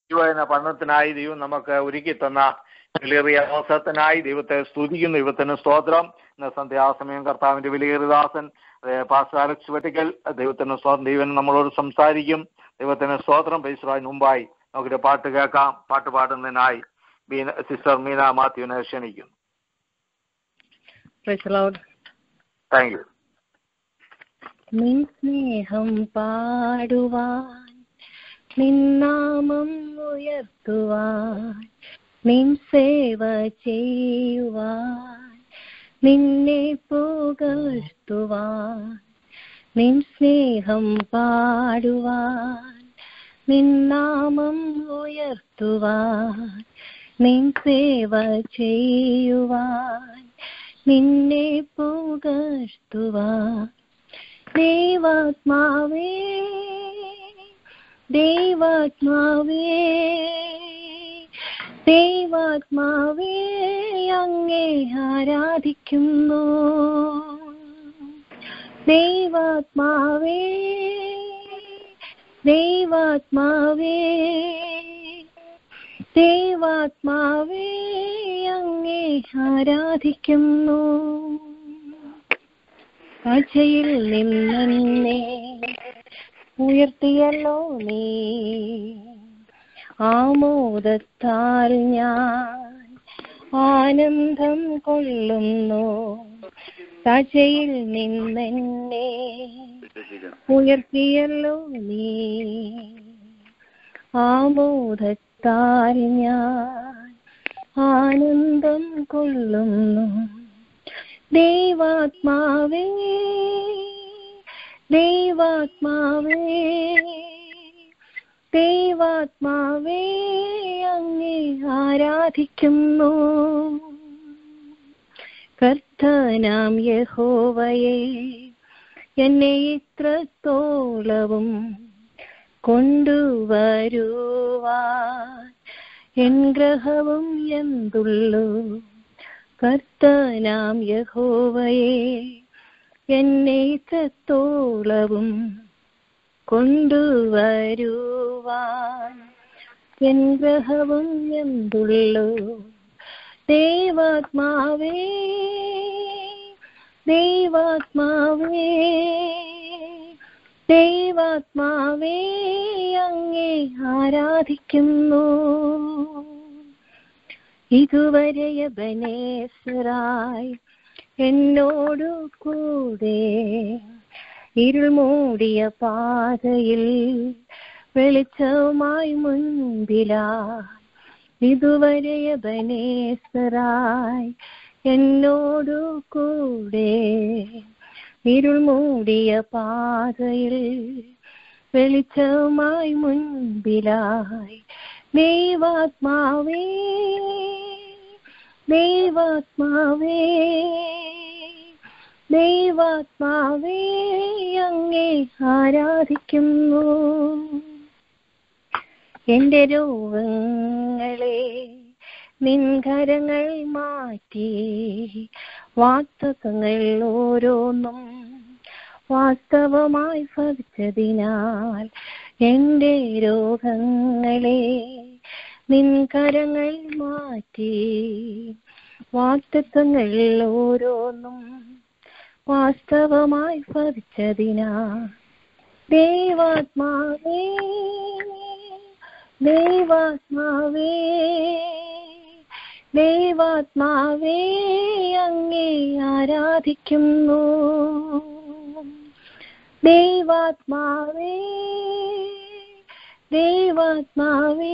ദൈവന പഠനത്തിനായി ദൈവം നമുക്ക് ഒരുക്കി തന്ന വിലയേറിയ അവസരത്തിനായി ദൈവത്തെ സ്തുതിക്കുന്നു ദൈവത്തിന് സ്തോത്രം ഇന്ന് സന്ധ്യാസമയം കർത്താവിന്റെ വിലയേറിയദാസൻ പാസ്റ്റർ അലക്സ് വെട്ടിക്കൽ ദൈവത്തിന് സ്തോത്രം ദൈവൻ നമ്മളോട് സംസാരിക്കും ദൈവത്തിന് സ്തോത്രം പൈസറായി മുമ്പായി നമുക്കൊരു പാട്ട് കേൾക്കാം പാട്ട് പാടുന്നതിനായി ബീന സിസ്റ്റർ മീന മാത്യുവിനെ ക്ഷണിക്കുന്നു Praise the Lord. Thank you നിൻ സ്നേഹം പാടുവാൻ നിന്നാമം ഉയർത്തുവാൻ നിൻ സേവ ചെയ്യുവാൻ നിന്നെ പുകഴ്ത്തുവാൻ നിൻ സ്നേഹം പാടുവാൻ നിന്നാമം ഉയർത്തുവാൻ നിൻ സേവ ചെയ്യുവാൻ നിന്നെ പുകഴ്ത്തുവാൻ ദൈവാത്മാവേ ദൈവാത്മാവേ ദൈവാത്മാവേ അങ്ങേ ആരാധിക്കുന്നു ദൈവാത്മാവേ ദൈവാത്മാവേ ദൈവാത്മാവേ അങ്ങേ ആരാധിക്കുന്നു കാഴ്ചയിൽ നിന്നെ ഉയർത്തിയല്ലോ നീ ആമോദത്താൽ ഞാൻ ആനന്ദം കൊള്ളുന്നു കാഴ്ചയിൽ നിന്നെന്നെ ഉയർത്തിയല്ലോ നീ ആമോദത്താൽ ഞാൻ ആനന്ദം കൊള്ളുന്നു ദൈവാത്മാവേ ദൈവാത്മാവേ ദൈവാത്മാവേ അങ്ങേ ആരാധിക്കുന്നു കർത്തനാം യഹോവയെ എന്നെ ഇത്രത്തോളവും കൊണ്ടുവരുവാൻ എൻ ഗ്രഹവും എന്തുള്ളൂ കർത്തനാം യഹോവയെ എന്നെ ഇത്രത്തോളവും കൊണ്ടുവരുവാൻ എൻ ഗ്രഹവും എന്തുള്ളൂ ദൈവാത്മാവേ ദൈവാത്മാവേ ദൈവാത്മാവേ അങ്ങേ ആരാധിക്കുന്നു ഇതുവരെ ബനേശ്വരായി എന്നോടു കൂടെ ഇരുൾ മൂടിയ പാതയിൽ വെളിച്ചവുമായി മുൻപിലാ ഇതുവരെ ബനേശ്വരായി എന്നോടു കൂടെ ഇരുൾ മൂടിയ പാതയിൽ വെളിച്ചവുമായി മുൻപിലായി ദൈവാത്മാവേ ദൈവാത്മാവേ ദൈവാത്മാവേ അങ്ങേ ആരാധിക്കുന്നു എന്റെ രോഗങ്ങളെ നിൻകരങ്ങൾ മാറ്റി വാസ്തവങ്ങൾ ഓരോന്നും വാസ്തവമായി ഭവിച്ചതിനാൽ എന്റെ രോഗങ്ങളെ നിൻകരങ്ങൾ മാറ്റി വാക്തത്വങ്ങൾ ഓരോന്നും വാസ്തവമായി ഭവിച്ചതിനാ ദൈവാത്മാവേ ദൈവാത്മാവേ ദൈവാത്മാവേ അങ്ങേ ആരാധിക്കുന്നു ദൈവാത്മാവേ ദൈവാത്മാവേ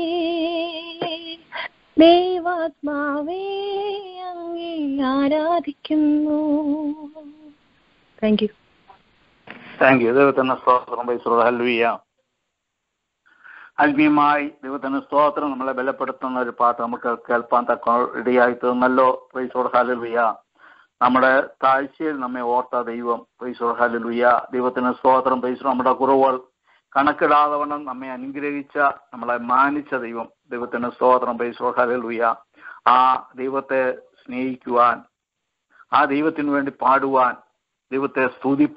ദൈവാത്മാവേ അങ്ങേ ആരാധിക്കുന്നു താങ്ക് യു താങ്ക് യു ദൈവത്തിന് സ്തോത്രം പൈസ ഹൽവിയ ആത്മീയമായി ദൈവത്തിന് സ്തോത്രം നമ്മളെ ബലപ്പെടുത്തുന്ന ഒരു പാട്ട് നമുക്ക് കേൾപ്പാൻ തക്ക ഇടയായി തീർന്നല്ലോ പൈസോട് ഹലുവിയ നമ്മുടെ താഴ്ചയിൽ നമ്മെ ഓർത്ത ദൈവം പൈസോട് ഹലുവിയ ദൈവത്തിന് സ്തോത്രം പൈസ നമ്മുടെ കുറവുകൾ കണക്കിടാതെ വണ്ണം നമ്മെ അനുഗ്രഹിച്ച നമ്മളെ മാനിച്ച ദൈവം ദൈവത്തിന് സ്തോത്രം പൈസോട് ഹലുവിയ ആ ദൈവത്തെ സ്നേഹിക്കുവാൻ ആ ദൈവത്തിന് വേണ്ടി പാടുവാൻ ദൈവത്തെ സ്തുതിപ്പാൻ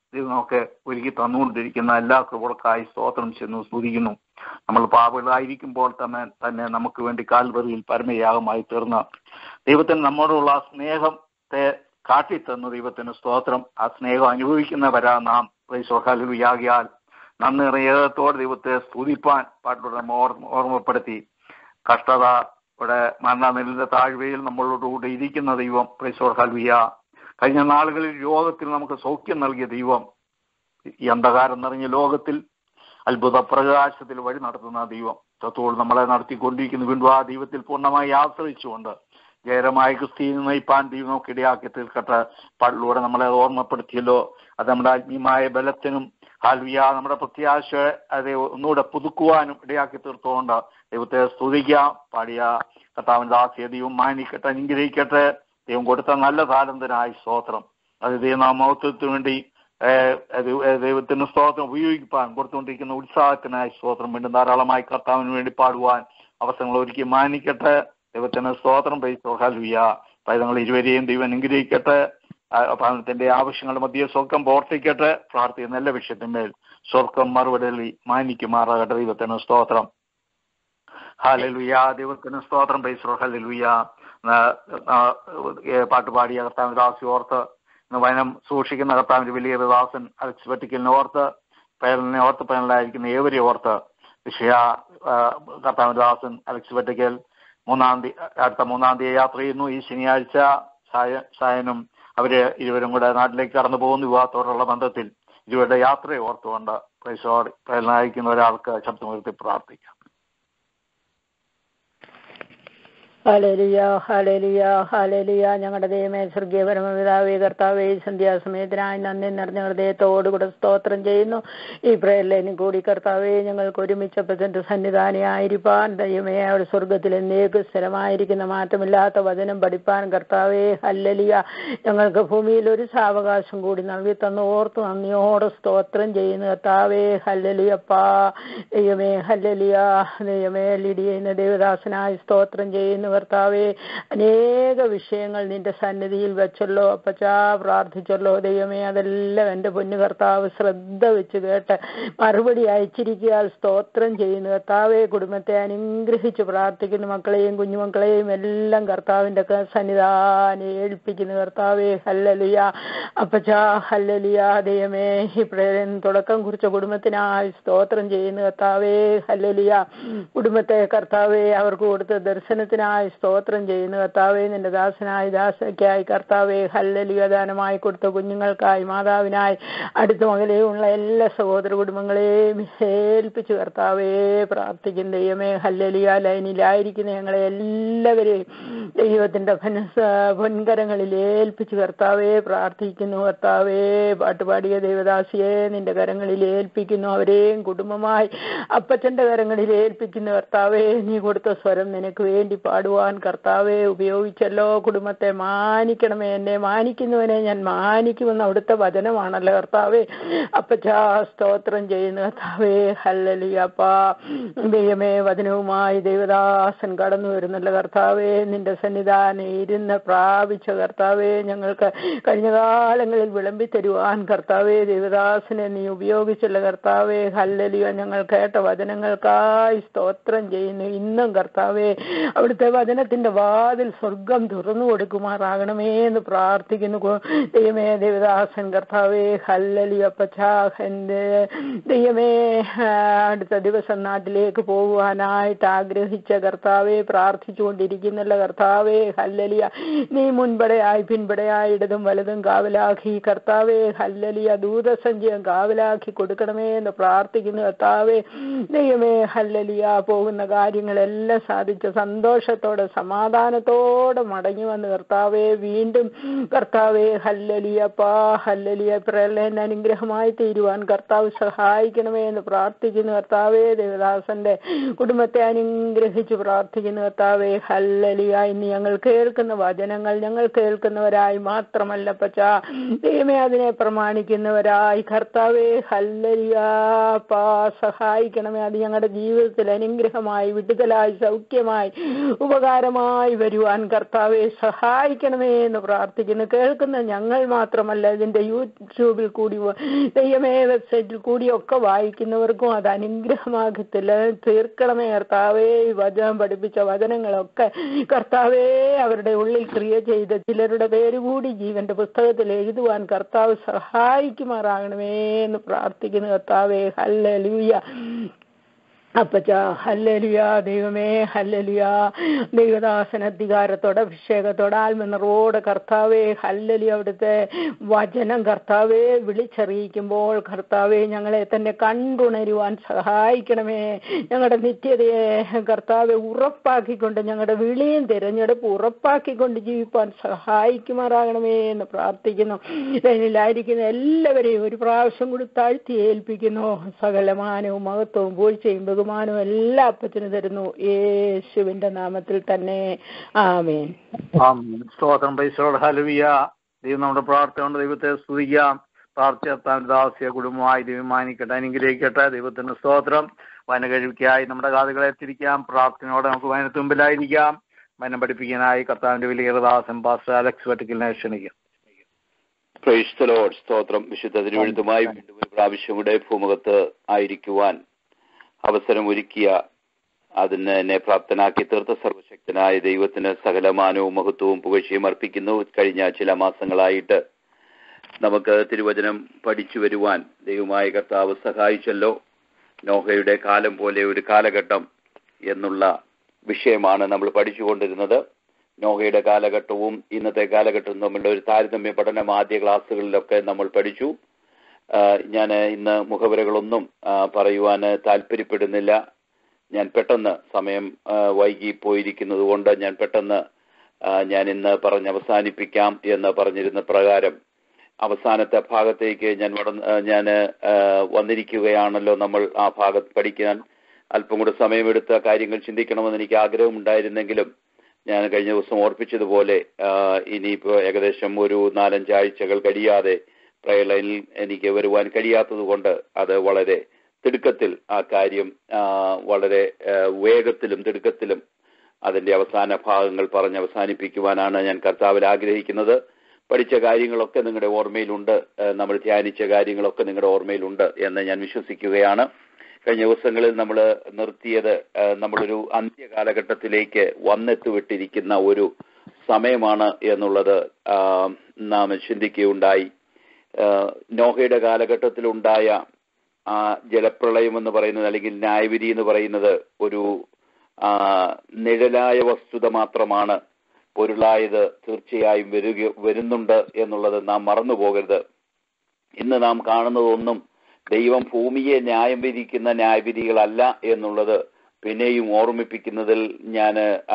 ദൈവം നമുക്ക് ഒരുക്കി തന്നുകൊണ്ടിരിക്കുന്ന എല്ലാ കൃപകൾക്കായി സ്തോത്രം ചെന്നു സ്തുതിക്കുന്നു നമ്മൾ പാപികളായിരിക്കുമ്പോൾ തന്നെ തന്നെ നമുക്ക് വേണ്ടി കാൽവറിയിൽ പരമയാഗമായി തീർന്ന ദൈവത്തിന് നമ്മോടുള്ള ആ സ്നേഹത്തെ കാട്ടിത്തന്നു ദൈവത്തിന് സ്തോത്രം ആ സ്നേഹം അനുഭവിക്കുന്നവരാ നാം യാകിയാൽ നന്ദി ഹൃദയത്തോടെ ദൈവത്തെ സ്തുതിപ്പാൻ പാട്ടിലൂടെ നമ്മ ഓർമ്മ ഓർമ്മപ്പെടുത്തി കഷ്ടത ഇവിടെ മരണനെല്ലിന്റെ താഴ്വയിൽ നമ്മളോടുകൂടി ഇരിക്കുന്ന ദൈവം പ്രൈസോർഹൽവിയ കഴിഞ്ഞ നാളുകളിൽ രോഗത്തിൽ നമുക്ക് സൗഖ്യം നൽകിയ ദൈവം ഈ അന്ധകാരം നിറഞ്ഞ ലോകത്തിൽ അത്ഭുത പ്രകാശത്തിൽ വഴി നടത്തുന്ന ദൈവം തത്വോട് നമ്മളെ നടത്തിക്കൊണ്ടിരിക്കുന്നു വീണ്ടും ആ ദൈവത്തിൽ പൂർണ്ണമായി ആശ്രയിച്ചുകൊണ്ട് ജയകരമായ ക്രിസ്തീയ നയിപ്പാൻ ദൈവം നമുക്ക് ഇടയാക്കി തീർക്കട്ടെ പാടിലൂടെ നമ്മളെ ഓർമ്മപ്പെടുത്തിയല്ലോ അത് നമ്മുടെ ആത്മീയമായ ബലത്തിനും ഹാൽവിയ നമ്മുടെ പ്രത്യാശ അത് ഒന്നുകൂടെ പുതുക്കുവാനും ഇടയാക്കി തീർത്തുകൊണ്ട് ദൈവത്തെ സ്തുതിക്കാം പാടിയ കർത്താവിന്റെ ദാസ്യ ദൈവം മാനിക്കട്ടെ അനുഗ്രഹിക്കട്ടെ ദൈവം കൊടുത്ത നല്ല താലന്തനായി സ്തോത്രം അത് ദൈവനാമത്വത്തിന് വേണ്ടി ദൈവത്തിന് സ്തോത്രം ഉപയോഗിക്കാൻ കൊടുത്തുകൊണ്ടിരിക്കുന്ന ഉത്സാഹത്തിനായി സ്തോത്രം വീണ്ടും ധാരാളമായി കർത്താവിന് വേണ്ടി പാടുവാൻ അവസരങ്ങൾ ഒരുക്കി മാനിക്കട്ടെ ദൈവത്തിന് സ്തോത്രം പൈസോഹാൽവിയ പൈതങ്ങൾ ഇരുവരെയും ദൈവം അനുഗ്രഹിക്കട്ടെ ഭവനത്തിന്റെ ആവശ്യങ്ങളുടെ മധ്യ സ്വർഗം പ്രവർത്തിക്കട്ടെ പ്രാർത്ഥിക്കുന്ന എല്ലാ വിഷയത്തിന്മേൽ സ്വർഗം മറുപടി മാനിക്കുമാറാകട്ടെ ദൈവത്തിന് സ്തോത്രം ഹാലലുയ ദൈവത്തിന് സ്തോത്രം പൈസോ ഹലലുയ പാട്ടുപാടിയ കർത്താവിന്റെ ദാസി ഓർത്ത് വനം സൂക്ഷിക്കുന്ന കർത്താവിന്റെ വലിയ ദാസൻ അലക്സ് വെട്ടിക്കലിനെ ഓർത്ത് പയലിനെ ഓർത്ത് പയലിലായിരിക്കുന്ന ഏവരെ ഓർത്ത് വിഷയ കർത്താവിന്റെ ദാസൻ അലക്സ് വെട്ടിക്കൽ മൂന്നാം തീയതി അടുത്ത മൂന്നാം തീയതി യാത്ര ചെയ്യുന്നു ഈ ശനിയാഴ്ച സായ സായനും അവര് ഇരുവരും കൂടെ നാട്ടിലേക്ക് കടന്നു പോകുന്ന വിവാഹത്തോടുള്ള ബന്ധത്തിൽ ഇരുവരുടെ യാത്രയെ ഓർത്തുകൊണ്ട് പ്രൈസോട് പയലിനായിരിക്കുന്ന ഒരാൾക്ക് ശബ്ദമുയർത്തി പ്രാർത്ഥിക്കാം ഹലലിയ ഹലലിയ ഹലലിയ ഞങ്ങളുടെ ദൈവമേ സ്വർഗീയ പരമപിതാവേ കർത്താവേ സന്ധ്യാസമയത്തിനായി നന്ദി നിറഞ്ഞ ഹൃദയത്തോടുകൂടെ സ്തോത്രം ചെയ്യുന്നു ഈ പ്രയറിലേനും കൂടി കർത്താവേ ഞങ്ങൾക്ക് ഒരുമിച്ച് പ്രസന്റ് സന്നിധാനിയായിരിക്കാൻ ദൈവമേ അവിടെ സ്വർഗത്തിൽ എന്നേക്ക് സ്ഥിരമായിരിക്കുന്ന മാറ്റമില്ലാത്ത വചനം പഠിപ്പാൻ കർത്താവേ ഹല്ലലിയ ഞങ്ങൾക്ക് ഭൂമിയിൽ ഒരു സാവകാശം കൂടി നൽകി തന്നു ഓർത്ത് നന്ദിയോടെ സ്തോത്രം ചെയ്യുന്നു കർത്താവേ ഹല്ലലിയപ്പാ ദൈവമേ ഹല്ലലിയ ദൈവമേ ലിഡിയുന്ന ദേവദാസനായി സ്തോത്രം ചെയ്യുന്നു കർത്താവേ അനേക വിഷയങ്ങൾ നിന്റെ സന്നിധിയിൽ വെച്ചല്ലോ അപ്പച്ചാ പ്രാർത്ഥിച്ചല്ലോ ദൈവമേ അതെല്ലാം എൻ്റെ പൊന്നു കർത്താവ് ശ്രദ്ധ വെച്ച് കേട്ട് മറുപടി അയച്ചിരിക്കുക സ്തോത്രം ചെയ്യുന്നു കർത്താവെ കുടുംബത്തെ അനുഗ്രഹിച്ച് പ്രാർത്ഥിക്കുന്നു മക്കളെയും കുഞ്ഞുമക്കളെയും എല്ലാം കർത്താവിൻ്റെ സന്നിധാനം ഏൽപ്പിക്കുന്നു കർത്താവെ ഹല്ലലിയ അപ്പച്ചാ ഹല്ലലിയ ദൈവമേ ഈ പ്രേരൻ തുടക്കം കുറിച്ച കുടുംബത്തിനായി സ്തോത്രം ചെയ്യുന്നു കർത്താവേ ഹല്ലലിയ കുടുംബത്തെ കർത്താവെ അവർക്ക് കൊടുത്ത ദർശനത്തിനായി സ്തോത്രം ചെയ്യുന്നു കർത്താവെ നിന്റെ ദാസനായി ദാസയ്ക്കായി കർത്താവെ ഹല്ലലിയ ദാനമായി കൊടുത്ത കുഞ്ഞുങ്ങൾക്കായി മാതാവിനായി അടുത്ത മകലെയുള്ള എല്ലാ സഹോദര കുടുംബങ്ങളെയും ഏൽപ്പിച്ചു കർത്താവേ പ്രാർത്ഥിക്കും ദൈവമേ ഹല്ലലിയ ലൈനിലായിരിക്കുന്ന ഞങ്ങളെ എല്ലാവരെയും ദൈവത്തിന്റെ പൊൻകരങ്ങളിൽ ഏൽപ്പിച്ചു കർത്താവേ പ്രാർത്ഥിക്കുന്നു കർത്താവേ പാട്ടുപാടിയ ദേവദാസിയെ നിന്റെ കരങ്ങളിൽ ഏൽപ്പിക്കുന്നു അവരെയും കുടുംബമായി അപ്പച്ചന്റെ കരങ്ങളിൽ ഏൽപ്പിക്കുന്നു കർത്താവേ നീ കൊടുത്ത സ്വരം നിനക്ക് വേണ്ടി പാടുവാൻ കർത്താവെ ഉപയോഗിച്ചല്ലോ കുടുംബത്തെ മാനിക്കണമേ എന്നെ മാനിക്കുന്നവനെ ഞാൻ മാനിക്കുമെന്ന് അവിടുത്തെ വചനമാണല്ലോ കർത്താവെ അപ്പച്ചാ സ്തോത്രം ചെയ്യുന്നു കർത്താവേ ഹല്ലലിയപ്പാ ദൈവമേ വചനവുമായി ദൈവദാസൻ കടന്നു വരുന്നല്ലോ കർത്താവേ നിന്റെ സന്നിധാനം ഇരുന്ന് പ്രാപിച്ച കർത്താവേ ഞങ്ങൾക്ക് കഴിഞ്ഞ കാലങ്ങളിൽ വിളമ്പി തരുവാൻ കർത്താവേ ദേവദാസനെ നീ ഉപയോഗിച്ചല്ലോ കർത്താവേ ഹല്ലലിയോ ഞങ്ങൾ കേട്ട വചനങ്ങൾക്കായി സ്തോത്രം ചെയ്യുന്നു ഇന്നും കർത്താവേ അവിടുത്തെ വചനത്തിന്റെ വാതിൽ സ്വർഗം തുറന്നു കൊടുക്കുമാറാകണമേ എന്ന് പ്രാർത്ഥിക്കുന്നു ദൈവമേ ദേവദാസൻ കർത്താവേ ഹല്ലലിയപ്പച്ചാഹന്റെ ദൈവമേ അടുത്ത ദിവസം നാട്ടിലേക്ക് പോകുവാനായിട്ട് ആഗ്രഹിച്ച കർത്താവെ പ്രാർത്ഥിച്ചുകൊണ്ടിരിക്കുന്നല്ല കർത്താവേ ഹല്ലലിയ നീ മുൻപടയായി പിൻപടയായി ഇടതും വലതും കാവലാക്കി കർത്താവേ ഹല്ലലിയ ദൂതസഞ്ചയം കാവലാക്കി കൊടുക്കണമേ എന്ന് പ്രാർത്ഥിക്കുന്നു കർത്താവേ ദൈവമേ ഹല്ലലിയ പോകുന്ന കാര്യങ്ങളെല്ലാം സാധിച്ച സന്തോഷത്തോടെ സമാധാനത്തോടെ മടങ്ങി വന്ന് കർത്താവേ വീണ്ടും കർത്താവേ ഹല്ലലിയപ്പാ ഹല്ലലിയ പ്രളയൻ അനുഗ്രഹമായി തീരുവാൻ കർത്താവ് സഹായിക്കണമേ എന്ന് പ്രാർത്ഥിക്കുന്നു കർത്താവേ ദേവദാസന്റെ കുടുംബത്തെ അനുഗ്രഹിച്ച് പ്രാർത്ഥിക്കുന്നു കർത്താവേ ഹല്ലലിയ ഇന്ന് ഞങ്ങൾ കേൾക്കുന്ന വചനങ്ങൾ ഞങ്ങൾ കേൾക്കുന്നവരായി മാത്രമല്ല പച്ചാ ദൈവമേ അതിനെ പ്രമാണിക്കുന്നവരായി കർത്താവേ ഹല്ലലിയാപ്പാ സഹായിക്കണമേ അത് ഞങ്ങളുടെ ജീവിതത്തിൽ അനുഗ്രഹമായി വിടുതലായി സൗഖ്യമായി ഉപ ഉപകാരമായി വരുവാൻ കർത്താവെ സഹായിക്കണമേ എന്ന് പ്രാർത്ഥിക്കുന്നു കേൾക്കുന്ന ഞങ്ങൾ മാത്രമല്ല ഇതിന്റെ യൂട്യൂബിൽ കൂടി വ- ദൈവമേ വെബ്സൈറ്റിൽ കൂടിയൊക്കെ വായിക്കുന്നവർക്കും അത് അനുഗ്രഹമാകത്തില്ല തീർക്കണമേ കർത്താവേ ഈ വചനം പഠിപ്പിച്ച വചനങ്ങളൊക്കെ കർത്താവേ അവരുടെ ഉള്ളിൽ ക്രിയ ചെയ്ത ചിലരുടെ പേര് കൂടി ജീവന്റെ പുസ്തകത്തിൽ എഴുതുവാൻ കർത്താവ് സഹായിക്കുമാറാകണമേ എന്ന് പ്രാർത്ഥിക്കുന്നു കർത്താവേ ഹല്ലേലൂയ അപ്പച്ച ഹല്ലലുയ ദൈവമേ ഹല്ലലുയ ദൈവദാസന അധികാരത്തോടെ അഭിഷേകത്തോടെ ആത്മനിറവോടെ കർത്താവേ ഹല്ലലി അവിടുത്തെ വചനം കർത്താവേ വിളിച്ചറിയിക്കുമ്പോൾ കർത്താവേ ഞങ്ങളെ തന്നെ കണ്ടുണരുവാൻ സഹായിക്കണമേ ഞങ്ങളുടെ നിത്യതയെ കർത്താവെ ഉറപ്പാക്കിക്കൊണ്ട് ഞങ്ങളുടെ വിളിയും തിരഞ്ഞെടുപ്പ് ഉറപ്പാക്കിക്കൊണ്ട് ജീവിപ്പാൻ സഹായിക്കുമാറാകണമേ എന്ന് പ്രാർത്ഥിക്കുന്നു ലൈനിലായിരിക്കുന്ന എല്ലാവരെയും ഒരു പ്രാവശ്യം കൂടി താഴ്ത്തി ഏൽപ്പിക്കുന്നു സകലമാനവും മഹത്വവും പൂഴ്ചയും ബഹുമാനവും എല്ലാ അപ്പത്തിനും തരുന്നു യേശുവിന്റെ നാമത്തിൽ തന്നെ ആമേൻ ആമേൻ. സ്തോത്രം പൈസയോട് ഹലുവിയ ദൈവം നമ്മുടെ പ്രാർത്ഥന കൊണ്ട് ദൈവത്തെ സ്തുതിക്കാം പ്രാർത്ഥിച്ചാൻ ദാസ്യ കുടുംബമായി ദൈവമാനിക്കട്ടെ അനുഗ്രഹിക്കട്ടെ ദൈവത്തിന് സ്തോത്രം വന കഴിവിക്കായി നമ്മുടെ കാതുകളെ തിരിക്കാം പ്രാർത്ഥനയോടെ നമുക്ക് വനത്തിന് മുമ്പിലായിരിക്കാം വനം പഠിപ്പിക്കാനായി കർത്താവിന്റെ വലിയ ദാസൻ പാസ്റ്റർ അലക്സ് വട്ടിക്കലിനെ ക്ഷണിക്കാം പ്രൈസ് ദി ലോർഡ് സ്തോത്രം വിശുദ്ധ തിരുവഴുത്തുമായി വീണ്ടും ഒരു പ്രാവശ്യം കൂടെ ഭൂമുഖത്ത് ആയിരിക്കുവാൻ അവസരം ഒരുക്കിയ അതിന് എന്നെ പ്രാപ്തനാക്കി തീർത്ത സർവശക്തനായ ദൈവത്തിന് സകലമാനവും മഹത്വവും പുകഴ്ചയും അർപ്പിക്കുന്നു കഴിഞ്ഞ ചില മാസങ്ങളായിട്ട് നമുക്ക് തിരുവചനം പഠിച്ചു വരുവാൻ ദൈവമായ കർത്താവ് സഹായിച്ചല്ലോ നോഹയുടെ കാലം പോലെ ഒരു കാലഘട്ടം എന്നുള്ള വിഷയമാണ് നമ്മൾ പഠിച്ചുകൊണ്ടിരുന്നത് നോഹയുടെ കാലഘട്ടവും ഇന്നത്തെ കാലഘട്ടവും തമ്മിലുള്ള ഒരു താരതമ്യ പഠനം ആദ്യ ക്ലാസ്സുകളിലൊക്കെ നമ്മൾ പഠിച്ചു ഞാൻ ഇന്ന് മുഖവരകളൊന്നും ആ, പറയുവാൻ താല്പര്യപ്പെടുന്നില്ല ഞാൻ പെട്ടെന്ന് സമയം ആ, വൈകി പോയിരിക്കുന്നത് കൊണ്ട് ഞാൻ പെട്ടെന്ന് ആ, ഞാൻ ഇന്ന് പറഞ്ഞ് അവസാനിപ്പിക്കാം എന്ന് പറഞ്ഞിരുന്ന പ്രകാരം അവസാനത്തെ ഭാഗത്തേക്ക് ഞാൻ വട- ആ, ഞാൻ ആ, വന്നിരിക്കുകയാണല്ലോ നമ്മൾ ആ ഭാഗത്ത് പഠിക്കാൻ അല്പം കൂടെ സമയമെടുത്ത കാര്യങ്ങൾ ചിന്തിക്കണമെന്ന് എനിക്ക് ആഗ്രഹമുണ്ടായിരുന്നെങ്കിലും ഞാൻ കഴിഞ്ഞ ദിവസം ഓർപ്പിച്ചതുപോലെ ആ, ഇനിയിപ്പോ ഏകദേശം ഒരു നാലഞ്ചാഴ്ചകൾ കഴിയാതെ പ്രയർ ലൈനിൽ എനിക്ക് വരുവാൻ കഴിയാത്തത് കൊണ്ട് അത് വളരെ തിടുക്കത്തിൽ ആ കാര്യം ആ, വളരെ ആ, വേഗത്തിലും തിടുക്കത്തിലും അതിന്റെ അവസാന ഭാഗങ്ങൾ പറഞ്ഞ് അവസാനിപ്പിക്കുവാനാണ് ഞാൻ കർത്താവിൽ ആഗ്രഹിക്കുന്നത് പഠിച്ച കാര്യങ്ങളൊക്കെ നിങ്ങളുടെ ഓർമ്മയിലുണ്ട് ആ, നമ്മൾ ധ്യാനിച്ച കാര്യങ്ങളൊക്കെ നിങ്ങളുടെ ഓർമ്മയിലുണ്ട് എന്ന് ഞാൻ വിശ്വസിക്കുകയാണ് കഴിഞ്ഞ ദിവസങ്ങളിൽ നമ്മൾ നിർത്തിയത് ആ, നമ്മളൊരു അന്ത്യകാലഘട്ടത്തിലേക്ക് വന്നെത്തുവിട്ടിരിക്കുന്ന ഒരു സമയമാണ് എന്നുള്ളത് ആ, നാം ചിന്തിക്കുകയുണ്ടായി ആ, നോഹയുടെ കാലഘട്ടത്തിലുണ്ടായ ആ ജലപ്രളയം എന്ന് പറയുന്നത് അല്ലെങ്കിൽ ന്യായവിധി എന്ന് പറയുന്നത് ഒരു ആ, നിഴലായ വസ്തുത മാത്രമാണ് പൊരുളായത് തീർച്ചയായും വരിക വരുന്നുണ്ട് എന്നുള്ളത് നാം മറന്നു പോകരുത് ഇന്ന് നാം കാണുന്നതൊന്നും ദൈവം ഭൂമിയെ ന്യായം വിധിക്കുന്ന ന്യായവിധികളല്ല എന്നുള്ളത് പിന്നെയും ഓർമ്മിപ്പിക്കുന്നതിൽ ഞാൻ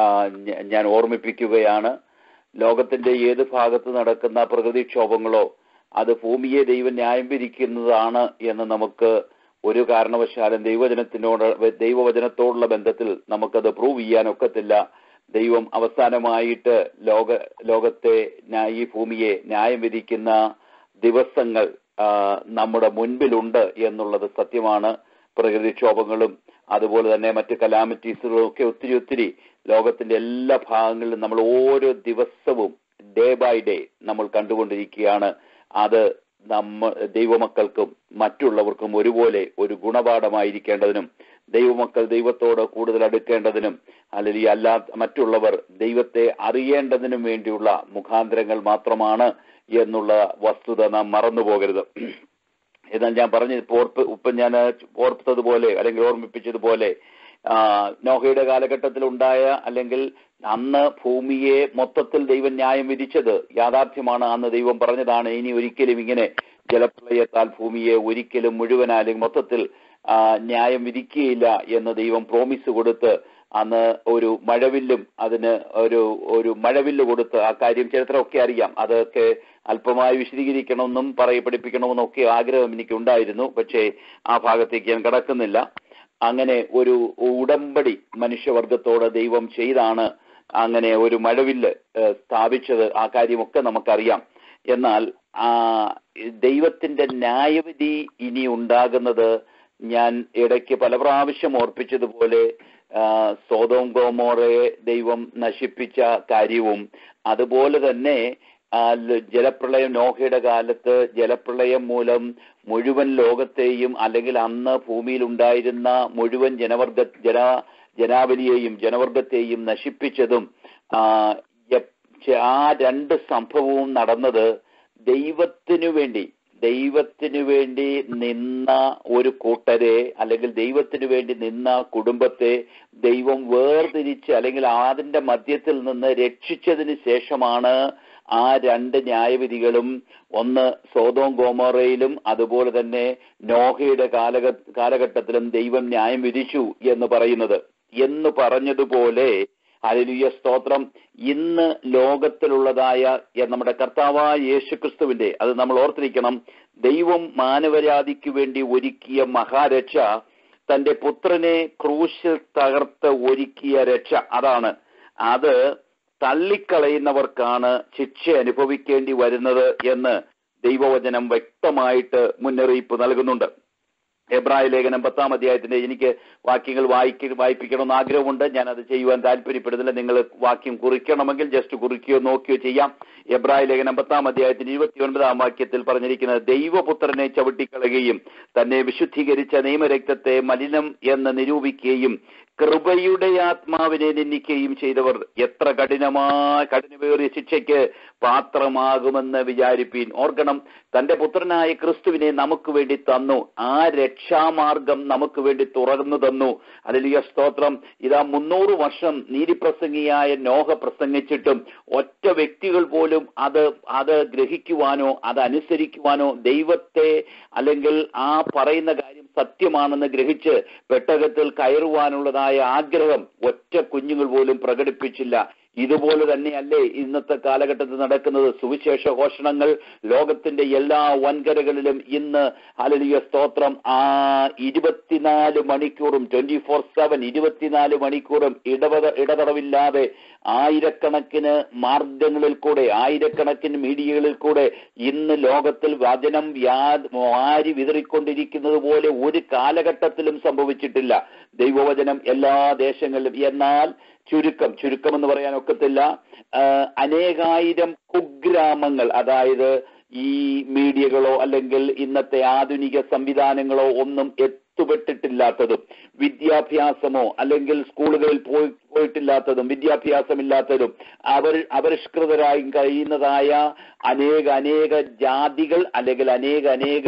ഞാൻ ഓർമ്മിപ്പിക്കുകയാണ് ലോകത്തിന്റെ ഏത് ഭാഗത്ത് നടക്കുന്ന പ്രകൃതിക്ഷോഭങ്ങളോ അത് ഭൂമിയെ ദൈവം ന്യായം വിധിക്കുന്നതാണ് എന്ന് നമുക്ക് ഒരു കാരണവശാലും ദൈവജനത്തിനോട് ദൈവവചനത്തോടുള്ള ബന്ധത്തിൽ നമുക്കത് പ്രൂവ് ചെയ്യാൻ ഒക്കത്തില്ല ദൈവം അവസാനമായിട്ട് ലോക ലോകത്തെ ന്യായ- ഈ ഭൂമിയെ ന്യായം വിധിക്കുന്ന ദിവസങ്ങൾ ആ, നമ്മുടെ മുൻപിലുണ്ട് എന്നുള്ളത് സത്യമാണ് പ്രകൃതിക്ഷോഭങ്ങളും അതുപോലെ തന്നെ മറ്റ് കലാമിറ്റീസുകളും ഒക്കെ ഒത്തിരി ഒത്തിരി ലോകത്തിന്റെ എല്ലാ ഭാഗങ്ങളിലും നമ്മൾ ഓരോ ദിവസവും ഡേ ബൈ ഡേ നമ്മൾ കണ്ടുകൊണ്ടിരിക്കുകയാണ് അത് നമ്മ ദൈവമക്കൾക്കും മറ്റുള്ളവർക്കും ഒരുപോലെ ഒരു ഗുണപാഠമായിരിക്കേണ്ടതിനും ദൈവമക്കൾ ദൈവത്തോട് കൂടുതൽ അടുക്കേണ്ടതിനും അല്ലെങ്കിൽ അല്ലാത്ത മറ്റുള്ളവർ ദൈവത്തെ അറിയേണ്ടതിനും വേണ്ടിയുള്ള മുഖാന്തരങ്ങൾ മാത്രമാണ് എന്നുള്ള വസ്തുത നാം മറന്നു പോകരുത് എന്നാൽ ഞാൻ പറഞ്ഞ ഓർപ്പ് ഇപ്പം ഞാൻ ഓർത്തതുപോലെ അല്ലെങ്കിൽ ഓർമ്മിപ്പിച്ചതുപോലെ ആ, നോഹയുടെ കാലഘട്ടത്തിൽ ഉണ്ടായ അല്ലെങ്കിൽ അന്ന് ഭൂമിയെ മൊത്തത്തിൽ ദൈവം ന്യായം വിധിച്ചത് യാഥാർത്ഥ്യമാണ് അന്ന് ദൈവം പറഞ്ഞതാണ് ഇനി ഒരിക്കലും ഇങ്ങനെ ജലപ്രളയത്താൽ ഭൂമിയെ ഒരിക്കലും മുഴുവൻ അല്ലെങ്കിൽ മൊത്തത്തിൽ ആ, ന്യായം വിധിക്കുകയില്ല എന്ന് ദൈവം പ്രോമിസ് കൊടുത്ത് അന്ന് ഒരു മഴവില്ലും അതിന് ഒരു ഒരു മഴവില്ല് കൊടുത്ത് ആ കാര്യം ചരിത്രമൊക്കെ അറിയാം അതൊക്കെ അല്പമായി വിശദീകരിക്കണമെന്നും പറയ പഠിപ്പിക്കണമെന്നും ഒക്കെ ആഗ്രഹം എനിക്ക് ഉണ്ടായിരുന്നു പക്ഷേ ആ ഭാഗത്തേക്ക് ഞാൻ കടക്കുന്നില്ല അങ്ങനെ ഒരു ഉടമ്പടി മനുഷ്യവർഗത്തോട് ദൈവം ചെയ്താണ് അങ്ങനെ ഒരു മഴവില്ല് ഏഹ്, സ്ഥാപിച്ചത് ആ കാര്യമൊക്കെ നമുക്കറിയാം എന്നാൽ ആ ദൈവത്തിന്റെ ന്യായവിധി ഇനി ഉണ്ടാകുന്നത് ഞാൻ ഇടയ്ക്ക് പല പ്രാവശ്യം ഓർപ്പിച്ചതുപോലെ ആ, സോതോം ഗോമോറയെ ദൈവം നശിപ്പിച്ച കാര്യവും അതുപോലെ തന്നെ ആ, ല- ജലപ്രളയം നോഹയുടെ കാലത്ത് ജലപ്രളയം മൂലം മുഴുവൻ ലോകത്തെയും അല്ലെങ്കിൽ അന്ന് ഭൂമിയിൽ ഉണ്ടായിരുന്ന മുഴുവൻ ജനവർഗ ജന ജനാവലിയെയും ജനവർഗത്തെയും നശിപ്പിച്ചതും ആ, എപ്- ചെ- ആ രണ്ട് സംഭവവും നടന്നത് ദൈവത്തിനു വേണ്ടി ദൈവത്തിനു വേണ്ടി നിന്ന ഒരു കൂട്ടരെ അല്ലെങ്കിൽ ദൈവത്തിനു വേണ്ടി നിന്ന കുടുംബത്തെ ദൈവം വേർതിരിച്ച് അല്ലെങ്കിൽ അതിന്റെ മധ്യത്തിൽ നിന്ന് രക്ഷിച്ചതിന് ശേഷമാണ് ആ രണ്ട് ന്യായവിധികളും ഒന്ന് സോതോം ഗോമോറയിലും അതുപോലെ തന്നെ നോഹയുടെ കാലഘ കാലഘട്ടത്തിലും ദൈവം ന്യായം വിധിച്ചു എന്ന് പറയുന്നത് എന്ന് പറഞ്ഞതുപോലെ അലലുയ സ്തോത്രം ഇന്ന് ലോകത്തിലുള്ളതായ എ- നമ്മുടെ കർത്താവായ യേശുക്രിസ്തുവിന്റെ അത് നമ്മൾ ഓർത്തിരിക്കണം ദൈവം മാനവരാതിക്ക് വേണ്ടി ഒരുക്കിയ മഹാരക്ഷ തന്റെ പുത്രനെ ക്രൂശിൽ തകർത്ത് ഒരുക്കിയ രക്ഷ അതാണ് അത് തള്ളിക്കളയുന്നവർക്കാണ് ശിക്ഷ അനുഭവിക്കേണ്ടി വരുന്നത് എന്ന് ദൈവവചനം വ്യക്തമായിട്ട് മുന്നറിയിപ്പ് നൽകുന്നുണ്ട് എബ്രായ ലേഖനം പത്താം അധ്യായത്തിന്റെ എനിക്ക് വാക്യങ്ങൾ വായിക്ക വായിപ്പിക്കണമെന്ന് ആഗ്രഹമുണ്ട് ഞാൻ അത് ചെയ്യുവാൻ താല്പര്യപ്പെടുന്നില്ല നിങ്ങൾ വാക്യം കുറിക്കണമെങ്കിൽ ജസ്റ്റ് കുറിക്കുകയോ നോക്കുകയോ ചെയ്യാം എബ്രായ ലേഖനം പത്താം അധ്യായത്തിന്റെ ഇരുപത്തി ഒൻപതാം വാക്യത്തിൽ പറഞ്ഞിരിക്കുന്നത് ദൈവപുത്രനെ ചവിട്ടിക്കളയുകയും തന്നെ വിശുദ്ധീകരിച്ച നിയമരക്തത്തെ മലിനം എന്ന് നിരൂപിക്കുകയും കൃപയുടെ ആത്മാവിനെ നിന്ദിക്കുകയും ചെയ്തവർ എത്ര കഠിനമായ കഠിനമേറിയ ശിക്ഷയ്ക്ക് പാത്രമാകുമെന്ന് വിചാരിപ്പീൻ ഓർക്കണം തന്റെ പുത്രനായ ക്രിസ്തുവിനെ നമുക്ക് വേണ്ടി തന്നു ആ രക്ഷാമാർഗം നമുക്ക് വേണ്ടി തുറന്നു തന്നു അതിലിയ സ്തോത്രം ഇതാ മുന്നൂറ് വർഷം നീതിപ്രസംഗിയായ നോഹ പ്രസംഗിച്ചിട്ടും ഒറ്റ വ്യക്തികൾ പോലും അത് അത് ഗ്രഹിക്കുവാനോ അത് അനുസരിക്കുവാനോ ദൈവത്തെ അല്ലെങ്കിൽ ആ പറയുന്ന കാര്യം സത്യമാണെന്ന് ഗ്രഹിച്ച് പെട്ടകത്തിൽ കയറുവാനുള്ളതായ ആഗ്രഹം ഒറ്റ കുഞ്ഞുങ്ങൾ പോലും പ്രകടിപ്പിച്ചില്ല ഇതുപോലെ തന്നെയല്ലേ ഇന്നത്തെ കാലഘട്ടത്തിൽ നടക്കുന്നത് സുവിശേഷ ഘോഷണങ്ങൾ ലോകത്തിന്റെ എല്ലാ വൻകരകളിലും ഇന്ന് അലലിയ സ്തോത്രം ആ ഇരുപത്തിനാല് മണിക്കൂറും ട്വന്റി ഫോർ സെവൻ ഇരുപത്തിനാല് മണിക്കൂറും ഇടപെട ഇടതടവില്ലാതെ ആയിരക്കണക്കിന് മാർഗങ്ങളിൽ കൂടെ ആയിരക്കണക്കിന് മീഡിയകളിൽ കൂടെ ഇന്ന് ലോകത്തിൽ വചനം വ്യാ വാരി വിതറിക്കൊണ്ടിരിക്കുന്നത് പോലെ ഒരു കാലഘട്ടത്തിലും സംഭവിച്ചിട്ടില്ല ദൈവവചനം എല്ലാ ദേശങ്ങളിലും എന്നാൽ ചുരുക്കം ചുരുക്കം എന്ന് പറയാൻ ഒക്കത്തില്ല ആ, അനേകായിരം കുഗ്രാമങ്ങൾ അതായത് ഈ മീഡിയകളോ അല്ലെങ്കിൽ ഇന്നത്തെ ആധുനിക സംവിധാനങ്ങളോ ഒന്നും എത്തുപെട്ടിട്ടില്ലാത്തതും വിദ്യാഭ്യാസമോ അല്ലെങ്കിൽ സ്കൂളുകളിൽ പോയി പോയിട്ടില്ലാത്തതും വിദ്യാഭ്യാസമില്ലാത്തതും അവർ അപരിഷ്കൃതരായി കഴിയുന്നതായ അനേക അനേക ജാതികൾ അല്ലെങ്കിൽ അനേക അനേക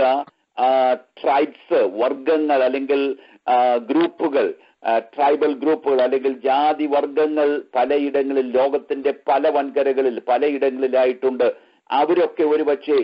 ട്രൈബ്സ് വർഗങ്ങൾ അല്ലെങ്കിൽ ആ, ഗ്രൂപ്പുകൾ ആ, ട്രൈബൽ ഗ്രൂപ്പുകൾ അല്ലെങ്കിൽ ജാതി വർഗങ്ങൾ പലയിടങ്ങളിൽ ലോകത്തിന്റെ പല വൻകരകളിൽ പലയിടങ്ങളിലായിട്ടുണ്ട് അവരൊക്കെ ഒരുപക്ഷെ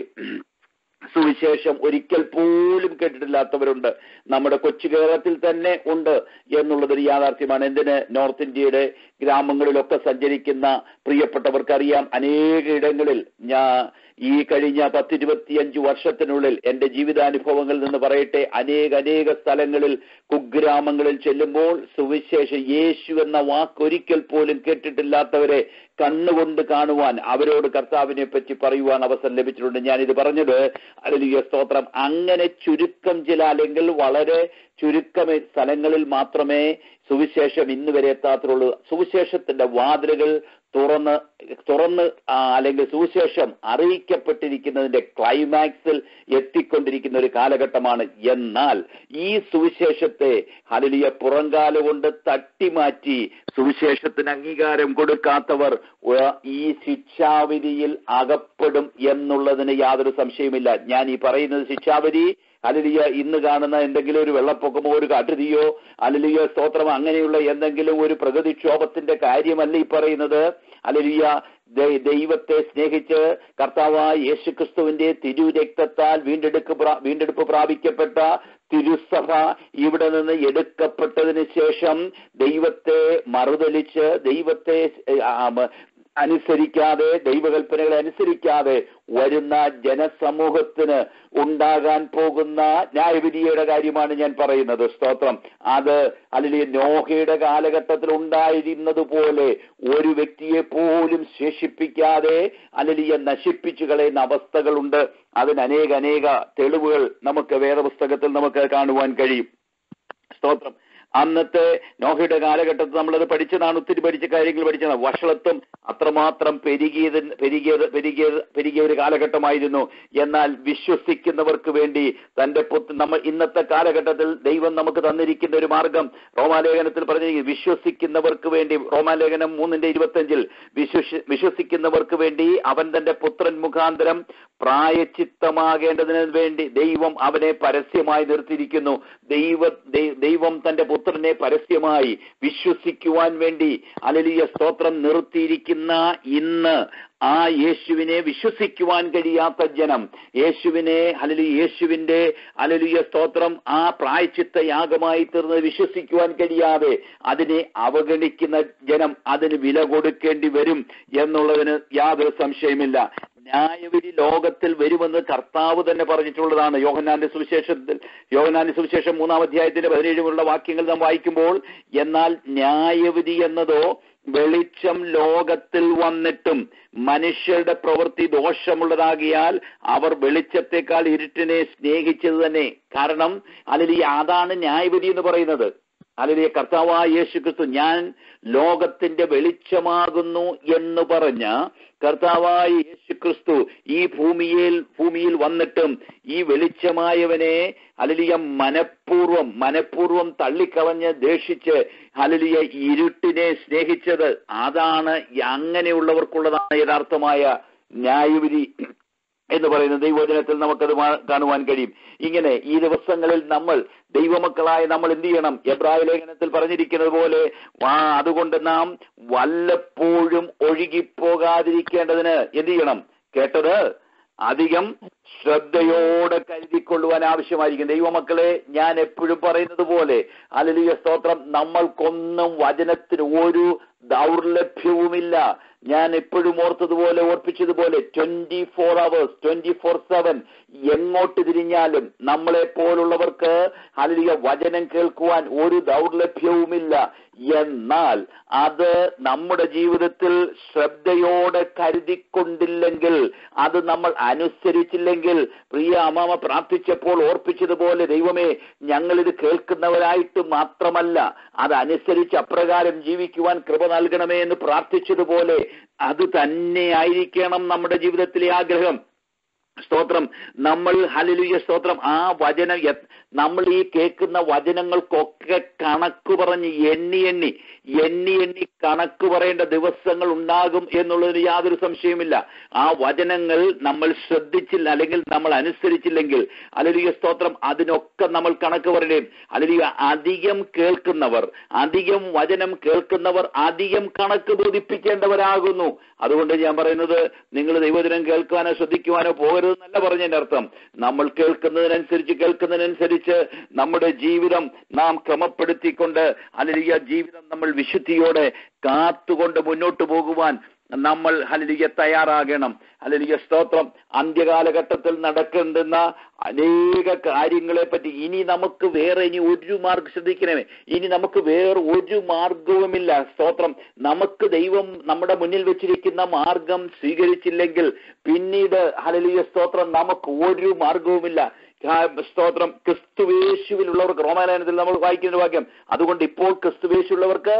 സുവിശേഷം ഒരിക്കൽ പോലും കേട്ടിട്ടില്ലാത്തവരുണ്ട് നമ്മുടെ കൊച്ചു കേരളത്തിൽ തന്നെ ഉണ്ട് എന്നുള്ളതൊരു യാഥാർത്ഥ്യമാണ് എന്തിന് നോർത്ത് ഇന്ത്യയുടെ ഗ്രാമങ്ങളിലൊക്കെ സഞ്ചരിക്കുന്ന പ്രിയപ്പെട്ടവർക്കറിയാം അനേക ഇടങ്ങളിൽ ഞാൻ ഈ കഴിഞ്ഞ പത്തിരുപത്തിയഞ്ച് വർഷത്തിനുള്ളിൽ എന്റെ ജീവിതാനുഭവങ്ങളിൽ നിന്ന് പറയട്ടെ അനേക അനേക സ്ഥലങ്ങളിൽ കുഗ്രാമങ്ങളിൽ ചെല്ലുമ്പോൾ സുവിശേഷ യേശു എന്ന വാക്കൊരിക്കൽ പോലും കേട്ടിട്ടില്ലാത്തവരെ കണ്ണുകൊണ്ട് കാണുവാൻ അവരോട് കർത്താവിനെ പറ്റി പറയുവാൻ അവസരം ലഭിച്ചിട്ടുണ്ട് ഞാനിത് പറഞ്ഞത് അല്ലെങ്കിൽ സ്തോത്രം അങ്ങനെ ചുരുക്കം ചില അല്ലെങ്കിൽ വളരെ ചുരുക്കം സ്ഥലങ്ങളിൽ മാത്രമേ സുവിശേഷം ഇന്ന് വരെ എത്താത്തുള്ളൂ സുവിശേഷത്തിന്റെ വാതിലുകൾ തുറന്ന് തുറന്ന് ആ, അല്ലെങ്കിൽ സുവിശേഷം അറിയിക്കപ്പെട്ടിരിക്കുന്നതിന്റെ ക്ലൈമാക്സിൽ എത്തിക്കൊണ്ടിരിക്കുന്ന ഒരു കാലഘട്ടമാണ് എന്നാൽ ഈ സുവിശേഷത്തെ ഹലിയ പുറങ്കാല കൊണ്ട് തട്ടിമാറ്റി സുവിശേഷത്തിന് അംഗീകാരം കൊടുക്കാത്തവർ ഉ- ഈ ശിക്ഷാവിധിയിൽ അകപ്പെടും എന്നുള്ളതിന് യാതൊരു സംശയമില്ല ഞാൻ ഈ പറയുന്നത് ശിക്ഷാവിധി അലലിയ ഇന്ന് കാണുന്ന എന്തെങ്കിലും ഒരു വെള്ളപ്പൊക്കമോ ഒരു കാട്ടുതീയോ അലലിയ സ്തോത്രം അങ്ങനെയുള്ള എന്തെങ്കിലും ഒരു പ്രകൃതിക്ഷോഭത്തിന്റെ കാര്യമല്ല ഈ പറയുന്നത് അലലിയ ദൈ- ദൈവത്തെ സ്നേഹിച്ച് കർത്താവായ യേശുക്രിസ്തുവിന്റെ തിരുരക്തത്താൽ വീണ്ടെടുക്ക് പ്രാ- വീണ്ടെടുപ്പ് പ്രാപിക്കപ്പെട്ട തിരുസഭ ഇവിടെ നിന്ന് എടുക്കപ്പെട്ടതിന് ശേഷം ദൈവത്തെ മറുതലിച്ച് ദൈവത്തെ ആ, മ- അനുസരിക്കാതെ ദൈവകൽപ്പനകളെ അനുസരിക്കാതെ വരുന്ന ജനസമൂഹത്തിന് ഉണ്ടാകാൻ പോകുന്ന ന്യായവിധിയുടെ കാര്യമാണ് ഞാൻ പറയുന്നത് സ്തോത്രം അത് അല്ലെങ്കിൽ നോഹയുടെ കാലഘട്ടത്തിൽ ഉണ്ടായിരുന്നത് പോലെ ഒരു വ്യക്തിയെ പോലും ശേഷിപ്പിക്കാതെ അല്ലെങ്കിൽ നശിപ്പിച്ചു കളയുന്ന അവസ്ഥകളുണ്ട് അതിന് അനേക അനേക തെളിവുകൾ നമുക്ക് വേദപുസ്തകത്തിൽ നമുക്ക് കാണുവാൻ കഴിയും സ്തോത്രം അന്നത്തെ നോഹയുടെ കാലഘട്ടത്തിൽ നമ്മളത് പഠിച്ചതാണ് ഒത്തിരി പഠിച്ച കാര്യങ്ങൾ പഠിച്ചതാണ് വഷളത്വം അത്രമാത്രം പെരുകിയത് പെരുകിയത് പെരുകിയത് പെരുകിയ ഒരു കാലഘട്ടമായിരുന്നു എന്നാൽ വിശ്വസിക്കുന്നവർക്ക് വേണ്ടി തന്റെ പുത്ര നമ്മൾ ഇന്നത്തെ കാലഘട്ടത്തിൽ ദൈവം നമുക്ക് തന്നിരിക്കുന്ന ഒരു മാർഗം റോമാലേഖനത്തിൽ പറഞ്ഞിരിക്കുന്നു വിശ്വസിക്കുന്നവർക്ക് വേണ്ടി റോമാലേഖനം മൂന്നിന്റെ ഇരുപത്തഞ്ചിൽ വിശ്വസി വിശ്വസിക്കുന്നവർക്ക് വേണ്ടി അവൻ തന്റെ പുത്രൻ മുഖാന്തരം പ്രായച്ചിത്തമാകേണ്ടതിന് വേണ്ടി ദൈവം അവനെ പരസ്യമായി നിർത്തിയിരിക്കുന്നു ദൈവ ദൈ- ദൈവം തന്റെ പുത്രനെ പരസ്യമായി വിശ്വസിക്കുവാൻ വേണ്ടി അലലിയ സ്തോത്രം നിർത്തിയിരിക്കുന്ന ഇന്ന് ആ യേശുവിനെ വിശ്വസിക്കുവാൻ കഴിയാത്ത ജനം യേശുവിനെ അലലി യേശുവിന്റെ അലലിയ സ്തോത്രം ആ പ്രായച്ചിത്ത യാഗമായി തീർന്ന് വിശ്വസിക്കുവാൻ കഴിയാതെ അതിനെ അവഗണിക്കുന്ന ജനം അതിന് വില കൊടുക്കേണ്ടി വരും എന്നുള്ളതിന് യാതൊരു സംശയമില്ല ന്യായവിധി ലോകത്തിൽ വരുമെന്ന് കർത്താവ് തന്നെ പറഞ്ഞിട്ടുള്ളതാണ് യോഹന്നാന്റെ സുവിശേഷത്തിൽ യോഹന്നാന്റെ സുവിശേഷം മൂന്നാം അധ്യായത്തിന്റെ പതിനേഴുമുള്ള വാക്യങ്ങൾ നാം വായിക്കുമ്പോൾ എന്നാൽ ന്യായവിധി എന്നതോ വെളിച്ചം ലോകത്തിൽ വന്നിട്ടും മനുഷ്യരുടെ പ്രവൃത്തി ദോഷമുള്ളതാകിയാൽ അവർ വെളിച്ചത്തെക്കാൾ ഇരുട്ടിനെ സ്നേഹിച്ചത് തന്നെ കാരണം അല്ലെങ്കിൽ അതാണ് ന്യായവിധി എന്ന് പറയുന്നത് അല്ലെങ്കിൽ കർത്താവായ യേശു ക്രിസ്തു ഞാൻ ലോകത്തിന്റെ വെളിച്ചമാകുന്നു എന്ന് പറഞ്ഞ കർത്താവായ യേശു ക്രിസ്തു ഈ ഭൂമിയിൽ ഭൂമിയിൽ വന്നിട്ടും ഈ വെളിച്ചമായവനെ അലലിയ മനഃപൂർവം മനഃപൂർവം തള്ളിക്കളഞ്ഞ് ദേഷിച്ച് അലലിയ ഇരുട്ടിനെ സ്നേഹിച്ചത് അതാണ് അങ്ങനെയുള്ളവർക്കുള്ളതാണ് യഥാർത്ഥമായ ന്യായവിധി എന്ന് പറയുന്ന ദൈവവചനത്തിൽ നമുക്കത് മാ- കാണുവാൻ കഴിയും ഇങ്ങനെ ഈ ദിവസങ്ങളിൽ നമ്മൾ ദൈവമക്കളായ നമ്മൾ എന്ത് ചെയ്യണം എബ്രായ ലേഖനത്തിൽ പറഞ്ഞിരിക്കുന്നത് പോലെ ആ അതുകൊണ്ട് നാം വല്ലപ്പോഴും ഒഴുകിപ്പോകാതിരിക്കേണ്ടതിന് എന്ത് ചെയ്യണം കേട്ടത് അധികം ശ്രദ്ധയോടെ കരുതിക്കൊള്ളുവാൻ ആവശ്യമായിരിക്കും ദൈവമക്കളെ ഞാൻ എപ്പോഴും പറയുന്നത് പോലെ അലലിയ സ്തോത്രം നമ്മൾക്കൊന്നും വചനത്തിന് ഒരു ദൗർലഭ്യവുമില്ല ഞാൻ എപ്പോഴും ഓർത്തതുപോലെ ഓർപ്പിച്ചതുപോലെ twenty four hours twenty four seven എങ്ങോട്ട് തിരിഞ്ഞാലും നമ്മളെ പോലുള്ളവർക്ക് അലലിയ വചനം കേൾക്കുവാൻ ഒരു ദൗർലഭ്യവുമില്ല എന്നാൽ അത് നമ്മുടെ ജീവിതത്തിൽ ശ്രദ്ധയോടെ കരുതിക്കൊണ്ടില്ലെങ്കിൽ അത് നമ്മൾ അനുസരിച്ചില്ലെങ്കിൽ പ്രിയ അമ്മാമ പ്രാർത്ഥിച്ചപ്പോൾ ഓർപ്പിച്ചതുപോലെ ദൈവമേ ഞങ്ങൾ ഇത് കേൾക്കുന്നവരായിട്ട് മാത്രമല്ല അതനുസരിച്ച് അപ്രകാരം ജീവിക്കുവാൻ കൃപ നൽകണമേ എന്ന് പ്രാർത്ഥിച്ചതുപോലെ അത് തന്നെയായിരിക്കണം നമ്മുടെ ജീവിതത്തിലെ ആഗ്രഹം സ്തോത്രം നമ്മൾ ഹലിലുയ സ്തോത്രം ആ വചനം എ- നമ്മൾ ഈ കേൾക്കുന്ന വചനങ്ങൾക്കൊക്കെ കണക്ക് പറഞ്ഞ് എണ്ണി എണ്ണി എണ്ണി എണ്ണി കണക്ക് പറയേണ്ട ദിവസങ്ങൾ ഉണ്ടാകും എന്നുള്ളതിന് യാതൊരു സംശയവുമില്ല ആ വചനങ്ങൾ നമ്മൾ ശ്രദ്ധിച്ചില്ല അല്ലെങ്കിൽ നമ്മൾ അനുസരിച്ചില്ലെങ്കിൽ അലലിയ സ്തോത്രം അതിനൊക്കെ നമ്മൾ കണക്ക് പറയണേ അലലിയ അധികം കേൾക്കുന്നവർ അധികം വചനം കേൾക്കുന്നവർ അധികം കണക്ക് ബോധിപ്പിക്കേണ്ടവരാകുന്നു അതുകൊണ്ട് ഞാൻ പറയുന്നത് നിങ്ങൾ ദൈവദിനം കേൾക്കുവാനോ ശ്രദ്ധിക്കുവാനോ പോകരുതെന്നല്ല പറഞ്ഞതിന്റെ അർത്ഥം നമ്മൾ കേൾക്കുന്നതിനനുസരിച്ച് കേൾക്കുന്നതിനനുസരിച്ച് നമ്മുടെ ജീവിതം നാം ക്രമപ്പെടുത്തിക്കൊണ്ട് അല്ലെങ്കിൽ ജീവിതം നമ്മൾ വിശുദ്ധിയോടെ കാത്തുകൊണ്ട് മുന്നോട്ട് പോകുവാൻ നമ്മൾ ഹലിയ തയ്യാറാകണം ഹലിയ സ്തോത്രം അന്ത്യകാലഘട്ടത്തിൽ നടക്കേണ്ടുന്ന അനേക കാര്യങ്ങളെ പറ്റി ഇനി നമുക്ക് വേറെ ഇനി ഒരു മാർഗം ശ്രദ്ധിക്കണമേ ഇനി നമുക്ക് വേറെ ഒരു മാർഗവുമില്ല സ്തോത്രം നമുക്ക് ദൈവം നമ്മുടെ മുന്നിൽ വെച്ചിരിക്കുന്ന മാർഗം സ്വീകരിച്ചില്ലെങ്കിൽ പിന്നീട് ഹലലിയ സ്തോത്രം നമുക്ക് ഒരു മാർഗവുമില്ല ആ, സ്തോത്രം ക്രിസ്തുവേശുവിലുള്ളവർക്ക് റോമാലയനത്തിൽ നമ്മൾ വായിക്കുന്ന ഒരു വാക്യം അതുകൊണ്ട് ഇപ്പോൾ ക്രിസ്തുവേശുള്ളവർക്ക്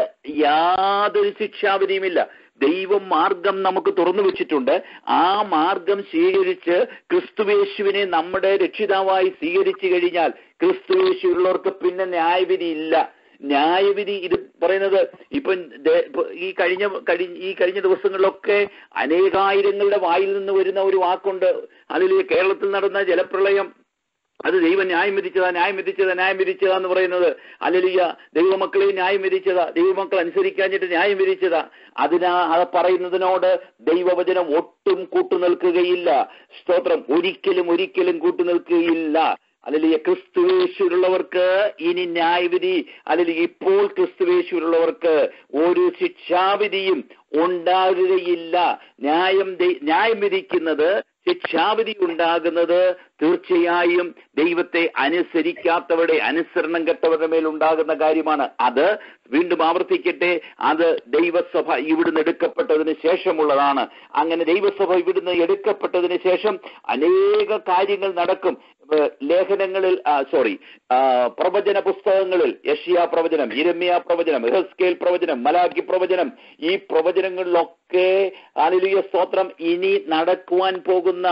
യാതൊരു ശിക്ഷാവിധിയുമില്ല ദൈവം മാർഗം നമുക്ക് തുറന്നു വെച്ചിട്ടുണ്ട് ആ മാർഗം സ്വീകരിച്ച് ക്രിസ്തുവേശുവിനെ നമ്മുടെ രക്ഷിതാവായി സ്വീകരിച്ചു കഴിഞ്ഞാൽ ക്രിസ്തുവേശുള്ളവർക്ക് പിന്നെ ന്യായവിധി ഇല്ല ന്യായവിധി ഇത് പറയുന്നത് ഇപ്പം ദേ- ഇപ്പൊ ഈ കഴിഞ്ഞ കഴി- ഈ കഴിഞ്ഞ ദിവസങ്ങളിലൊക്കെ അനേകായിരങ്ങളുടെ വായിൽ നിന്ന് വരുന്ന ഒരു വാക്കുണ്ട് അതിൽ കേരളത്തിൽ നടന്ന ജലപ്രളയം അത് ദൈവം ന്യായം വിധിച്ചതാ ന്യായം വിധിച്ചതാ ന്യായം വിധിച്ചതാ എന്ന് പറയുന്നത് അല്ലലിയ ദൈവമക്കളെ ന്യായം വിധിച്ചതാ ദൈവമക്കൾ അനുസരിക്കാഞ്ഞിട്ട് ന്യായം വിധിച്ചതാ അതിനാ അത് പറയുന്നതിനോട് ദൈവവചനം ഒട്ടും കൂട്ടുനിൽക്കുകയില്ല സ്തോത്രം ഒരിക്കലും ഒരിക്കലും കൂട്ടുനിൽക്കുകയില്ല അല്ലെങ്കിൽ ക്രിസ്തുവേശുള്ളവർക്ക് ഇനി ന്യായവിധി അല്ലെങ്കിൽ ഇപ്പോൾ ക്രിസ്തുവേശുള്ളവർക്ക് ഒരു ശിക്ഷാവിധിയും ഉണ്ടാകുകയില്ല ന്യായം ദൈ- ന്യായം വിധിക്കുന്നത് ശിക്ഷാവിധി ഉണ്ടാകുന്നത് തീർച്ചയായും ദൈവത്തെ അനുസരിക്കാത്തവരുടെ അനുസരണം കെട്ടവരുടെ മേൽ ഉണ്ടാകുന്ന കാര്യമാണ് അത് വീണ്ടും ആവർത്തിക്കട്ടെ അത് ദൈവസഭ ഇവിടുന്ന് എടുക്കപ്പെട്ടതിന് ശേഷമുള്ളതാണ് അങ്ങനെ ദൈവസഭ ഇവിടുന്ന് എടുക്കപ്പെട്ടതിന് ശേഷം അനേക കാര്യങ്ങൾ നടക്കും ഏഹ് ലേഖനങ്ങളിൽ സോറി പ്രവചന പുസ്തകങ്ങളിൽ യഷിയ പ്രവചനം ഇരമ്യ പ്രവചനം എഹസ്കേൽ പ്രവചനം മലാക്കി പ്രവചനം ഈ പ്രവചനങ്ങളിലൊക്കെ അലിലിയ സ്തോത്രം ഇനി നടക്കുവാൻ പോകുന്ന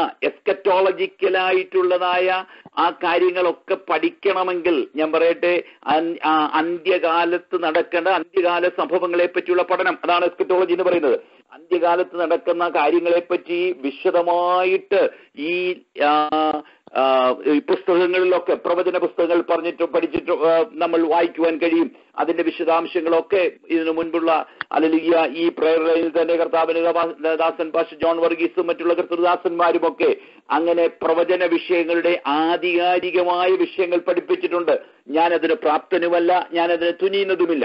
എസ്കറ്റോളജിക്കലായിട്ടുള്ളതായ ആ കാര്യങ്ങളൊക്കെ പഠിക്കണമെങ്കിൽ ഞാൻ പറയട്ടെ അൻ- ആ അന്ത്യകാലത്ത് നടക്കേണ്ട അന്ത്യകാല സംഭവങ്ങളെ പറ്റിയുള്ള പഠനം അതാണ് എസ്കറ്റോളജി എന്ന് പറയുന്നത് അന്ത്യകാലത്ത് നടക്കുന്ന കാര്യങ്ങളെ പറ്റി വിശദമായിട്ട് ഈ ആ, ആ, ഈ പുസ്തകങ്ങളിലൊക്കെ പ്രവചന പുസ്തകങ്ങൾ പറഞ്ഞിട്ട് പഠിച്ചിട്ട് ആ, നമ്മൾ വായിക്കുവാൻ കഴിയും അതിന്റെ വിശദാംശങ്ങളൊക്കെ ഇതിനു മുൻപുള്ള അല്ലെങ്കിൽ ഈ പ്രയർ ലൈനിൽ തന്നെ കർത്താവിന് ദാസൻ പാഷ ജോൺ വർഗീസും മറ്റുള്ള കർത്തൃദാസന്മാരും ഒക്കെ അങ്ങനെ പ്രവചന വിഷയങ്ങളുടെ ആധികാരികമായ വിഷയങ്ങൾ പഠിപ്പിച്ചിട്ടുണ്ട് ഞാനതിന് പ്രാപ്തനുമല്ല ഞാനതിന് തുനിയുന്നതുമില്ല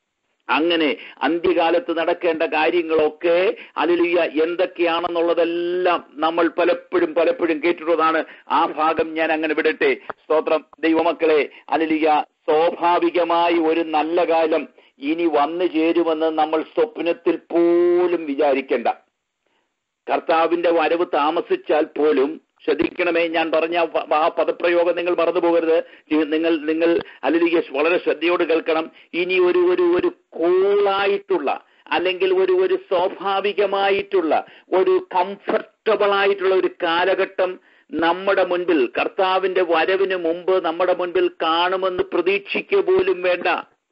അങ്ങനെ അന്ത്യകാലത്ത് നടക്കേണ്ട കാര്യങ്ങളൊക്കെ അലിലിയ എന്തൊക്കെയാണെന്നുള്ളതെല്ലാം നമ്മൾ പലപ്പോഴും പലപ്പോഴും കേട്ടിട്ടുള്ളതാണ് ആ ഭാഗം ഞാൻ അങ്ങനെ വിടട്ടെ സ്തോത്രം ദൈവമക്കളെ അലിലിയ സ്വാഭാവികമായി ഒരു നല്ല കാലം ഇനി വന്നു ചേരുമെന്ന് നമ്മൾ സ്വപ്നത്തിൽ പോലും വിചാരിക്കേണ്ട കർത്താവിന്റെ വരവ് താമസിച്ചാൽ പോലും ശ്രദ്ധിക്കണമേ ഞാൻ പറഞ്ഞ ആ- ആ പദപ്രയോഗം നിങ്ങൾ മറന്നു പോകരുത് ഈ- നിങ്ങൾ നിങ്ങൾ അല്ലെങ്കിൽ വളരെ ശ്രദ്ധയോട് കേൾക്കണം ഇനി ഒരു ഒരു ഒരു കൂളായിട്ടുള്ള അല്ലെങ്കിൽ ഒരു ഒരു സ്വാഭാവികമായിട്ടുള്ള ഒരു കംഫർട്ടബിൾ ആയിട്ടുള്ള ഒരു കാലഘട്ടം നമ്മുടെ മുൻപിൽ കർത്താവിന്റെ വരവിന് മുമ്പ് നമ്മുടെ മുൻപിൽ കാണുമെന്ന് പ്രതീക്ഷിക്കുക പോലും വേണ്ട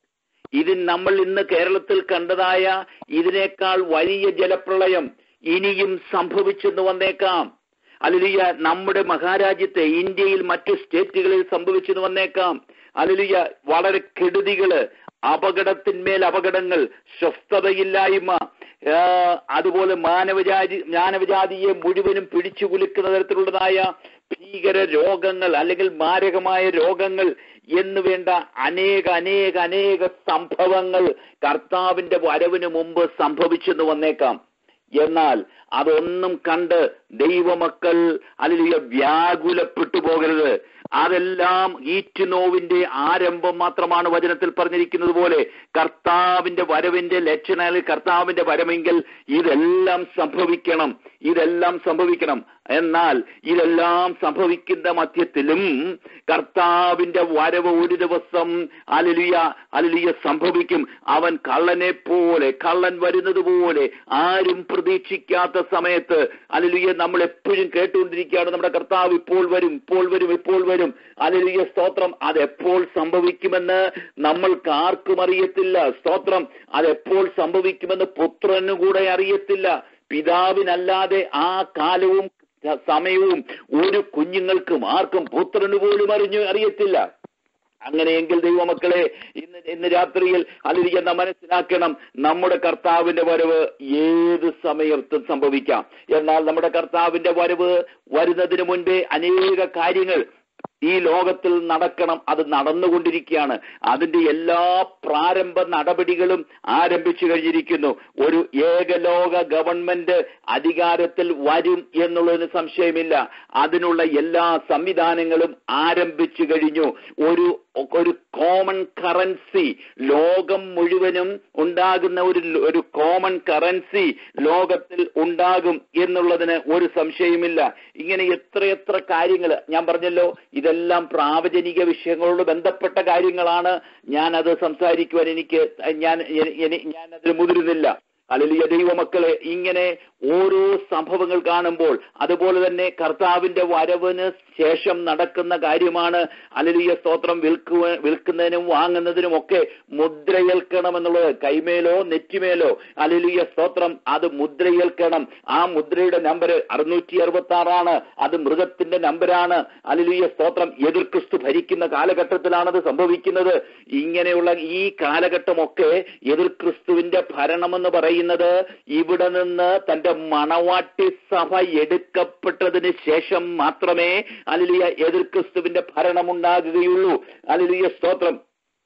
ഇതിൽ നമ്മൾ ഇന്ന് കേരളത്തിൽ കണ്ടതായ ഇതിനേക്കാൾ വലിയ ജലപ്രളയം ഇനിയും സംഭവിച്ചെന്ന് വന്നേക്കാം അലലിയ നമ്മുടെ മഹാരാജ്യത്തെ ഇന്ത്യയിൽ മറ്റു സ്റ്റേറ്റുകളിൽ സംഭവിച്ചെന്ന് വന്നേക്കാം അലലിയ വളരെ കെടുതികള് അപകടത്തിന്മേൽ അപകടങ്ങൾ സ്വസ്ഥതയില്ലായ്മ ആ, അതുപോലെ മാനവജാതി മാനവജാതിയെ മുഴുവനും പിടിച്ചു കുലുക്കുന്ന തരത്തിലുള്ളതായ ഭീകര രോഗങ്ങൾ അല്ലെങ്കിൽ മാരകമായ രോഗങ്ങൾ എന്ന് വേണ്ട അനേക അനേക അനേക സംഭവങ്ങൾ കർത്താവിന്റെ വരവിന് മുമ്പ് സംഭവിച്ചെന്ന് വന്നേക്കാം എന്നാൽ അതൊന്നും കണ്ട് ദൈവമക്കൾ അല്ലെങ്കിൽ വ്യാകുലപ്പെട്ടു പോകരുത് അതെല്ലാം ഈറ്റുനോവിന്റെ ആരംഭം മാത്രമാണ് വചനത്തിൽ പറഞ്ഞിരിക്കുന്നത് പോലെ കർത്താവിന്റെ വരവിന്റെ ലക്ഷണ കർത്താവിന്റെ വരവെങ്കിൽ ഇതെല്ലാം സംഭവിക്കണം ഇതെല്ലാം സംഭവിക്കണം എന്നാൽ ഇതെല്ലാം സംഭവിക്കുന്ന മധ്യത്തിലും കർത്താവിന്റെ വരവ് ഒരു ദിവസം അലലിയ അലലിയ സംഭവിക്കും അവൻ കള്ളനെ പോലെ കള്ളൻ വരുന്നത് പോലെ ആരും പ്രതീക്ഷിക്കാത്ത സമയത്ത് അലലിയ നമ്മൾ എപ്പോഴും കേട്ടുകൊണ്ടിരിക്കുകയാണ് നമ്മുടെ കർത്താവ് ഇപ്പോൾ വരും ഇപ്പോൾ വരും ഇപ്പോൾ വരും അലലിയ സ്തോത്രം അതെപ്പോൾ സംഭവിക്കുമെന്ന് നമ്മൾക്ക് ആർക്കും അറിയത്തില്ല സ്തോത്രം അതെപ്പോൾ സംഭവിക്കുമെന്ന് പുത്രനു കൂടെ അറിയത്തില്ല പിതാവിനല്ലാതെ ആ കാലവും സമയവും ഒരു കുഞ്ഞുങ്ങൾക്കും ആർക്കും പുത്രന് പോലും അറിഞ്ഞു അറിയത്തില്ല അങ്ങനെയെങ്കിൽ ദൈവമക്കളെ ഇന്ന് ഇന്ന് രാത്രിയിൽ അല്ലെങ്കിൽ നാം മനസ്സിലാക്കണം നമ്മുടെ കർത്താവിന്റെ വരവ് ഏത് സമയത്തും സംഭവിക്കാം എന്നാൽ നമ്മുടെ കർത്താവിന്റെ വരവ് വരുന്നതിന് മുൻപേ അനേക കാര്യങ്ങൾ ഈ ലോകത്തിൽ നടക്കണം അത് നടന്നുകൊണ്ടിരിക്കുകയാണ് അതിന്റെ എല്ലാ പ്രാരംഭ നടപടികളും ആരംഭിച്ചു കഴിഞ്ഞിരിക്കുന്നു ഒരു ഏകലോക ഗവൺമെന്റ് അധികാരത്തിൽ വരും എന്നുള്ളതിന് സംശയമില്ല അതിനുള്ള എല്ലാ സംവിധാനങ്ങളും ആരംഭിച്ചു കഴിഞ്ഞു ഒരു ഒരു കോമൺ കറൻസി ലോകം മുഴുവനും ഉണ്ടാകുന്ന ഒരു ഒരു കോമൺ കറൻസി ലോകത്തിൽ ഉണ്ടാകും എന്നുള്ളതിന് ഒരു സംശയമില്ല ഇങ്ങനെ എത്രയെത്ര കാര്യങ്ങൾ ഞാൻ പറഞ്ഞല്ലോ ഇതെല്ലാം പ്രാവചനിക വിഷയങ്ങളോട് ബന്ധപ്പെട്ട കാര്യങ്ങളാണ് ഞാൻ അത് സംസാരിക്കുവാൻ എനിക്ക് ഞാൻ എനി- ഞാൻ അതിന് മുതിരുന്നില്ല അലലിയ ദൈവമക്കളെ ഇങ്ങനെ ഓരോ സംഭവങ്ങൾ കാണുമ്പോൾ അതുപോലെ തന്നെ കർത്താവിന്റെ വരവിന് ശേഷം നടക്കുന്ന കാര്യമാണ് അലലിയ സ്തോത്രം വിൽക്കുവ വിൽക്കുന്നതിനും വാങ്ങുന്നതിനും ഒക്കെ മുദ്രയേൽക്കണമെന്നുള്ളത് കൈമേലോ നെറ്റിമേലോ അലലിയ സ്തോത്രം അത് മുദ്രയേൽക്കണം ആ മുദ്രയുടെ നമ്പർ അറുന്നൂറ്റി അറുപത്തി ആറാണ് അത് മൃഗത്തിന്റെ നമ്പരാണ് അലലിയ സ്തോത്രം എതിർ ക്രിസ്തു ഭരിക്കുന്ന കാലഘട്ടത്തിലാണത് സംഭവിക്കുന്നത് ഇങ്ങനെയുള്ള ഈ കാലഘട്ടമൊക്കെ എതിർ ക്രിസ്തുവിന്റെ ഭരണമെന്ന് പറയുന്നത് ഇവിടെ നിന്ന് തന്റെ മണവാട്ടി സഭ എടുക്കപ്പെട്ടതിന് ശേഷം മാത്രമേ അലിലിയ എതിർ ക്രിസ്തുവിന്റെ ഭരണം ഉണ്ടാകുകയുള്ളൂ അലിലിയ സ്തോത്രം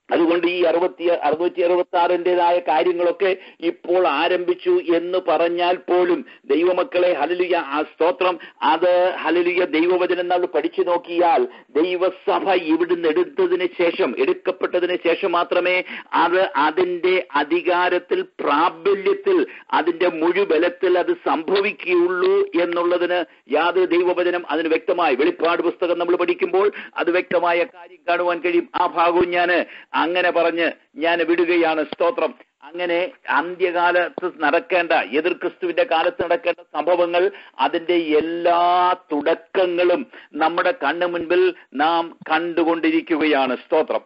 അതുകൊണ്ട് ഈ അറുപത്തി അറുന്നൂറ്റി അറുപത്തി ആറിൻ്റെതായ കാര്യങ്ങളൊക്കെ ഇപ്പോൾ ആരംഭിച്ചു എന്ന് പറഞ്ഞാൽ പോലും ദൈവമക്കളെ ഹലലുയ ആ സ്തോത്രം അത് ഹലലുയ ദൈവവചനം നമ്മൾ പഠിച്ചു നോക്കിയാൽ ദൈവസഭ ഇവിടുന്ന് എടുത്തതിന് ശേഷം എടുക്കപ്പെട്ടതിന് ശേഷം മാത്രമേ അത് അതിന്റെ അധികാരത്തിൽ പ്രാബല്യത്തിൽ അതിന്റെ മുഴുബലത്തിൽ അത് സംഭവിക്കുകയുള്ളൂ എന്നുള്ളതിന് യാതൊരു ദൈവവചനം അതിന് വ്യക്തമായി വെളിപ്പാട് പുസ്തകം നമ്മൾ പഠിക്കുമ്പോൾ അത് വ്യക്തമായ കാര്യം കാണുവാൻ കഴിയും ആ ഭാഗവും ഞാൻ അങ്ങനെ പറഞ്ഞ് ഞാൻ വിടുകയാണ് സ്തോത്രം അങ്ങനെ അന്ത്യകാലത്ത് നടക്കേണ്ട എതിർ ക്രിസ്തുവിന്റെ കാലത്ത് നടക്കേണ്ട സംഭവങ്ങൾ അതിന്റെ എല്ലാ തുടക്കങ്ങളും നമ്മുടെ കണ്ണു മുൻപിൽ നാം കണ്ടുകൊണ്ടിരിക്കുകയാണ് സ്തോത്രം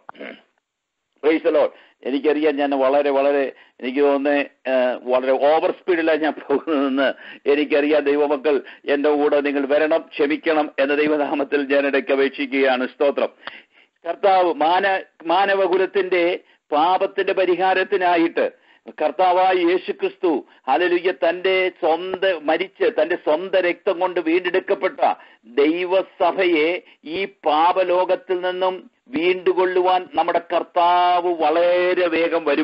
പ്രൈസലോ എനിക്കറിയാം ഞാൻ വളരെ വളരെ എനിക്ക് തോന്നുന്നത് വളരെ ഓവർ സ്പീഡിലാണ് ഞാൻ പോകുന്നതെന്ന് എനിക്കറിയാം ദൈവമക്കൾ എന്റെ കൂടെ നിങ്ങൾ വരണം ക്ഷമിക്കണം എന്ന ദൈവനാമത്തിൽ ഞാൻ ഇടയ്ക്ക് അപേക്ഷിക്കുകയാണ് സ്തോത്രം കർത്താവ് മാന മാനവകുലത്തിന്റെ പാപത്തിന്റെ പരിഹാരത്തിനായിട്ട് കർത്താവായ യേശുക്രിസ്തു ഹലലുയ്യ തന്റെ സ്വന്തം മരിച്ച് തന്റെ സ്വന്തം രക്തം കൊണ്ട് വീണ്ടെടുക്കപ്പെട്ട ദൈവസഭയെ ഈ പാപലോകത്തിൽ നിന്നും വീണ്ടുകൊള്ളുവാൻ നമ്മുടെ കർത്താവ് വളരെ വേഗം വരും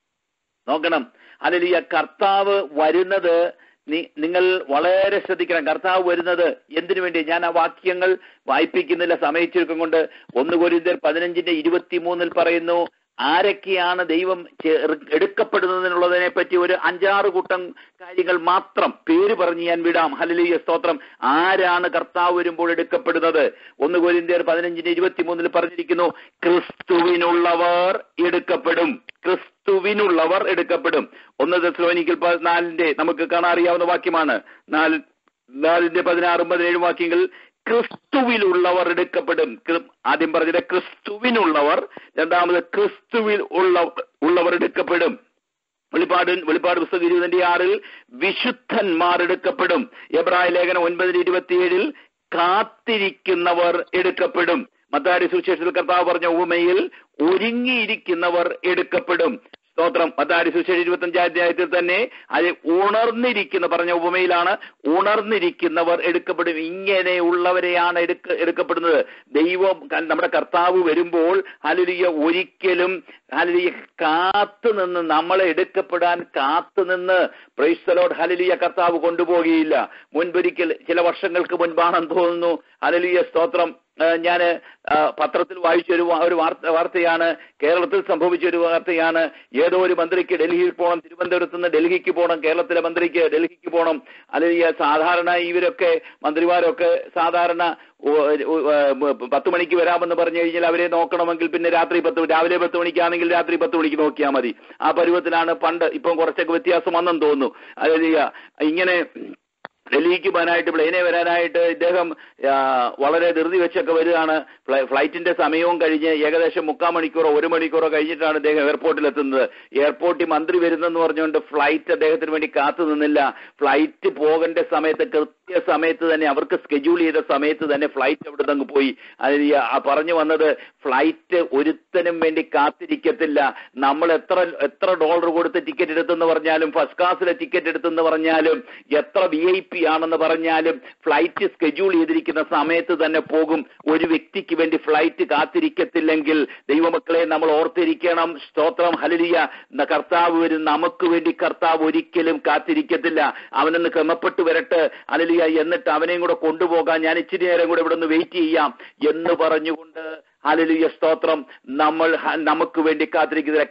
നോക്കണം ഹലലുയ്യ കർത്താവ് വരുന്നത് നി- നിങ്ങൾ വളരെ ശ്രദ്ധിക്കണം കർത്താവ് വരുന്നത് എന്തിനു വേണ്ടി ഞാൻ ആ വാക്യങ്ങൾ വായിപ്പിക്കുന്നില്ല സമയച്ചുരുക്കം കൊണ്ട് ഒന്ന് കൊരിന്തർ പതിനഞ്ചിന്റെ ഇരുപത്തിമൂന്നിൽ പറയുന്നു ആരൊക്കെയാണ് ദൈവം ചേർ- എടുക്കപ്പെടുന്നതിനുള്ളതിനെ പറ്റി ഒരു അഞ്ചാറ് കൂട്ടം കാര്യങ്ങൾ മാത്രം പേര് പറഞ്ഞ് ഞാൻ വിടാം ഹലലിയ സ്തോത്രം ആരാണ് കർത്താവ് വരുമ്പോൾ എടുക്കപ്പെടുന്നത് ഒന്ന് കൊരിന്ത്യർ പതിനഞ്ചിന്റെ ഇരുപത്തിമൂന്നിൽ പറഞ്ഞിരിക്കുന്നു ക്രിസ്തുവിനുള്ളവർ എടുക്കപ്പെടും ക്രിസ്തുവിനുള്ളവർ എടുക്കപ്പെടും ഒന്ന് തെസ്ലോനിക്കൽ നാലിന്റെ നമുക്ക് കാണാൻ അറിയാവുന്ന വാക്യമാണ് നാല് നാലിന്റെ പതിനാറും പതിനേഴും വാക്യങ്ങൾ ക്രിസ്തുവിലുള്ളവർ എടുക്കപ്പെടും ക്രി- ആദ്യം പറഞ്ഞത് ക്രിസ്തുവിനുള്ളവർ രണ്ടാമത് ക്രിസ്തുവിൽ ഉള്ള ഉള്ളവർ എടുക്കപ്പെടും വെളിപ്പാട് വെളിപ്പാട് പുസ്തകം ഇരുപതിന്റെ ആറിൽ വിശുദ്ധന്മാർ എടുക്കപ്പെടും എബ്രായ ലേഖനം ഒൻപതിന് ഇരുപത്തിയേഴിൽ കാത്തിരിക്കുന്നവർ എടുക്കപ്പെടും മത്താരി സുവിശേഷത്തിൽ കർത്താവ് പറഞ്ഞ ഉപമയിൽ ഒരുങ്ങിയിരിക്കുന്നവർ എടുക്കപ്പെടും സ്തോത്രം മത്താരി സുവിശേഷം ഇരുപത്തഞ്ചാം അധ്യായത്തിൽ തന്നെ അത് ഉണർന്നിരിക്കുന്ന പറഞ്ഞ ഉപമയിലാണ് ഉണർന്നിരിക്കുന്നവർ എടുക്കപ്പെടും ഇങ്ങനെയുള്ളവരെയാണ് എടുക്ക എടുക്കപ്പെടുന്നത് ദൈവം ക- നമ്മുടെ കർത്താവ് വരുമ്പോൾ ഹലിയ ഒരിക്കലും ഹലിയ കാത്തു നിന്ന് നമ്മളെ എടുക്കപ്പെടാൻ കാത്തു നിന്ന് പ്രൈസ്തലോട് ഹലിയ കർത്താവ് കൊണ്ടുപോകുകയില്ല മുൻപൊരിക്കൽ ചില വർഷങ്ങൾക്ക് മുൻപാണെന്ന് തോന്നുന്നു ഹലിയ സ്തോത്രം ഞാൻ പത്രത്തിൽ വായിച്ച ഒരു വാ- ഒരു വാർത്ത വാർത്തയാണ് കേരളത്തിൽ സംഭവിച്ച ഒരു വാർത്തയാണ് ഏതോ ഒരു മന്ത്രിക്ക് ഡൽഹിയിൽ പോകണം തിരുവനന്തപുരത്ത് നിന്ന് ഡൽഹിക്ക് പോകണം കേരളത്തിലെ മന്ത്രിക്ക് ഡൽഹിക്ക് പോകണം അല്ലെങ്കിൽ സാധാരണ ഇവരൊക്കെ മന്ത്രിമാരൊക്കെ സാധാരണ ഓ- ഓ- ഏ, പത്ത് മണിക്ക് വരാമെന്ന് പറഞ്ഞു കഴിഞ്ഞാൽ അവരെ നോക്കണമെങ്കിൽ പിന്നെ രാത്രി പത്ത് രാവിലെ പത്ത് മണിക്കാണെങ്കിൽ രാത്രി പത്ത് മണിക്ക് നോക്കിയാൽ മതി ആ പരുവത്തിലാണ് പണ്ട് ഇപ്പം കുറച്ചൊക്കെ വ്യത്യാസം വന്നെന്ന് തോന്നുന്നു അതായത് ഇങ്ങനെ ഡൽഹിക്ക് പോകാനായിട്ട് പ്ലെയിനെ വരാനായിട്ട് ഇദ്ദേഹം ആ, വളരെ ധൃതി വെച്ചൊക്കെ വരികയാണ് ഫ്ലൈ- ഫ്ലൈറ്റിന്റെ സമയവും കഴിഞ്ഞ് ഏകദേശം മുക്കാൽ മണിക്കൂറോ ഒരു മണിക്കൂറോ കഴിഞ്ഞിട്ടാണ് ഇദ്ദേഹം എയർപോർട്ടിൽ എത്തുന്നത് എയർപോർട്ടിൽ മന്ത്രി വരുന്നെന്ന് പറഞ്ഞുകൊണ്ട് ഫ്ലൈറ്റ് അദ്ദേഹത്തിന് വേണ്ടി കാത്തു നിന്നില്ല ഫ്ലൈറ്റ് പോകേണ്ട സമയത്ത് കൃത്യ സമയത്ത് തന്നെ അവർക്ക് സ്കെഡ്യൂൾ ചെയ്ത സമയത്ത് തന്നെ ഫ്ലൈറ്റ് അവിടെ നിന്ന് അങ്ങ് പോയി അത് ഈ ആ പറഞ്ഞു വന്നത് ഫ്ലൈറ്റ് ഒരുത്തനും വേണ്ടി കാത്തിരിക്കത്തില്ല നമ്മൾ എത്ര എത്ര ഡോളർ കൊടുത്ത് ടിക്കറ്റ് എടുത്തെന്ന് പറഞ്ഞാലും ഫസ്റ്റ് ക്ലാസ്സിലെ ടിക്കറ്റ് എടുത്തെന്ന് പറഞ്ഞാലും എത്ര വി ഐ പി ആണെന്ന് പറഞ്ഞാലും ഫ്ലൈറ്റ് സ്കെഡ്യൂൾ ചെയ്തിരിക്കുന്ന സമയത്ത് തന്നെ പോകും ഒരു വ്യക്തിക്ക് വേണ്ടി ഫ്ലൈറ്റ് കാത്തിരിക്കത്തില്ലെങ്കിൽ ദൈവമക്കളെ നമ്മൾ ഓർത്തിരിക്കണം സ്തോത്രം ഹലിയ കർത്താവ് വരും നമുക്ക് വേണ്ടി കർത്താവ് ഒരിക്കലും കാത്തിരിക്കത്തില്ല അവനൊന്ന് ക്രമപ്പെട്ടു വരട്ടെ ഹലിയ എന്നിട്ട് അവനെയും കൂടെ കൊണ്ടുപോകാൻ ഞാൻ ഇച്ചിരി നേരം കൂടെ ഇവിടെ ഒന്ന് വെയിറ്റ് ചെയ്യാം എന്ന് പറഞ്ഞുകൊണ്ട് ഹലിയ സ്തോത്രം നമ്മൾ ഹ- നമുക്ക് വേണ്ടി കാത്തിരിക്കുന്നില്ല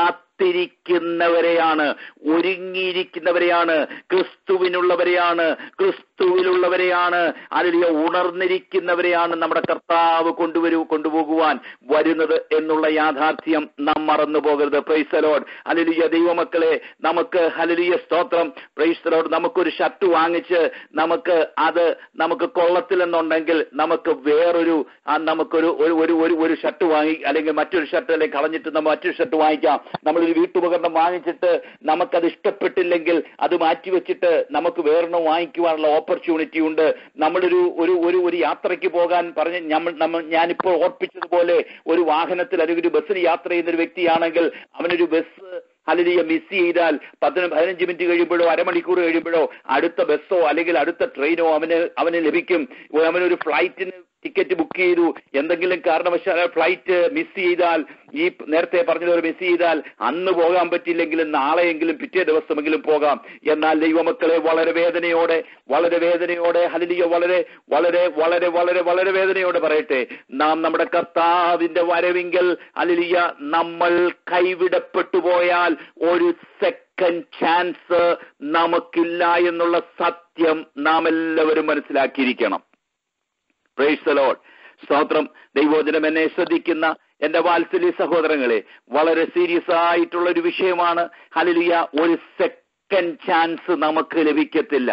കാത്തിരിക്കുന്നവരെയാണ് ഒരുങ്ങിയിരിക്കുന്നവരെയാണ് ക്രിസ്തുവിനുള്ളവരെയാണ് ക്രിസ്തുവിലുള്ളവരെയാണ് അലിയ ഉണർന്നിരിക്കുന്നവരെയാണ് നമ്മുടെ കർത്താവ് കൊണ്ടുവരൂ കൊണ്ടുപോകുവാൻ വരുന്നത് എന്നുള്ള യാഥാർത്ഥ്യം നാം മറന്നു പോകരുത് പ്രൈസലോഡ് അലിയ ദൈവമക്കളെ നമുക്ക് ഹലിയ സ്തോത്രം പ്രൈസലോഡ് നമുക്കൊരു ഷർട്ട് വാങ്ങിച്ച് നമുക്ക് അത് നമുക്ക് കൊള്ളത്തില്ലെന്നുണ്ടെങ്കിൽ നമുക്ക് വേറൊരു ആ, നമുക്കൊരു ഒരു ഒരു ഒരു ഒരു ഷർട്ട് വാങ്ങി അല്ലെങ്കിൽ മറ്റൊരു ഷർട്ട് അല്ലെങ്കിൽ കളഞ്ഞിട്ട് നമ്മൾ മറ്റൊരു ഷർട്ട് വാങ്ങിക്കാം നമ്മളൊരു വീട്ടുപകരണം വാങ്ങിച്ചിട്ട് നമുക്കത് ഇഷ്ടപ്പെട്ടില്ലെങ്കിൽ അത് മാറ്റിവെച്ചിട്ട് നമുക്ക് വേറൊരെണ്ണം വാങ്ങിക്കുവാനുള്ള ഓപ്പർച്യൂണിറ്റി ഉണ്ട് നമ്മളൊരു ഒരു ഒരു ഒരു യാത്രയ്ക്ക് പോകാൻ പറഞ്ഞ് നമ്മൾ നമ്മൾ ഞാനിപ്പോൾ ഓർപ്പിച്ചതുപോലെ ഒരു വാഹനത്തിൽ അല്ലെങ്കിൽ ഒരു ബസ്സിൽ യാത്ര ചെയ്യുന്ന ഒരു വ്യക്തിയാണെങ്കിൽ അവനൊരു ബസ് ഹലിയ മിസ് ചെയ്താൽ പതിന പതിനഞ്ച് മിനിറ്റ് കഴിയുമ്പോഴോ അരമണിക്കൂർ കഴിയുമ്പോഴോ അടുത്ത ബസ്സോ അല്ലെങ്കിൽ അടുത്ത ട്രെയിനോ അവന് അവന് ലഭിക്കും അവനൊരു ഫ്ലൈറ്റിന് ടിക്കറ്റ് ബുക്ക് ചെയ്തു എന്തെങ്കിലും കാരണവശാൽ ഫ്ലൈറ്റ് മിസ് ചെയ്താൽ ഈ നേരത്തെ പറഞ്ഞതുപോലെ മിസ് ചെയ്താൽ അന്ന് പോകാൻ പറ്റില്ലെങ്കിലും നാളെയെങ്കിലും പിറ്റേ ദിവസമെങ്കിലും പോകാം എന്നാൽ ദൈവമക്കളെ വളരെ വേദനയോടെ വളരെ വേദനയോടെ ഹലിലിയ വളരെ വളരെ വളരെ വളരെ വളരെ വേദനയോടെ പറയട്ടെ നാം നമ്മുടെ കർത്താവിന്റെ വരവിങ്കൽ ഹലിലിയ നമ്മൾ കൈവിടപ്പെട്ടു പോയാൽ ഒരു സെക്കൻഡ് ചാൻസ് നമുക്കില്ല എന്നുള്ള സത്യം നാം എല്ലാവരും മനസ്സിലാക്കിയിരിക്കണം പ്രൈസ് ലോഡ് സ്തോത്രം ദൈവോചനം എന്നെ ശ്രദ്ധിക്കുന്ന എന്റെ വാത്സല്യ സഹോദരങ്ങളെ വളരെ സീരിയസ് ആയിട്ടുള്ള ഒരു വിഷയമാണ് ഹലിലിയ ഒരു സെക്കൻഡ് ചാൻസ് നമുക്ക് ലഭിക്കത്തില്ല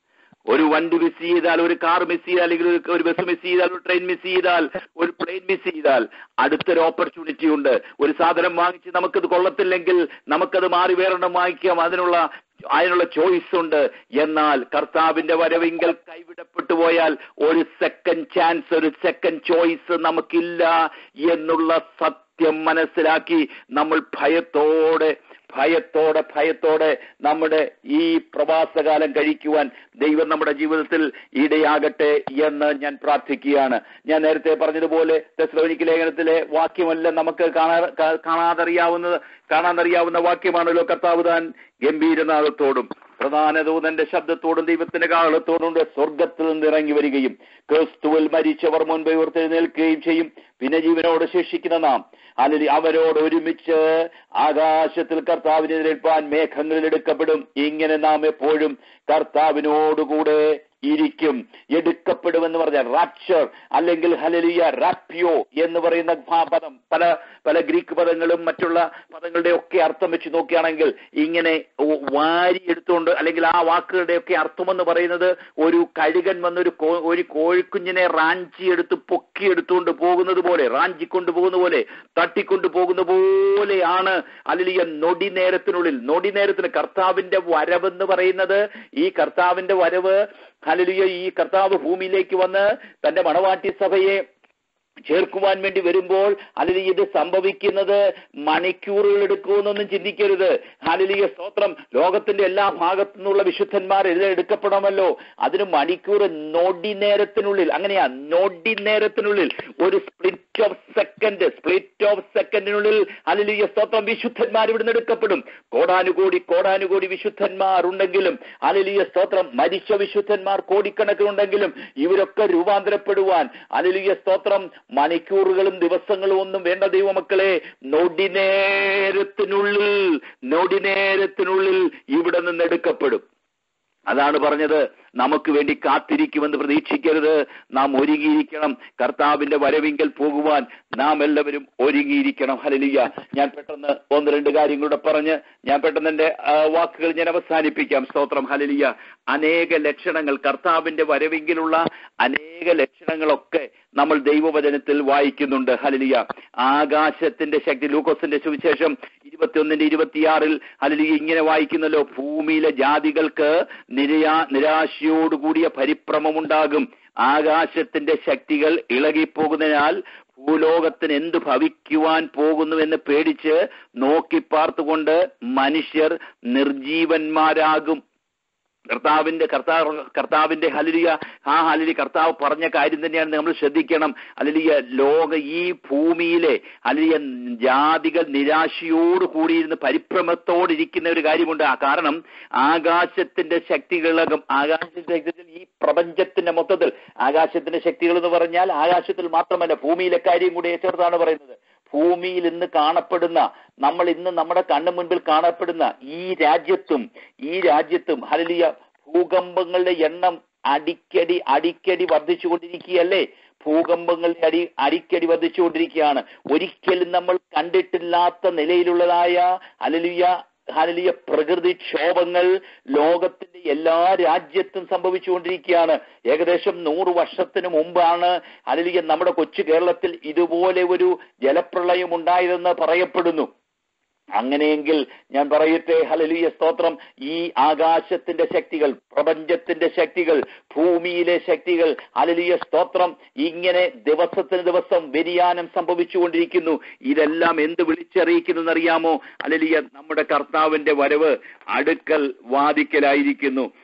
ഒരു വണ്ടി മിസ് ചെയ്താൽ ഒരു കാർ മിസ് ചെയ്താൽ അല്ലെങ്കിൽ ഒരു- ഒരു ബസ് മിസ് ചെയ്താൽ ഒരു ട്രെയിൻ മിസ് ചെയ്താൽ ഒരു പ്ലെയിൻ മിസ് ചെയ്താൽ അടുത്തൊരു ഓപ്പർച്യൂണിറ്റി ഉണ്ട് ഒരു സാധനം വാങ്ങിച്ച് നമുക്കത് കൊള്ളത്തില്ലെങ്കിൽ നമുക്കത് മാറി വേറെണ്ണം വാങ്ങിക്കാം അതിനുള്ള അതിനുള്ള ചോയ്സ് ഉണ്ട് എന്നാൽ കർത്താവിന്റെ വരവിങ്കൽ കൈവിടപ്പെട്ടു പോയാൽ ഒരു സെക്കൻഡ് ചാൻസ് ഒരു സെക്കൻഡ് ചോയ്സ് നമുക്കില്ല എന്നുള്ള സത്യം മനസ്സിലാക്കി നമ്മൾ ഭയത്തോടെ ഭയത്തോടെ ഭയത്തോടെ നമ്മുടെ ഈ പ്രവാസകാലം കഴിക്കുവാൻ ദൈവം നമ്മുടെ ജീവിതത്തിൽ ഇടയാകട്ടെ എന്ന് ഞാൻ പ്രാർത്ഥിക്കുകയാണ് ഞാൻ നേരത്തെ പറഞ്ഞതുപോലെ തെസ്ലോനിക്ക് ലേഖനത്തിലെ വാക്യമല്ല നമുക്ക് കാണാ കാ- കാണാതറിയാവുന്നത് കാണാനറിയാവുന്ന വാക്യമാണല്ലോ കർത്താവ് താൻ ഗംഭീരനാഥത്തോടും പ്രധാന ദൂതന്റെ ശബ്ദത്തോടും ദൈവത്തിന്റെ കാലത്തോടും കൂടെ സ്വർഗത്തിൽ നിന്ന് ഇറങ്ങി വരികയും ക്രിസ്തുവിൽ മരിച്ചവർ മുൻപ് ഉയർത്തെഴുന്നേൽക്കുകയും ചെയ്യും പിന്നെ ജീവനോട് ശേഷിക്കുന്ന നാം അല്ലെങ്കിൽ അവരോട് ഒരുമിച്ച് ആകാശത്തിൽ കർത്താവിനെതിരേൽപ്പാൻ മേഘങ്ങളിൽ എടുക്കപ്പെടും ഇങ്ങനെ നാം എപ്പോഴും കർത്താവിനോടുകൂടെ ഇരിക്കും എടുക്കപ്പെടുമെന്ന് പറഞ്ഞാൽ റാപ്ചർ അല്ലെങ്കിൽ ഹലലിയ റാപ്യോ എന്ന് പറയുന്ന ഭാ- പദം പല പല ഗ്രീക്ക് പദങ്ങളും മറ്റുള്ള പദങ്ങളുടെ ഒക്കെ അർത്ഥം വെച്ച് നോക്കുകയാണെങ്കിൽ ഇങ്ങനെ ഒ- വാരി എടുത്തുകൊണ്ട് അല്ലെങ്കിൽ ആ വാക്കുകളുടെ ഒക്കെ അർത്ഥമെന്ന് പറയുന്നത് ഒരു കഴുകൻ വന്നൊരു കോ- ഒരു കോഴിക്കുഞ്ഞിനെ റാഞ്ചി എടുത്ത് പൊക്കി എടുത്തുകൊണ്ട് പോകുന്നത് പോലെ റാഞ്ചി കൊണ്ടുപോകുന്ന പോലെ തട്ടിക്കൊണ്ടു പോകുന്ന പോലെയാണ് അല്ലെങ്കിൽ നൊടി നേരത്തിനുള്ളിൽ നൊടി നേരത്തിന് കർത്താവിന്റെ വരവെന്ന് പറയുന്നത് ഈ കർത്താവിന്റെ വരവ് ഹലലിയ ഈ കർത്താവ് ഭൂമിയിലേക്ക് വന്ന് തന്റെ മണവാട്ടി സഭയെ ചേർക്കുവാൻ വേണ്ടി വരുമ്പോൾ അല്ലെങ്കിൽ ഇത് സംഭവിക്കുന്നത് മണിക്കൂറുകൾ എടുക്കുമെന്നൊന്നും ചിന്തിക്കരുത് ഹാലിലിയ സ്തോത്രം ലോകത്തിന്റെ എല്ലാ ഭാഗത്തു നിന്നുള്ള വിശുദ്ധന്മാർ ഇതിൽ എടുക്കപ്പെടാമല്ലോ അതിന് മണിക്കൂർ നൊടി നേരത്തിനുള്ളിൽ അങ്ങനെയാ നൊടി നേരത്തിനുള്ളിൽ ഒരു split of second split of സെക്കൻഡിനുള്ളിൽ ഹലിലിയ സ്തോത്രം വിശുദ്ധന്മാർ ഇവിടുന്ന് എടുക്കപ്പെടും കോടാനുകോടി കോടാനുകോടി വിശുദ്ധന്മാർ ഉണ്ടെങ്കിലും ഹലിലിയ സ്തോത്രം മരിച്ച വിശുദ്ധന്മാർ കോടിക്കണക്കിനുണ്ടെങ്കിലും ഇവരൊക്കെ രൂപാന്തരപ്പെടുവാൻ ഹലിലിയ സ്തോത്രം മണിക്കൂറുകളും ദിവസങ്ങളും ഒന്നും വേണ്ട ദൈവമക്കളെ നൊടി നേരത്തിനുള്ളിൽ നൊടി നേരത്തിനുള്ളിൽ ഇവിടെ നിന്ന് എടുക്കപ്പെടും അതാണ് പറഞ്ഞത് നമുക്ക് വേണ്ടി കാത്തിരിക്കുമെന്ന് പ്രതീക്ഷിക്കരുത് നാം ഒരുങ്ങിയിരിക്കണം കർത്താവിന്റെ വരവിങ്കൽ പോകുവാൻ നാം എല്ലാവരും ഒരുങ്ങിയിരിക്കണം ഹലലിയ ഞാൻ പെട്ടെന്ന് ഒന്ന് രണ്ട് കാര്യങ്ങളുടെ പറഞ്ഞ് ഞാൻ പെട്ടെന്ന് എന്റെ ആ, വാക്കുകൾ ഞാൻ അവസാനിപ്പിക്കാം സ്തോത്രം ഹലലിയ അനേക ലക്ഷണങ്ങൾ കർത്താവിന്റെ വരവിങ്കിലുള്ള അനേക ലക്ഷണങ്ങളൊക്കെ നമ്മൾ ദൈവവചനത്തിൽ വായിക്കുന്നുണ്ട് ഹലലിയ ആകാശത്തിന്റെ ശക്തി ലൂക്കോസിന്റെ സുവിശേഷം ഇരുപത്തിയൊന്നിന്റെ ഇരുപത്തിയാറിൽ ഹലലിയ ഇങ്ങനെ വായിക്കുന്നല്ലോ ഭൂമിയിലെ ജാതികൾക്ക് നിരയാ നിരാശയോടുകൂടിയ പരിഭ്രമമുണ്ടാകും ആകാശത്തിന്റെ ശക്തികൾ ഇളകിപ്പോകുന്നതിനാൽ ഭൂലോകത്തിന് എന്ത് ഭവിക്കുവാൻ പോകുന്നുവെന്ന് പേടിച്ച് നോക്കി പാർത്തുകൊണ്ട് മനുഷ്യർ നിർജീവന്മാരാകും കർത്താവിന്റെ കർത്താവ് കർത്താവിന്റെ ഹലിലിയ ആ ഹലിലി കർത്താവ് പറഞ്ഞ കാര്യം തന്നെയാണ് നമ്മൾ ശ്രദ്ധിക്കണം ഹലിലിയ ലോക ഈ ഭൂമിയിലെ ഹലിയ ജാതികൾ നിരാശയോട് കൂടിയിരുന്ന് പരിഭ്രമത്തോടിരിക്കുന്ന ഒരു കാര്യമുണ്ട് ആ കാരണം ആകാശത്തിന്റെ ശക്തികളകം ആകാശത്തിന്റെ ശക്തികൾ ഈ പ്രപഞ്ചത്തിന്റെ മൊത്തത്തിൽ ആകാശത്തിന്റെ ശക്തികൾ എന്ന് പറഞ്ഞാൽ ആകാശത്തിൽ മാത്രമല്ല ഭൂമിയിലെ കാര്യം കൂടി ചേർത്താണ് പറയുന്നത് ഭൂമിയിൽ ഇന്ന് കാണപ്പെടുന്ന നമ്മൾ ഇന്ന് നമ്മുടെ കണ്ണു മുൻപിൽ കാണപ്പെടുന്ന ഈ രാജ്യത്തും ഈ രാജ്യത്തും ഹലിയ ഭൂകമ്പങ്ങളുടെ എണ്ണം അടിക്കടി അടിക്കടി വർദ്ധിച്ചുകൊണ്ടിരിക്കുകയല്ലേ ഭൂകമ്പങ്ങളുടെ അടി അടിക്കടി വർദ്ധിച്ചുകൊണ്ടിരിക്കുകയാണ് ഒരിക്കലും നമ്മൾ കണ്ടിട്ടില്ലാത്ത നിലയിലുള്ളതായ ഹലലിയ ഹലലിയ പ്രകൃതിക്ഷോഭങ്ങൾ ലോകത്തിന്റെ എല്ലാ രാജ്യത്തും സംഭവിച്ചുകൊണ്ടിരിക്കുകയാണ് ഏകദേശം നൂറ് വർഷത്തിന് മുമ്പാണ് ഹലലിയ നമ്മുടെ കൊച്ചു കേരളത്തിൽ ഇതുപോലെ ഒരു ജലപ്രളയം ഉണ്ടായതെന്ന് പറയപ്പെടുന്നു അങ്ങനെയെങ്കിൽ ഞാൻ പറയട്ടെ ഹലലിയ സ്തോത്രം ഈ ആകാശത്തിന്റെ ശക്തികൾ പ്രപഞ്ചത്തിന്റെ ശക്തികൾ ഭൂമിയിലെ ശക്തികൾ ഹലലിയ സ്തോത്രം ഇങ്ങനെ ദിവസത്തിന് ദിവസം വ്യതിയാനം സംഭവിച്ചുകൊണ്ടിരിക്കുന്നു ഇതെല്ലാം എന്ത് വിളിച്ചറിയിക്കുന്നു എന്നറിയാമോ ഹലലിയ നമ്മുടെ കർത്താവിന്റെ വരവ് അടുക്കൽ വാദിക്കലായിരിക്കുന്നു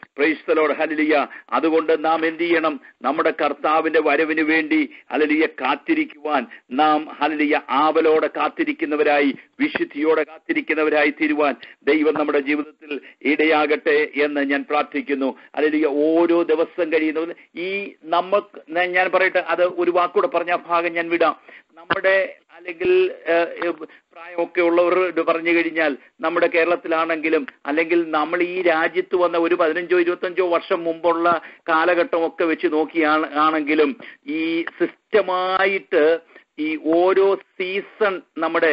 പ്രൈസ്തലോട് ഹലിയ അതുകൊണ്ട് നാം എന്ത് ചെയ്യണം നമ്മുടെ കർത്താവിന്റെ വരവിന് വേണ്ടി ഹലിയ കാത്തിരിക്കുവാൻ നാം ഹലിയ ആവലോടെ കാത്തിരിക്കുന്നവരായി വിശുദ്ധിയോടെ കാത്തിരിക്കുന്നവരായി തീരുവാൻ ദൈവം നമ്മുടെ ജീവിതത്തിൽ ഇടയാകട്ടെ എന്ന് ഞാൻ പ്രാർത്ഥിക്കുന്നു അല്ലെങ്കിൽ ഓരോ ദിവസം കഴിയുന്ന ഈ നമുക്ക് ഞാൻ പറയട്ടെ അത് ഒരു വാക്കൂടെ പറഞ്ഞ ആ ഭാഗം ഞാൻ വിടാം നമ്മുടെ അല്ലെങ്കിൽ ഏഹ്, ഏഹ്, പ്രായമൊക്കെ ഉള്ളവർ ഇത് പറഞ്ഞു കഴിഞ്ഞാൽ നമ്മുടെ കേരളത്തിലാണെങ്കിലും അല്ലെങ്കിൽ നമ്മൾ ഈ രാജ്യത്ത് വന്ന ഒരു പതിനഞ്ചോ ഇരുപത്തഞ്ചോ വർഷം മുമ്പുള്ള കാലഘട്ടമൊക്കെ വെച്ച് നോക്കിയാണ് ആണെങ്കിലും ഈ സിസ്റ്റമായിട്ട് ഈ ഓരോ സീസൺ നമ്മുടെ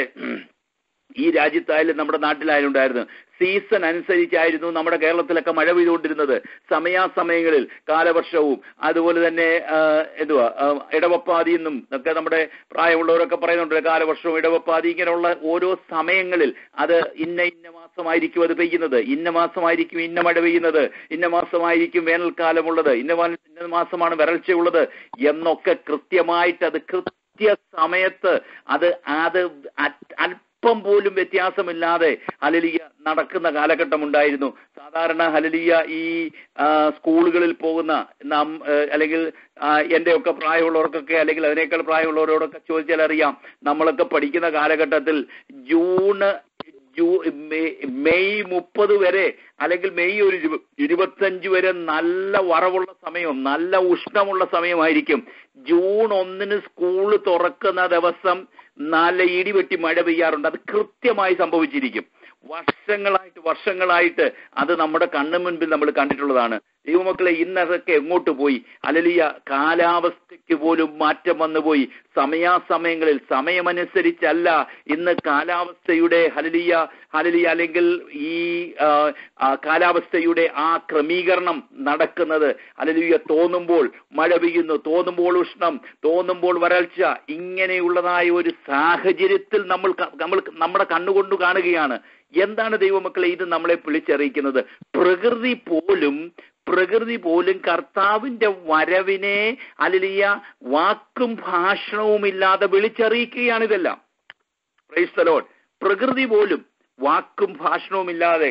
ഈ രാജ്യത്തായാലും നമ്മുടെ നാട്ടിലായാലും ഉണ്ടായിരുന്നു സീസൺ അനുസരിച്ചായിരുന്നു നമ്മുടെ കേരളത്തിലൊക്കെ മഴ പെയ്തുകൊണ്ടിരുന്നത് സമയാസമയങ്ങളിൽ കാലവർഷവും അതുപോലെ തന്നെ ആ, എന്തുവാ ആ, ഇടവപ്പാതി എന്നും ഒക്കെ നമ്മുടെ പ്രായമുള്ളവരൊക്കെ പറയുന്നുണ്ട് കാലവർഷവും ഇടവപ്പാതി ഇങ്ങനെയുള്ള ഓരോ സമയങ്ങളിൽ അത് ഇന്ന ഇന്ന മാസമായിരിക്കും അത് പെയ്യുന്നത് ഇന്ന മാസമായിരിക്കും ഇന്ന മഴ പെയ്യുന്നത് ഇന്ന മാസമായിരിക്കും വേനൽക്കാലമുള്ളത് ഇന്ന മാ- ഇന്ന മാസമാണ് വരൾച്ചയുള്ളത് എന്നൊക്കെ കൃത്യമായിട്ട് അത് കൃത്യ സമയത്ത് അത് അത് അ- അല്പം പോലും വ്യത്യാസമില്ലാതെ ഹലലിയ നടക്കുന്ന കാലഘട്ടം ഉണ്ടായിരുന്നു സാധാരണ ഹലലിയ ഈ ആ, സ്കൂളുകളിൽ പോകുന്ന നാം ആ, അല്ലെങ്കിൽ ആ, എന്റെയൊക്കെ പ്രായമുള്ളവർക്കൊക്കെ അല്ലെങ്കിൽ അതിനേക്കാൾ പ്രായമുള്ളവരോടൊക്കെ ചോദിച്ചാൽ അറിയാം നമ്മളൊക്കെ പഠിക്കുന്ന കാലഘട്ടത്തിൽ ജൂണ് ജൂ മെ- മെയ് മുപ്പത് വരെ അല്ലെങ്കിൽ മെയ് ഒരു ഇരുപ- ഇരുപത്തഞ്ച് വരെ നല്ല വറവുള്ള സമയം നല്ല ഉഷ്ണമുള്ള സമയമായിരിക്കും ജൂൺ ഒന്നിന് സ്കൂൾ തുറക്കുന്ന ദിവസം നല്ല ഇടിവെട്ടി മഴ പെയ്യാറുണ്ട് അത് കൃത്യമായി സംഭവിച്ചിരിക്കും വർഷങ്ങളായിട്ട് വർഷങ്ങളായിട്ട് അത് നമ്മുടെ കണ്ണു മുൻപിൽ നമ്മൾ കണ്ടിട്ടുള്ളതാണ് ദൈവമക്കളെ ഇന്നതൊക്കെ എങ്ങോട്ട് പോയി അലലിയ കാലാവസ്ഥയ്ക്ക് പോലും മാറ്റം വന്നുപോയി സമയാസമയങ്ങളിൽ സമയമനുസരിച്ചല്ല ഇന്ന് കാലാവസ്ഥയുടെ ഹലലിയ ഹലലിയ അല്ലെങ്കിൽ ഈ ആ, ആ, കാലാവസ്ഥയുടെ ആ ക്രമീകരണം നടക്കുന്നത് ഹലലിയ തോന്നുമ്പോൾ മഴ പെയ്യുന്നു തോന്നുമ്പോൾ ഉഷ്ണം തോന്നുമ്പോൾ വരൾച്ച ഇങ്ങനെയുള്ളതായ ഒരു സാഹചര്യത്തിൽ നമ്മൾ ക- നമ്മൾ നമ്മുടെ കണ്ണുകൊണ്ട് കാണുകയാണ് എന്താണ് ദൈവമക്കളെ ഇത് നമ്മളെ വിളിച്ചറിയിക്കുന്നത് പ്രകൃതി പോലും പ്രകൃതി പോലും കർത്താവിന്റെ വരവിനെ അലിയ വാക്കും ഭാഷണവും ഇല്ലാതെ വിളിച്ചറിയിക്കുകയാണ് ഇതെല്ലാം Praise the Lord. പ്രകൃതി പോലും വാക്കും ഭാഷണവും ഇല്ലാതെ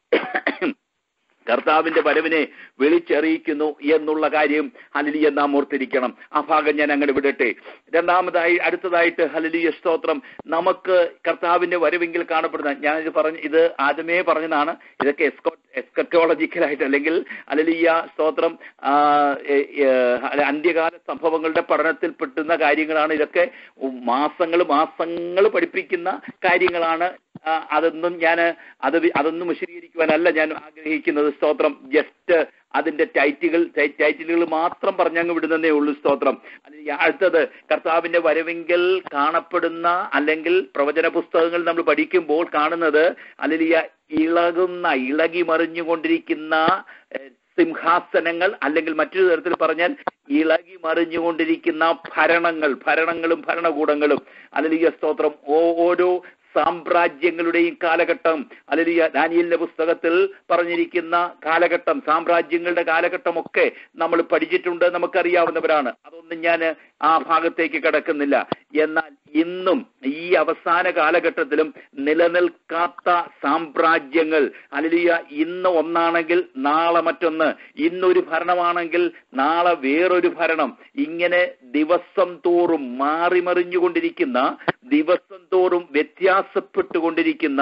കർത്താവിന്റെ വരവിനെ വിളിച്ചറിയിക്കുന്നു എന്നുള്ള കാര്യം ഹലിലിയ നാം ഓർത്തിരിക്കണം ആ ഭാഗം ഞാൻ അങ്ങനെ വിടട്ടെ രണ്ടാമതായി അടുത്തതായിട്ട് ഹലിലിയ സ്തോത്രം നമുക്ക് കർത്താവിന്റെ വരവെങ്കിൽ കാണപ്പെടുന്ന ഞാൻ ഇത് പറഞ്ഞ ഇത് ആദ്യമേ പറഞ്ഞതാണ് ഇതൊക്കെ എസ്കോ എസ്കറ്റോളജിക്കലായിട്ട് അല്ലെങ്കിൽ അലലിയ സ്തോത്രം ആ, എ, എ, അല്ല, അന്ത്യകാല സംഭവങ്ങളുടെ പഠനത്തിൽ പെട്ടുന്ന കാര്യങ്ങളാണ് ഇതൊക്കെ മാസങ്ങൾ മാസങ്ങൾ പഠിപ്പിക്കുന്ന കാര്യങ്ങളാണ് ആ, അതൊന്നും ഞാൻ അത് വി- അതൊന്നും വിശദീകരിക്കുവാനല്ല ഞാൻ ആഗ്രഹിക്കുന്നത് സ്തോത്രം ജസ്റ്റ് അതിന്റെ ടൈറ്റുകൾ ടൈറ്റിലുകൾ മാത്രം പറഞ്ഞങ്ങ് വിടുന്നതേ ഉള്ളൂ സ്തോത്രം അല്ലെങ്കിൽ അടുത്തത് കർത്താവിന്റെ വരവെങ്കിൽ കാണപ്പെടുന്ന അല്ലെങ്കിൽ പ്രവചന പുസ്തകങ്ങൾ നമ്മൾ പഠിക്കുമ്പോൾ കാണുന്നത് അല്ലെങ്കിൽ ഇളകുന്ന ഇളകി മറിഞ്ഞുകൊണ്ടിരിക്കുന്ന ഏഹ്, സിംഹാസനങ്ങൾ അല്ലെങ്കിൽ മറ്റൊരു തരത്തിൽ പറഞ്ഞാൽ ഇളകി മറിഞ്ഞുകൊണ്ടിരിക്കുന്ന ഭരണങ്ങൾ ഭരണങ്ങളും ഭരണകൂടങ്ങളും അല്ലെങ്കിൽ സ്തോത്രം ഓ- ഓരോ സാമ്രാജ്യങ്ങളുടെയും കാലഘട്ടം അല്ലെങ്കിൽ ദാനിയലിന്റെ പുസ്തകത്തിൽ പറഞ്ഞിരിക്കുന്ന കാലഘട്ടം സാമ്രാജ്യങ്ങളുടെ കാലഘട്ടമൊക്കെ നമ്മൾ പഠിച്ചിട്ടുണ്ട് നമുക്കറിയാവുന്നവരാണ് അതൊന്നും ഞാൻ ആ ഭാഗത്തേക്ക് കിടക്കുന്നില്ല എന്നാൽ ഇന്നും ഈ അവസാന കാലഘട്ടത്തിലും നിലനിൽക്കാത്ത സാമ്രാജ്യങ്ങൾ അലിയ ഇന്ന് ഒന്നാണെങ്കിൽ നാളെ മറ്റൊന്ന് ഇന്നൊരു ഭരണമാണെങ്കിൽ നാളെ വേറൊരു ഭരണം ഇങ്ങനെ ദിവസം തോറും മാറിമറിഞ്ഞുകൊണ്ടിരിക്കുന്ന ദിവസം തോറും വ്യത്യാസപ്പെട്ടുകൊണ്ടിരിക്കുന്ന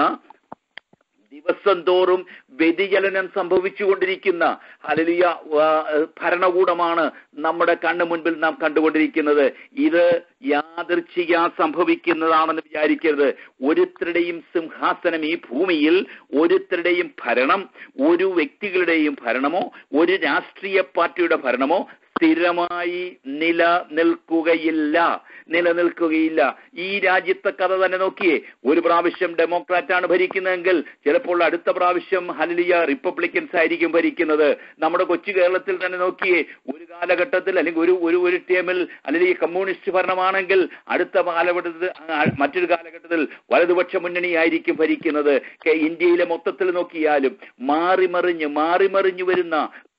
ദിവസം തോറും വ്യതിചലനം സംഭവിച്ചുകൊണ്ടിരിക്കുന്ന അലലിയ ഭരണകൂടമാണ് നമ്മുടെ കണ്ണു മുൻപിൽ നാം കണ്ടുകൊണ്ടിരിക്കുന്നത് ഇത് യാദൃച്ഛിക സംഭവിക്കുന്നതാണെന്ന് വിചാരിക്കരുത് ഒരുത്തരുടെയും സിംഹാസനം ഈ ഭൂമിയിൽ ഒരുത്തരുടെയും ഭരണം ഒരു വ്യക്തികളുടെയും ഭരണമോ ഒരു രാഷ്ട്രീയ പാർട്ടിയുടെ ഭരണമോ സ്ഥിരമായി നിലനിൽക്കുകയില്ല നിലനിൽക്കുകയില്ല ഈ രാജ്യത്തെ കഥ തന്നെ നോക്കിയേ ഒരു പ്രാവശ്യം ഡെമോക്രാറ്റ് ആണ് ഭരിക്കുന്നതെങ്കിൽ ചിലപ്പോൾ അടുത്ത പ്രാവശ്യം ഹലിയ റിപ്പബ്ലിക്കൻസ് ആയിരിക്കും ഭരിക്കുന്നത് നമ്മുടെ കൊച്ചു കേരളത്തിൽ തന്നെ നോക്കിയേ ഒരു കാലഘട്ടത്തിൽ അല്ലെങ്കിൽ ഒരു ഒരു ഒരു ടൈമിൽ അല്ലെങ്കിൽ കമ്മ്യൂണിസ്റ്റ് ഭരണമാണെങ്കിൽ അടുത്ത കാലഘട്ടത്തിൽ ആ, മറ്റൊരു കാലഘട്ടത്തിൽ വലതുപക്ഷ മുന്നണിയായിരിക്കും ഭരിക്കുന്നത് കെ- ഇന്ത്യയിലെ മൊത്തത്തിൽ നോക്കിയാലും മാറിമറിഞ്ഞ് മാറിമറിഞ്ഞു വരുന്ന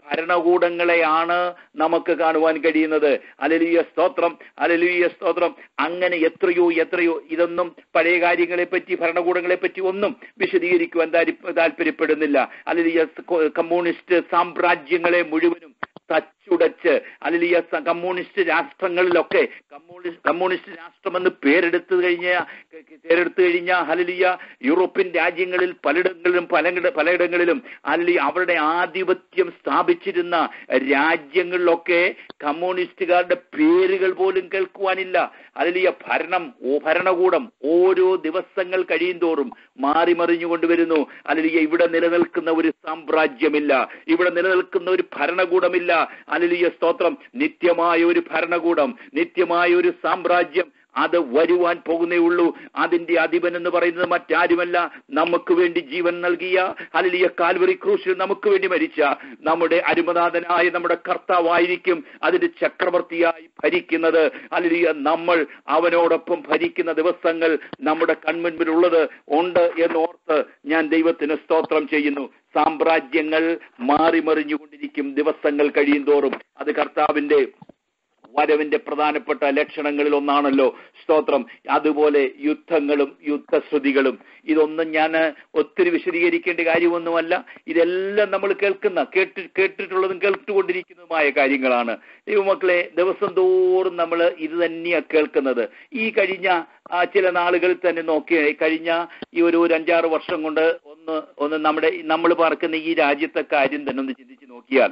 ഭരണകൂടങ്ങളെയാണ് നമുക്ക് കാണുവാൻ കഴിയുന്നത് അലലിയ സ്തോത്രം അലലിയ സ്തോത്രം അങ്ങനെ എത്രയോ എത്രയോ ഇതൊന്നും പഴയ കാര്യങ്ങളെ പറ്റി ഭരണകൂടങ്ങളെ പറ്റി ഒന്നും വിശദീകരിക്കുവാൻ താരി- താല്പര്യപ്പെടുന്നില്ല അലലിയ കമ്മ്യൂണിസ്റ്റ് സാമ്രാജ്യങ്ങളെ മുഴുവനും തച്ചുടച്ച് അലലിയ സ- കമ്മ്യൂണിസ്റ്റ് രാഷ്ട്രങ്ങളിലൊക്കെ കമ്മ്യൂണിസ്റ്റ് കമ്മ്യൂണിസ്റ്റ് രാഷ്ട്രമെന്ന് പേരെടുത്തു കഴിഞ്ഞ പേരെടുത്തു കഴിഞ്ഞ ഹലലിയ യൂറോപ്യൻ രാജ്യങ്ങളിൽ പലയിടങ്ങളിലും പല പലയിടങ്ങളിലും അല്ലെങ്കിൽ അവരുടെ ആധിപത്യം സ്ഥാപിച്ചിരുന്ന രാജ്യങ്ങളിലൊക്കെ കമ്മ്യൂണിസ്റ്റുകാരുടെ പേരുകൾ പോലും കേൾക്കുവാനില്ല അലലിയ ഭരണം ഓ ഭരണകൂടം ഓരോ ദിവസങ്ങൾ കഴിയും തോറും മാറി മറിഞ്ഞുകൊണ്ടുവരുന്നു അലലിയ ഇവിടെ നിലനിൽക്കുന്ന ഒരു സാമ്രാജ്യമില്ല ഇവിടെ നിലനിൽക്കുന്ന ഒരു ഭരണകൂടമില്ല അലലിയ സ്തോത്രം നിത്യമായ ഒരു ഭരണകൂടം നിത്യമായ ഒരു സാമ്രാജ്യം അത് വരുവാൻ പോകുന്നേ ഉള്ളൂ അതിന്റെ അധിപൻ എന്ന് പറയുന്നത് മറ്റാരുമല്ല നമുക്ക് വേണ്ടി ജീവൻ നൽകിയ അലലിയ കാൽവറി ക്രൂശിൽ നമുക്ക് വേണ്ടി മരിച്ച നമ്മുടെ അരുമനാഥനായ നമ്മുടെ കർത്താവായിരിക്കും അതിന്റെ ചക്രവർത്തിയായി ഭരിക്കുന്നത് അലലിയ നമ്മൾ അവനോടൊപ്പം ഭരിക്കുന്ന ദിവസങ്ങൾ നമ്മുടെ കൺമുൻപിലുള്ളത് ഉണ്ട് എന്നോർത്ത് ഞാൻ ദൈവത്തിന് സ്തോത്രം ചെയ്യുന്നു സാമ്രാജ്യങ്ങൾ മാറി മറിഞ്ഞുകൊണ്ടിരിക്കും ദിവസങ്ങൾ കഴിയും തോറും അത് കർത്താവിന്റെ വരവിന്റെ പ്രധാനപ്പെട്ട ലക്ഷണങ്ങളിൽ ഒന്നാണല്ലോ സ്തോത്രം അതുപോലെ യുദ്ധങ്ങളും യുദ്ധശ്രുതികളും ഇതൊന്നും ഞാൻ ഒത്തിരി വിശദീകരിക്കേണ്ട കാര്യമൊന്നുമല്ല ഇതെല്ലാം നമ്മൾ കേൾക്കുന്ന കേട്ട് കേട്ടിട്ടുള്ളതും കേട്ടുകൊണ്ടിരിക്കുന്നതുമായ കാര്യങ്ങളാണ് ദൈവമക്കളെ ദിവസം തോറും നമ്മൾ ഇത് തന്നെയാണ് കേൾക്കുന്നത് ഈ കഴിഞ്ഞ ആ ചില നാളുകളിൽ തന്നെ നോക്കി കഴിഞ്ഞ ഈ ഒരു ഒരു അഞ്ചാറ് വർഷം കൊണ്ട് ഒന്ന് ഒന്ന് നമ്മുടെ നമ്മൾ പാർക്കുന്ന ഈ രാജ്യത്തെ കാര്യം തന്നെ ഒന്ന് ചിന്തിച്ച് നോക്കിയാൽ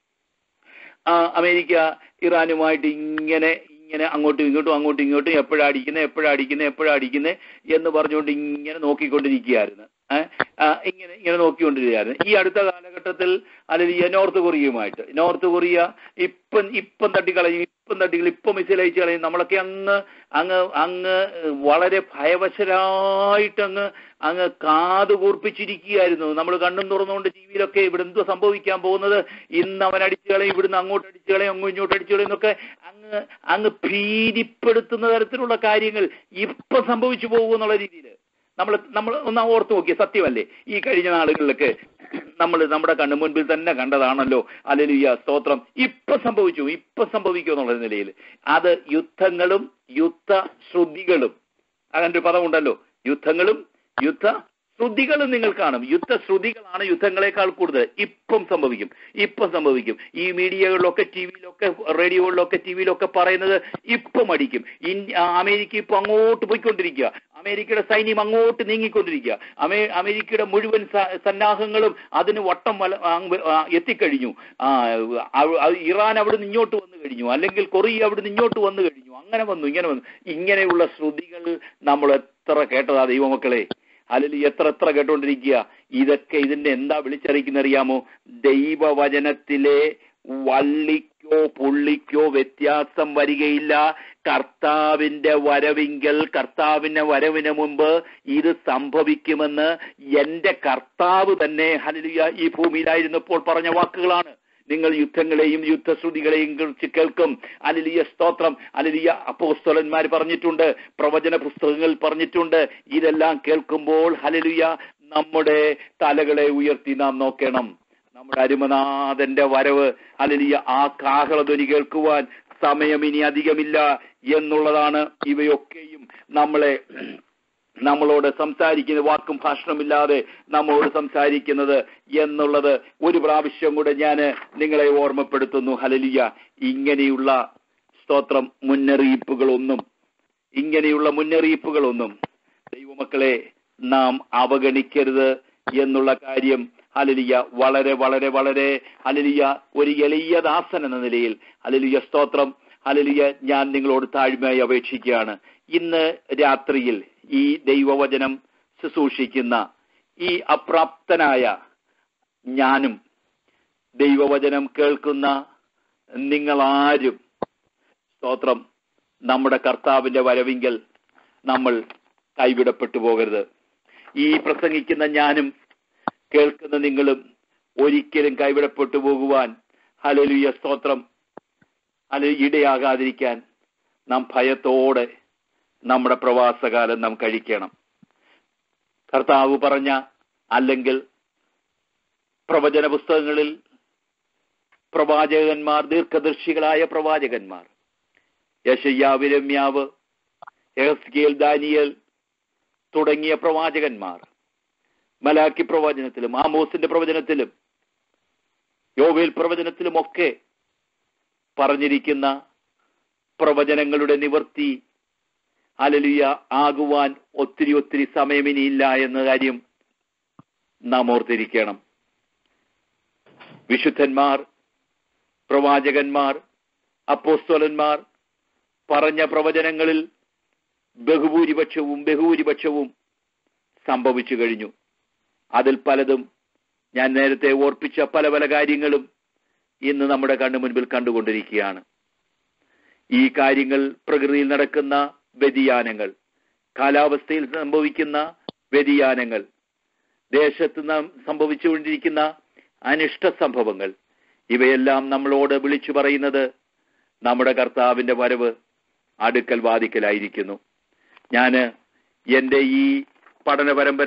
ആ, അമേരിക്ക ഇറാനുമായിട്ട് ഇങ്ങനെ ഇങ്ങനെ അങ്ങോട്ടും ഇങ്ങോട്ടും അങ്ങോട്ടും ഇങ്ങോട്ടും എപ്പോഴാ അടിക്കുന്നത് എപ്പോഴാ അടിക്കുന്നത് എപ്പോഴാ അടിക്കുന്നത് എന്ന് പറഞ്ഞുകൊണ്ട് ഇങ്ങനെ നോക്കിക്കൊണ്ടിരിക്കുകയായിരുന്നു ഏഹ് ആ, ഇങ്ങനെ ഇങ്ങനെ നോക്കിക്കൊണ്ടിരിക്കുകയായിരുന്നു ഈ അടുത്ത കാലഘട്ടത്തിൽ അല്ലെങ്കിൽ നോർത്ത് കൊറിയയുമായിട്ട് നോർത്ത് കൊറിയ ഇപ്പം ഇപ്പം തട്ടിക്കളയും ഇപ്പം തട്ടിക്കളയും ഇപ്പം മിസൈൽ അയച്ചു കളയും നമ്മളൊക്കെ അങ്ങ് അങ്ങ് അങ്ങ് വളരെ ഭയവശരായിട്ട് അങ്ങ് അങ്ങ് കാത് കൂർപ്പിച്ചിരിക്കുകയായിരുന്നു നമ്മൾ കണ്ണും തുറന്നുകൊണ്ട് ടി വിയിലൊക്കെ ഇവിടെ എന്തോ സംഭവിക്കാൻ പോകുന്നത് ഇന്ന് അവൻ അടിച്ചു കളയും ഇവിടുന്ന് അങ്ങോട്ട് അടിച്ചു കളയും അങ്ങ് ഇങ്ങോട്ട് അടിച്ചു കളയും എന്നൊക്കെ അങ്ങ് അങ്ങ് ഭീതിപ്പെടുത്തുന്ന തരത്തിലുള്ള കാര്യങ്ങൾ ഇപ്പൊ സംഭവിച്ചു പോകുമെന്നുള്ള രീതിയിൽ നമ്മൾ നമ്മൾ ഒന്ന് ഓർത്ത് നോക്കിയ സത്യമല്ലേ ഈ കഴിഞ്ഞ നാളുകളിലൊക്കെ നമ്മൾ നമ്മുടെ കണ്ണു മുൻപിൽ തന്നെ കണ്ടതാണല്ലോ അലലിയ സ്തോത്രം ഇപ്പൊ സംഭവിച്ചു ഇപ്പൊ സംഭവിക്കും എന്നുള്ള നിലയിൽ അത് യുദ്ധങ്ങളും യുദ്ധ ശ്രുതികളും അങ്ങനെ ഒരു പദമുണ്ടല്ലോ യുദ്ധങ്ങളും യുദ്ധ ശ്രുതികളും നിങ്ങൾ കാണും യുദ്ധശ്രുതികളാണ് യുദ്ധങ്ങളെക്കാൾ കൂടുതൽ ഇപ്പം സംഭവിക്കും ഇപ്പം സംഭവിക്കും ഈ മീഡിയകളിലൊക്കെ ടി വിയിലൊക്കെ റേഡിയോകളിലൊക്കെ ടി വിയിലൊക്കെ പറയുന്നത് ഇപ്പം അടിക്കും ഇന്ത്യ അമേരിക്ക ഇപ്പൊ അങ്ങോട്ട് പോയിക്കൊണ്ടിരിക്കുക അമേരിക്കയുടെ സൈന്യം അങ്ങോട്ട് നീങ്ങിക്കൊണ്ടിരിക്കുക അമേ അമേരിക്കയുടെ മുഴുവൻ സ- സന്നാഹങ്ങളും അതിന് വട്ടം വല അങ്ങ് ആ, എത്തിക്കഴിഞ്ഞു ആ, അവ- അത് ഇറാൻ അവിടെ നിന്ന് ഇങ്ങോട്ട് വന്നു കഴിഞ്ഞു അല്ലെങ്കിൽ കൊറിയ അവിടെ നിന്ന് ഇങ്ങോട്ട് വന്നു കഴിഞ്ഞു അങ്ങനെ വന്നു ഇങ്ങനെ വന്നു ഇങ്ങനെയുള്ള ശ്രുതികൾ നമ്മൾ എത്ര കേട്ടതാ ദൈവമക്കളെ അല്ലെങ്കിൽ എത്ര എത്ര കേട്ടോണ്ടിരിക്കുക ഇതൊക്കെ ഇതിന്റെ എന്താ വിളിച്ചറിയിക്കുന്ന അറിയാമോ ദൈവവചനത്തിലെ വള്ളിക്കോ പുള്ളിക്കോ വ്യത്യാസം വരികയില്ല കർത്താവിന്റെ വരവിങ്കൽ കർത്താവിന്റെ വരവിന് മുമ്പ് ഇത് സംഭവിക്കുമെന്ന് എന്റെ കർത്താവ് തന്നെ ഹലിയ ഈ ഭൂമിയിലായിരുന്നപ്പോൾ പറഞ്ഞ വാക്കുകളാണ് നിങ്ങൾ യുദ്ധങ്ങളെയും യുദ്ധശ്രുതികളെയും കുറിച്ച് കേൾക്കും അലിലിയ സ്തോത്രം അലിലിയ അപ്പോസ്തലന്മാർ പറഞ്ഞിട്ടുണ്ട് പ്രവചന പുസ്തകങ്ങൾ പറഞ്ഞിട്ടുണ്ട് ഇതെല്ലാം കേൾക്കുമ്പോൾ ഹലിലിയ നമ്മുടെ തലകളെ ഉയർത്തി നാം നോക്കണം നമ്മുടെ അരുമനാഥന്റെ വരവ് അലിലിയ ആ കാഹളധ്വനി കേൾക്കുവാൻ സമയം ഇനി അധികമില്ല എന്നുള്ളതാണ് ഇവയൊക്കെയും നമ്മളെ നമ്മളോട് സംസാരിക്കുന്ന വാക്കും ഭാഷണമില്ലാതെ നമ്മളോട് സംസാരിക്കുന്നത് എന്നുള്ളത് ഒരു പ്രാവശ്യം കൂടെ ഞാൻ നിങ്ങളെ ഓർമ്മപ്പെടുത്തുന്നു ഹലലിയ ഇങ്ങനെയുള്ള സ്തോത്രം മുന്നറിയിപ്പുകളൊന്നും ഇങ്ങനെയുള്ള മുന്നറിയിപ്പുകളൊന്നും ദൈവമക്കളെ നാം അവഗണിക്കരുത് എന്നുള്ള കാര്യം ഹലലിയ വളരെ വളരെ വളരെ ഹലലിയ ഒരു എളിയ ദാസൻ എന്ന നിലയിൽ ഹലലിയ സ്തോത്രം ഹലലിയ ഞാൻ നിങ്ങളോട് താഴ്മയായി അപേക്ഷിക്കുകയാണ് ഇന്ന് രാത്രിയിൽ ഈ ദൈവവചനം ശുശ്രൂഷിക്കുന്ന ഈ അപ്രാപ്തനായ ഞാനും ദൈവവചനം കേൾക്കുന്ന നിങ്ങളാരും സ്തോത്രം നമ്മുടെ കർത്താവിന്റെ വരവിങ്കൽ നമ്മൾ കൈവിടപ്പെട്ടു പോകരുത് ഈ പ്രസംഗിക്കുന്ന ഞാനും കേൾക്കുന്ന നിങ്ങളും ഒരിക്കലും കൈവിടപ്പെട്ടു പോകുവാൻ ഹലലുയ സ്തോത്രം അല്ല ഇടയാകാതിരിക്കാൻ നാം ഭയത്തോടെ നമ്മുടെ പ്രവാസകാലം നാം കഴിക്കണം കർത്താവ് പറഞ്ഞ അല്ലെങ്കിൽ പ്രവചന പുസ്തകങ്ങളിൽ പ്രവാചകന്മാർ ദീർഘദർശികളായ പ്രവാചകന്മാർ യശയ്യാവ് രമ്യാവ് എഹസ്കേൽ ദാനിയൽ തുടങ്ങിയ പ്രവാചകന്മാർ മലാക്കി പ്രവചനത്തിലും ആമോസിന്റെ പ്രവചനത്തിലും യോവേൽ പ്രവചനത്തിലുമൊക്കെ പറഞ്ഞിരിക്കുന്ന പ്രവചനങ്ങളുടെ നിവർത്തി അലലിയ ആകുവാൻ ഒത്തിരി ഒത്തിരി സമയം ഇനിയില്ല എന്ന കാര്യം നാം ഓർത്തിരിക്കണം വിശുദ്ധന്മാർ പ്രവാചകന്മാർ അപ്പോസ്തോലന്മാർ പറഞ്ഞ പ്രവചനങ്ങളിൽ ബഹുഭൂരിപക്ഷവും ബഹുഭൂരിപക്ഷവും സംഭവിച്ചു കഴിഞ്ഞു അതിൽ പലതും ഞാൻ നേരത്തെ ഓർപ്പിച്ച പല പല കാര്യങ്ങളും ഇന്ന് നമ്മുടെ കണ്ണു മുൻപിൽ കണ്ടുകൊണ്ടിരിക്കുകയാണ് ഈ കാര്യങ്ങൾ പ്രകൃതിയിൽ നടക്കുന്ന വ്യതിയാനങ്ങൾ കാലാവസ്ഥയിൽ സംഭവിക്കുന്ന വ്യതിയാനങ്ങൾ ദേശത്ത് നാം സംഭവിച്ചുകൊണ്ടിരിക്കുന്ന അനിഷ്ട സംഭവങ്ങൾ ഇവയെല്ലാം നമ്മളോട് വിളിച്ചു പറയുന്നത് നമ്മുടെ കർത്താവിന്റെ വരവ് അടുക്കൽ വാദിക്കലായിരിക്കുന്നു ഞാന് എന്റെ ഈ പഠന പരമ്പര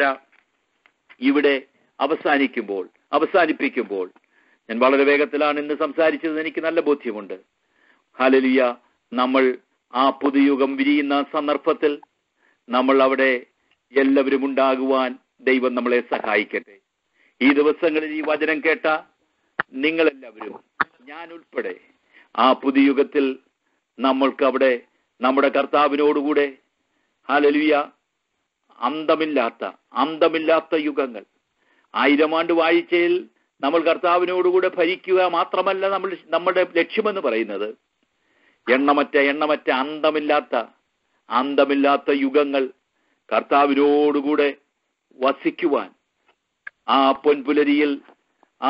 ഇവിടെ അവസാനിക്കുമ്പോൾ അവസാനിപ്പിക്കുമ്പോൾ ഞാൻ വളരെ വേഗത്തിലാണ് ഇന്ന് സംസാരിച്ചത് എനിക്ക് നല്ല ബോധ്യമുണ്ട് ഹാലലിയ നമ്മൾ ആ പുതുയുഗം വിരിയുന്ന സന്ദർഭത്തിൽ നമ്മൾ അവിടെ എല്ലാവരും ഉണ്ടാകുവാൻ ദൈവം നമ്മളെ സഹായിക്കട്ടെ ഈ ദിവസങ്ങളിൽ ഈ വചനം കേട്ട നിങ്ങളെല്ലാവരും ഞാൻ ഉൾപ്പെടെ ആ പുതുയുഗത്തിൽ നമ്മൾക്ക് അവിടെ നമ്മുടെ കർത്താവിനോടുകൂടെ ഹാലലിയ അന്തമില്ലാത്ത അന്തമില്ലാത്ത യുഗങ്ങൾ ആയിരം ആണ്ട് വായിച്ചയിൽ നമ്മൾ കർത്താവിനോടുകൂടെ ഭരിക്കുക മാത്രമല്ല നമ്മൾ നമ്മുടെ ലക്ഷ്യമെന്ന് പറയുന്നത് എണ്ണമറ്റ എണ്ണമറ്റ അന്തമില്ലാത്ത അന്തമില്ലാത്ത യുഗങ്ങൾ കർത്താവിനോടുകൂടെ വസിക്കുവാൻ ആ പൊൻപുലരിയിൽ ആ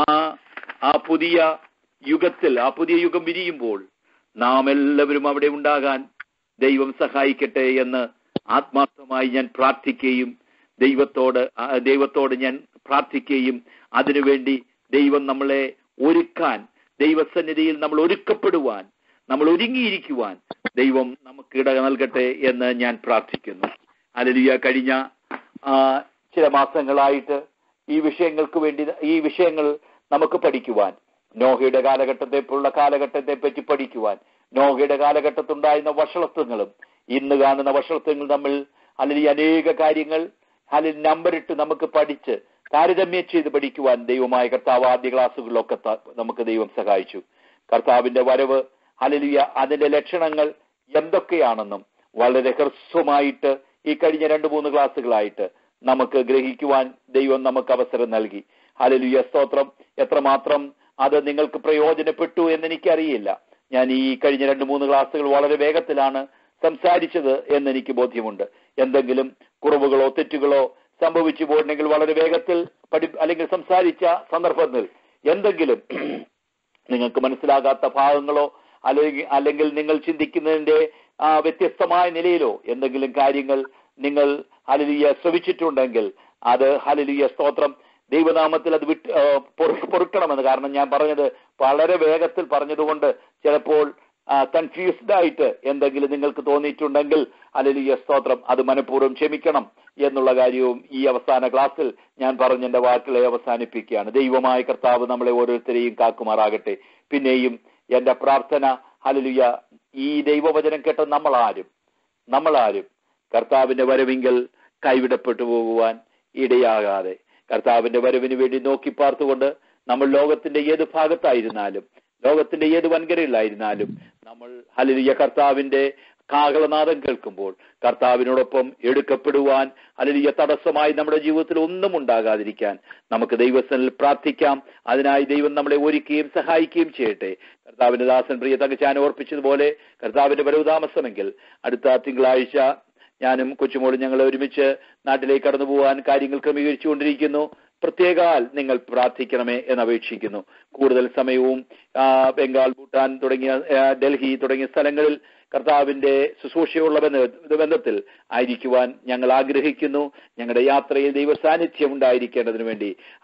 ആ പുതിയ യുഗത്തിൽ ആ പുതിയ യുഗം വിരിയുമ്പോൾ നാം എല്ലാവരും അവിടെ ഉണ്ടാകാൻ ദൈവം സഹായിക്കട്ടെ എന്ന് ആത്മാർത്ഥമായി ഞാൻ പ്രാർത്ഥിക്കുകയും ദൈവത്തോട് ആ, ദൈവത്തോട് ഞാൻ പ്രാർത്ഥിക്കുകയും അതിനുവേണ്ടി ദൈവം നമ്മളെ ഒരുക്കാൻ ദൈവസന്നിധിയിൽ നമ്മൾ ഒരുക്കപ്പെടുവാൻ നമ്മൾ ഒരുങ്ങിയിരിക്കുവാൻ ദൈവം നമുക്ക് ഇട നൽകട്ടെ എന്ന് ഞാൻ പ്രാർത്ഥിക്കുന്നു അലലിയ കഴിഞ്ഞ ആ, ചില മാസങ്ങളായിട്ട് ഈ വിഷയങ്ങൾക്ക് വേണ്ടി ഈ വിഷയങ്ങൾ നമുക്ക് പഠിക്കുവാൻ നോഹയുടെ കാലഘട്ടത്തെ പോലുള്ള കാലഘട്ടത്തെ പറ്റി പഠിക്കുവാൻ നോഹയുടെ കാലഘട്ടത്തുണ്ടായിരുന്ന വഷളത്വങ്ങളും ഇന്ന് കാണുന്ന വഷളത്വങ്ങൾ തമ്മിൽ അല്ലെങ്കിൽ അനേക കാര്യങ്ങൾ അല്ലെങ്കിൽ നമ്പറിട്ട് നമുക്ക് പഠിച്ച് താരതമ്യം ചെയ്ത് പഠിക്കുവാൻ ദൈവമായ കർത്താവ് ആദ്യ ക്ലാസ്സുകളിലൊക്കെ ത- നമുക്ക് ദൈവം സഹായിച്ചു കർത്താവിന്റെ വരവ് ഹലലിയ അതിന്റെ ലക്ഷണങ്ങൾ എന്തൊക്കെയാണെന്നും വളരെ ഹ്രസ്വമായിട്ട് ഈ കഴിഞ്ഞ രണ്ട് മൂന്ന് ക്ലാസ്സുകളായിട്ട് നമുക്ക് ഗ്രഹിക്കുവാൻ ദൈവം നമുക്ക് അവസരം നൽകി ഹലലിയ സ്തോത്രം എത്രമാത്രം അത് നിങ്ങൾക്ക് പ്രയോജനപ്പെട്ടു എന്ന് എനിക്കറിയില്ല ഞാൻ ഈ കഴിഞ്ഞ രണ്ട് മൂന്ന് ക്ലാസ്സുകൾ വളരെ വേഗത്തിലാണ് സംസാരിച്ചത് എന്ന് എനിക്ക് ബോധ്യമുണ്ട് എന്തെങ്കിലും കുറവുകളോ തെറ്റുകളോ സംഭവിച്ചു പോയിട്ടുണ്ടെങ്കിൽ വളരെ വേഗത്തിൽ പഠി അല്ലെങ്കിൽ സംസാരിച്ച സന്ദർഭത്തിൽ എന്തെങ്കിലും നിങ്ങൾക്ക് മനസ്സിലാകാത്ത ഭാഗങ്ങളോ അല്ലെങ്കിൽ അല്ലെങ്കിൽ നിങ്ങൾ ചിന്തിക്കുന്നതിന്റെ ആ, വ്യത്യസ്തമായ നിലയിലോ എന്തെങ്കിലും കാര്യങ്ങൾ നിങ്ങൾ ഹലലിയ ശ്രവിച്ചിട്ടുണ്ടെങ്കിൽ അത് ഹലലിയ സ്തോത്രം ദൈവനാമത്തിൽ അത് വിട്ട് ആ, പൊറു- പൊറുക്കണമെന്ന് കാരണം ഞാൻ പറഞ്ഞത് വളരെ വേഗത്തിൽ പറഞ്ഞതുകൊണ്ട് ചിലപ്പോൾ കൺഫ്യൂസ്ഡ് ആയിട്ട് എന്തെങ്കിലും നിങ്ങൾക്ക് തോന്നിയിട്ടുണ്ടെങ്കിൽ ഹലലിയ സ്തോത്രം അത് മനഃപൂർവ്വം ക്ഷമിക്കണം എന്നുള്ള കാര്യവും ഈ അവസാന ക്ലാസ്സിൽ ഞാൻ പറഞ്ഞ എന്റെ വാക്കുകളെ അവസാനിപ്പിക്കുകയാണ് ദൈവമായ കർത്താവ് നമ്മളെ ഓരോരുത്തരെയും കാക്കുമാറാകട്ടെ പിന്നെയും എന്റെ പ്രാർത്ഥന ഹലലിയ ഈ ദൈവവചനം കേട്ട നമ്മളാരും നമ്മളാരും കർത്താവിന്റെ വരവിങ്കൽ കൈവിടപ്പെട്ടു പോകുവാൻ ഇടയാകാതെ കർത്താവിന്റെ വരവിന് വേണ്ടി നോക്കി പാർത്തുകൊണ്ട് നമ്മൾ ലോകത്തിന്റെ ഏത് ഭാഗത്തായിരുന്നാലും ലോകത്തിന്റെ ഏത് വൻകരയിലായിരുന്നാലും നമ്മൾ ഹലിയ കർത്താവിന്റെ കാകളനാദം കേൾക്കുമ്പോൾ കർത്താവിനോടൊപ്പം എടുക്കപ്പെടുവാൻ ഹലിയ തടസ്സമായി നമ്മുടെ ജീവിതത്തിൽ ഒന്നും ഉണ്ടാകാതിരിക്കാൻ നമുക്ക് ദൈവസ്ഥനിൽ പ്രാർത്ഥിക്കാം അതിനായി ദൈവം നമ്മളെ ഒരുക്കുകയും സഹായിക്കുകയും ചെയ്യട്ടെ കർത്താവിന്റെ ദാസൻ പ്രിയ തകച്ചാൻ ഓർപ്പിച്ചതുപോലെ കർത്താവിന്റെ വരവ് താമസമെങ്കിൽ അടുത്ത തിങ്കളാഴ്ച ഞാനും കൊച്ചുമോളും ഞങ്ങൾ ഒരുമിച്ച് നാട്ടിലേക്ക് കടന്നു പോകാൻ കാര്യങ്ങൾ ക്രമീകരിച്ചുകൊണ്ടിരിക്കുന്നു പ്രത്യേകാൽ നിങ്ങൾ പ്രാർത്ഥിക്കണമേ എന്ന് അപേക്ഷിക്കുന്നു കൂടുതൽ സമയവും ആ, ബംഗാൾ ഭൂട്ടാൻ തുടങ്ങിയ ആ, ഡൽഹി തുടങ്ങിയ സ്ഥലങ്ങളിൽ കർത്താവിന്റെ ശുശ്രൂഷയുള്ള ബന്ധ- ബന്ധത്തിൽ ആയിരിക്കുവാൻ ഞങ്ങൾ ആഗ്രഹിക്കുന്നു ഞങ്ങളുടെ യാത്രയിൽ ദൈവ സാന്നിധ്യം ഉണ്ടായിരിക്കേണ്ടതിന് വേണ്ടി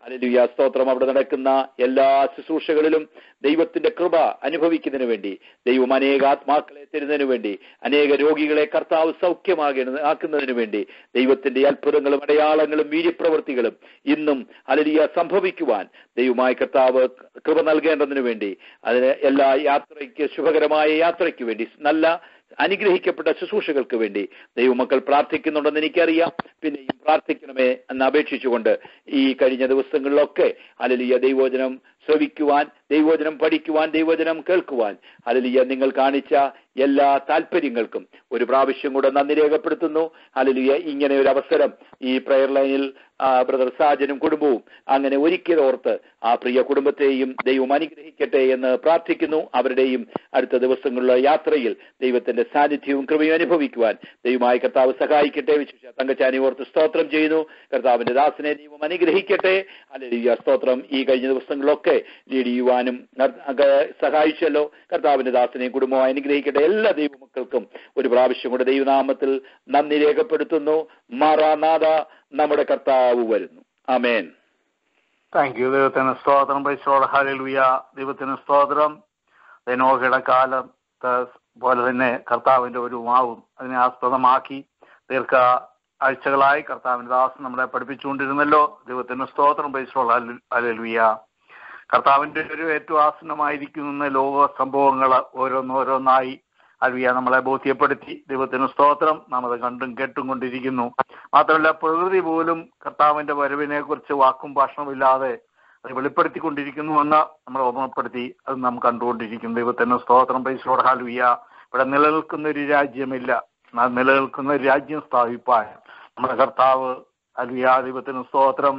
ഹല്ലേലൂയ സ്തോത്രം അവിടെ നടക്കുന്ന എല്ലാ ശുശ്രൂഷകളിലും ദൈവത്തിന്റെ കൃപ അനുഭവിക്കുന്നതിന് വേണ്ടി ദൈവം അനേക ആത്മാക്കളെ തരുന്നതിന് വേണ്ടി അനേക രോഗികളെ കർത്താവ് സൗഖ്യമാകുന്ന ആക്കുന്നതിന് വേണ്ടി ദൈവത്തിന്റെ അത്ഭുതങ്ങളും അടയാളങ്ങളും വീര്യപ്രവൃത്തികളും ഇന്നും ഹല്ലേലൂയ സംഭവിക്കുവാൻ ദൈവമായ കർത്താവ് കൃപ നൽകേണ്ടതിന് വേണ്ടി അതിന് എല്ലാ യാത്രയ്ക്ക് ശുഭകരമായ യാത്രയ്ക്ക് വേണ്ടി നല്ല അനുഗ്രഹിക്കപ്പെട്ട ശുശ്രൂഷകൾക്ക് വേണ്ടി ദൈവമക്കൾ പ്രാർത്ഥിക്കുന്നുണ്ടെന്ന് എനിക്കറിയാം പിന്നെയും പ്രാർത്ഥിക്കണമേ എന്ന് അപേക്ഷിച്ചുകൊണ്ട് ഈ കഴിഞ്ഞ ദിവസങ്ങളിലൊക്കെ അലലിയ ദൈവോചനം ശ്രവിക്കുവാൻ ദൈവോചനം പഠിക്കുവാൻ ദൈവോചനം കേൾക്കുവാൻ അലലിയ നിങ്ങൾ കാണിച്ച എല്ലാ താല്പര്യങ്ങൾക്കും ഒരു പ്രാവശ്യം കൂടെ നന്ദി രേഖപ്പെടുത്തുന്നു അലലിയ ഇങ്ങനെ ഒരു അവസരം ഈ പ്രയർ ലൈനിൽ ആ, ബ്രദർ സാജനും കുടുംബവും അങ്ങനെ ഒരിക്കൽ ഓർത്ത് ആ പ്രിയ കുടുംബത്തെയും ദൈവം അനുഗ്രഹിക്കട്ടെ എന്ന് പ്രാർത്ഥിക്കുന്നു അവരുടെയും അടുത്ത ദിവസങ്ങളിലെ യാത്രയിൽ ദൈവത്തിന്റെ സാന്നിധ്യവും കൃപയും അനുഭവിക്കുവാൻ ദൈവമായ കർത്താവ് സഹായിക്കട്ടെ വിശേഷ തങ്കച്ചാനി ഓർത്ത് സ്തോത്രം ചെയ്യുന്നു കർത്താവിന്റെ ദാസനെ ദൈവം അനുഗ്രഹിക്കട്ടെ അല്ലെങ്കിൽ സ്തോത്രം ഈ കഴിഞ്ഞ ദിവസങ്ങളിലൊക്കെ ലീഡ് ചെയ്യുവാനും അക- സഹായിച്ചല്ലോ കർത്താവിന്റെ ദാസനെയും കുടുംബവും അനുഗ്രഹിക്കട്ടെ എല്ലാ ദൈവമക്കൾക്കും ഒരു പ്രാവശ്യം കൂടെ ദൈവനാമത്തിൽ നന്ദി രേഖപ്പെടുത്തുന്നു മാറാനാഥ നമ്മുടെ കർത്താവ് വരുന്നു ആമേൻ താങ്ക് യു ദൈവത്തിന് സ്തോത്രം പൈസോട് ഹലിലുയ ദൈവത്തിന് സ്തോത്രം നോഹയുടെ കാലത്ത് പോലെ തന്നെ കർത്താവിന്റെ ഒരു മാവും അതിനെ ആസ്പദമാക്കി ദീർഘ ആഴ്ചകളായി കർത്താവിന്റെ ദാസൻ നമ്മളെ പഠിപ്പിച്ചുകൊണ്ടിരുന്നല്ലോ ദൈവത്തിന് സ്തോത്രം പൈസോട് ഹലിലുയ കർത്താവിന്റെ ഒരു ഏറ്റവും ആസന്നമായിരിക്കുന്ന ലോക സംഭവങ്ങൾ ഓരോന്നോരോന്നായി അൽവിയ നമ്മളെ ബോധ്യപ്പെടുത്തി ദൈവത്തിന് സ്തോത്രം നാം അത് കണ്ടും കേട്ടും കൊണ്ടിരിക്കുന്നു മാത്രമല്ല പ്രകൃതി പോലും കർത്താവിന്റെ വരവിനെ കുറിച്ച് വാക്കും ഭാഷണമില്ലാതെ അത് വെളിപ്പെടുത്തിക്കൊണ്ടിരിക്കുന്നുവെന്ന് നമ്മളെ ഓർമ്മപ്പെടുത്തി അത് നാം കണ്ടുകൊണ്ടിരിക്കുന്നു ദൈവത്തിന് സ്തോത്രം പൈസയോട് ഹാലുവിയ ഇവിടെ നിലനിൽക്കുന്ന ഒരു രാജ്യമില്ല എന്നാൽ നിലനിൽക്കുന്ന ഒരു രാജ്യം സ്ഥാപിപ്പാൻ നമ്മുടെ കർത്താവ് അലുവിയ ദൈവത്തിന് സ്തോത്രം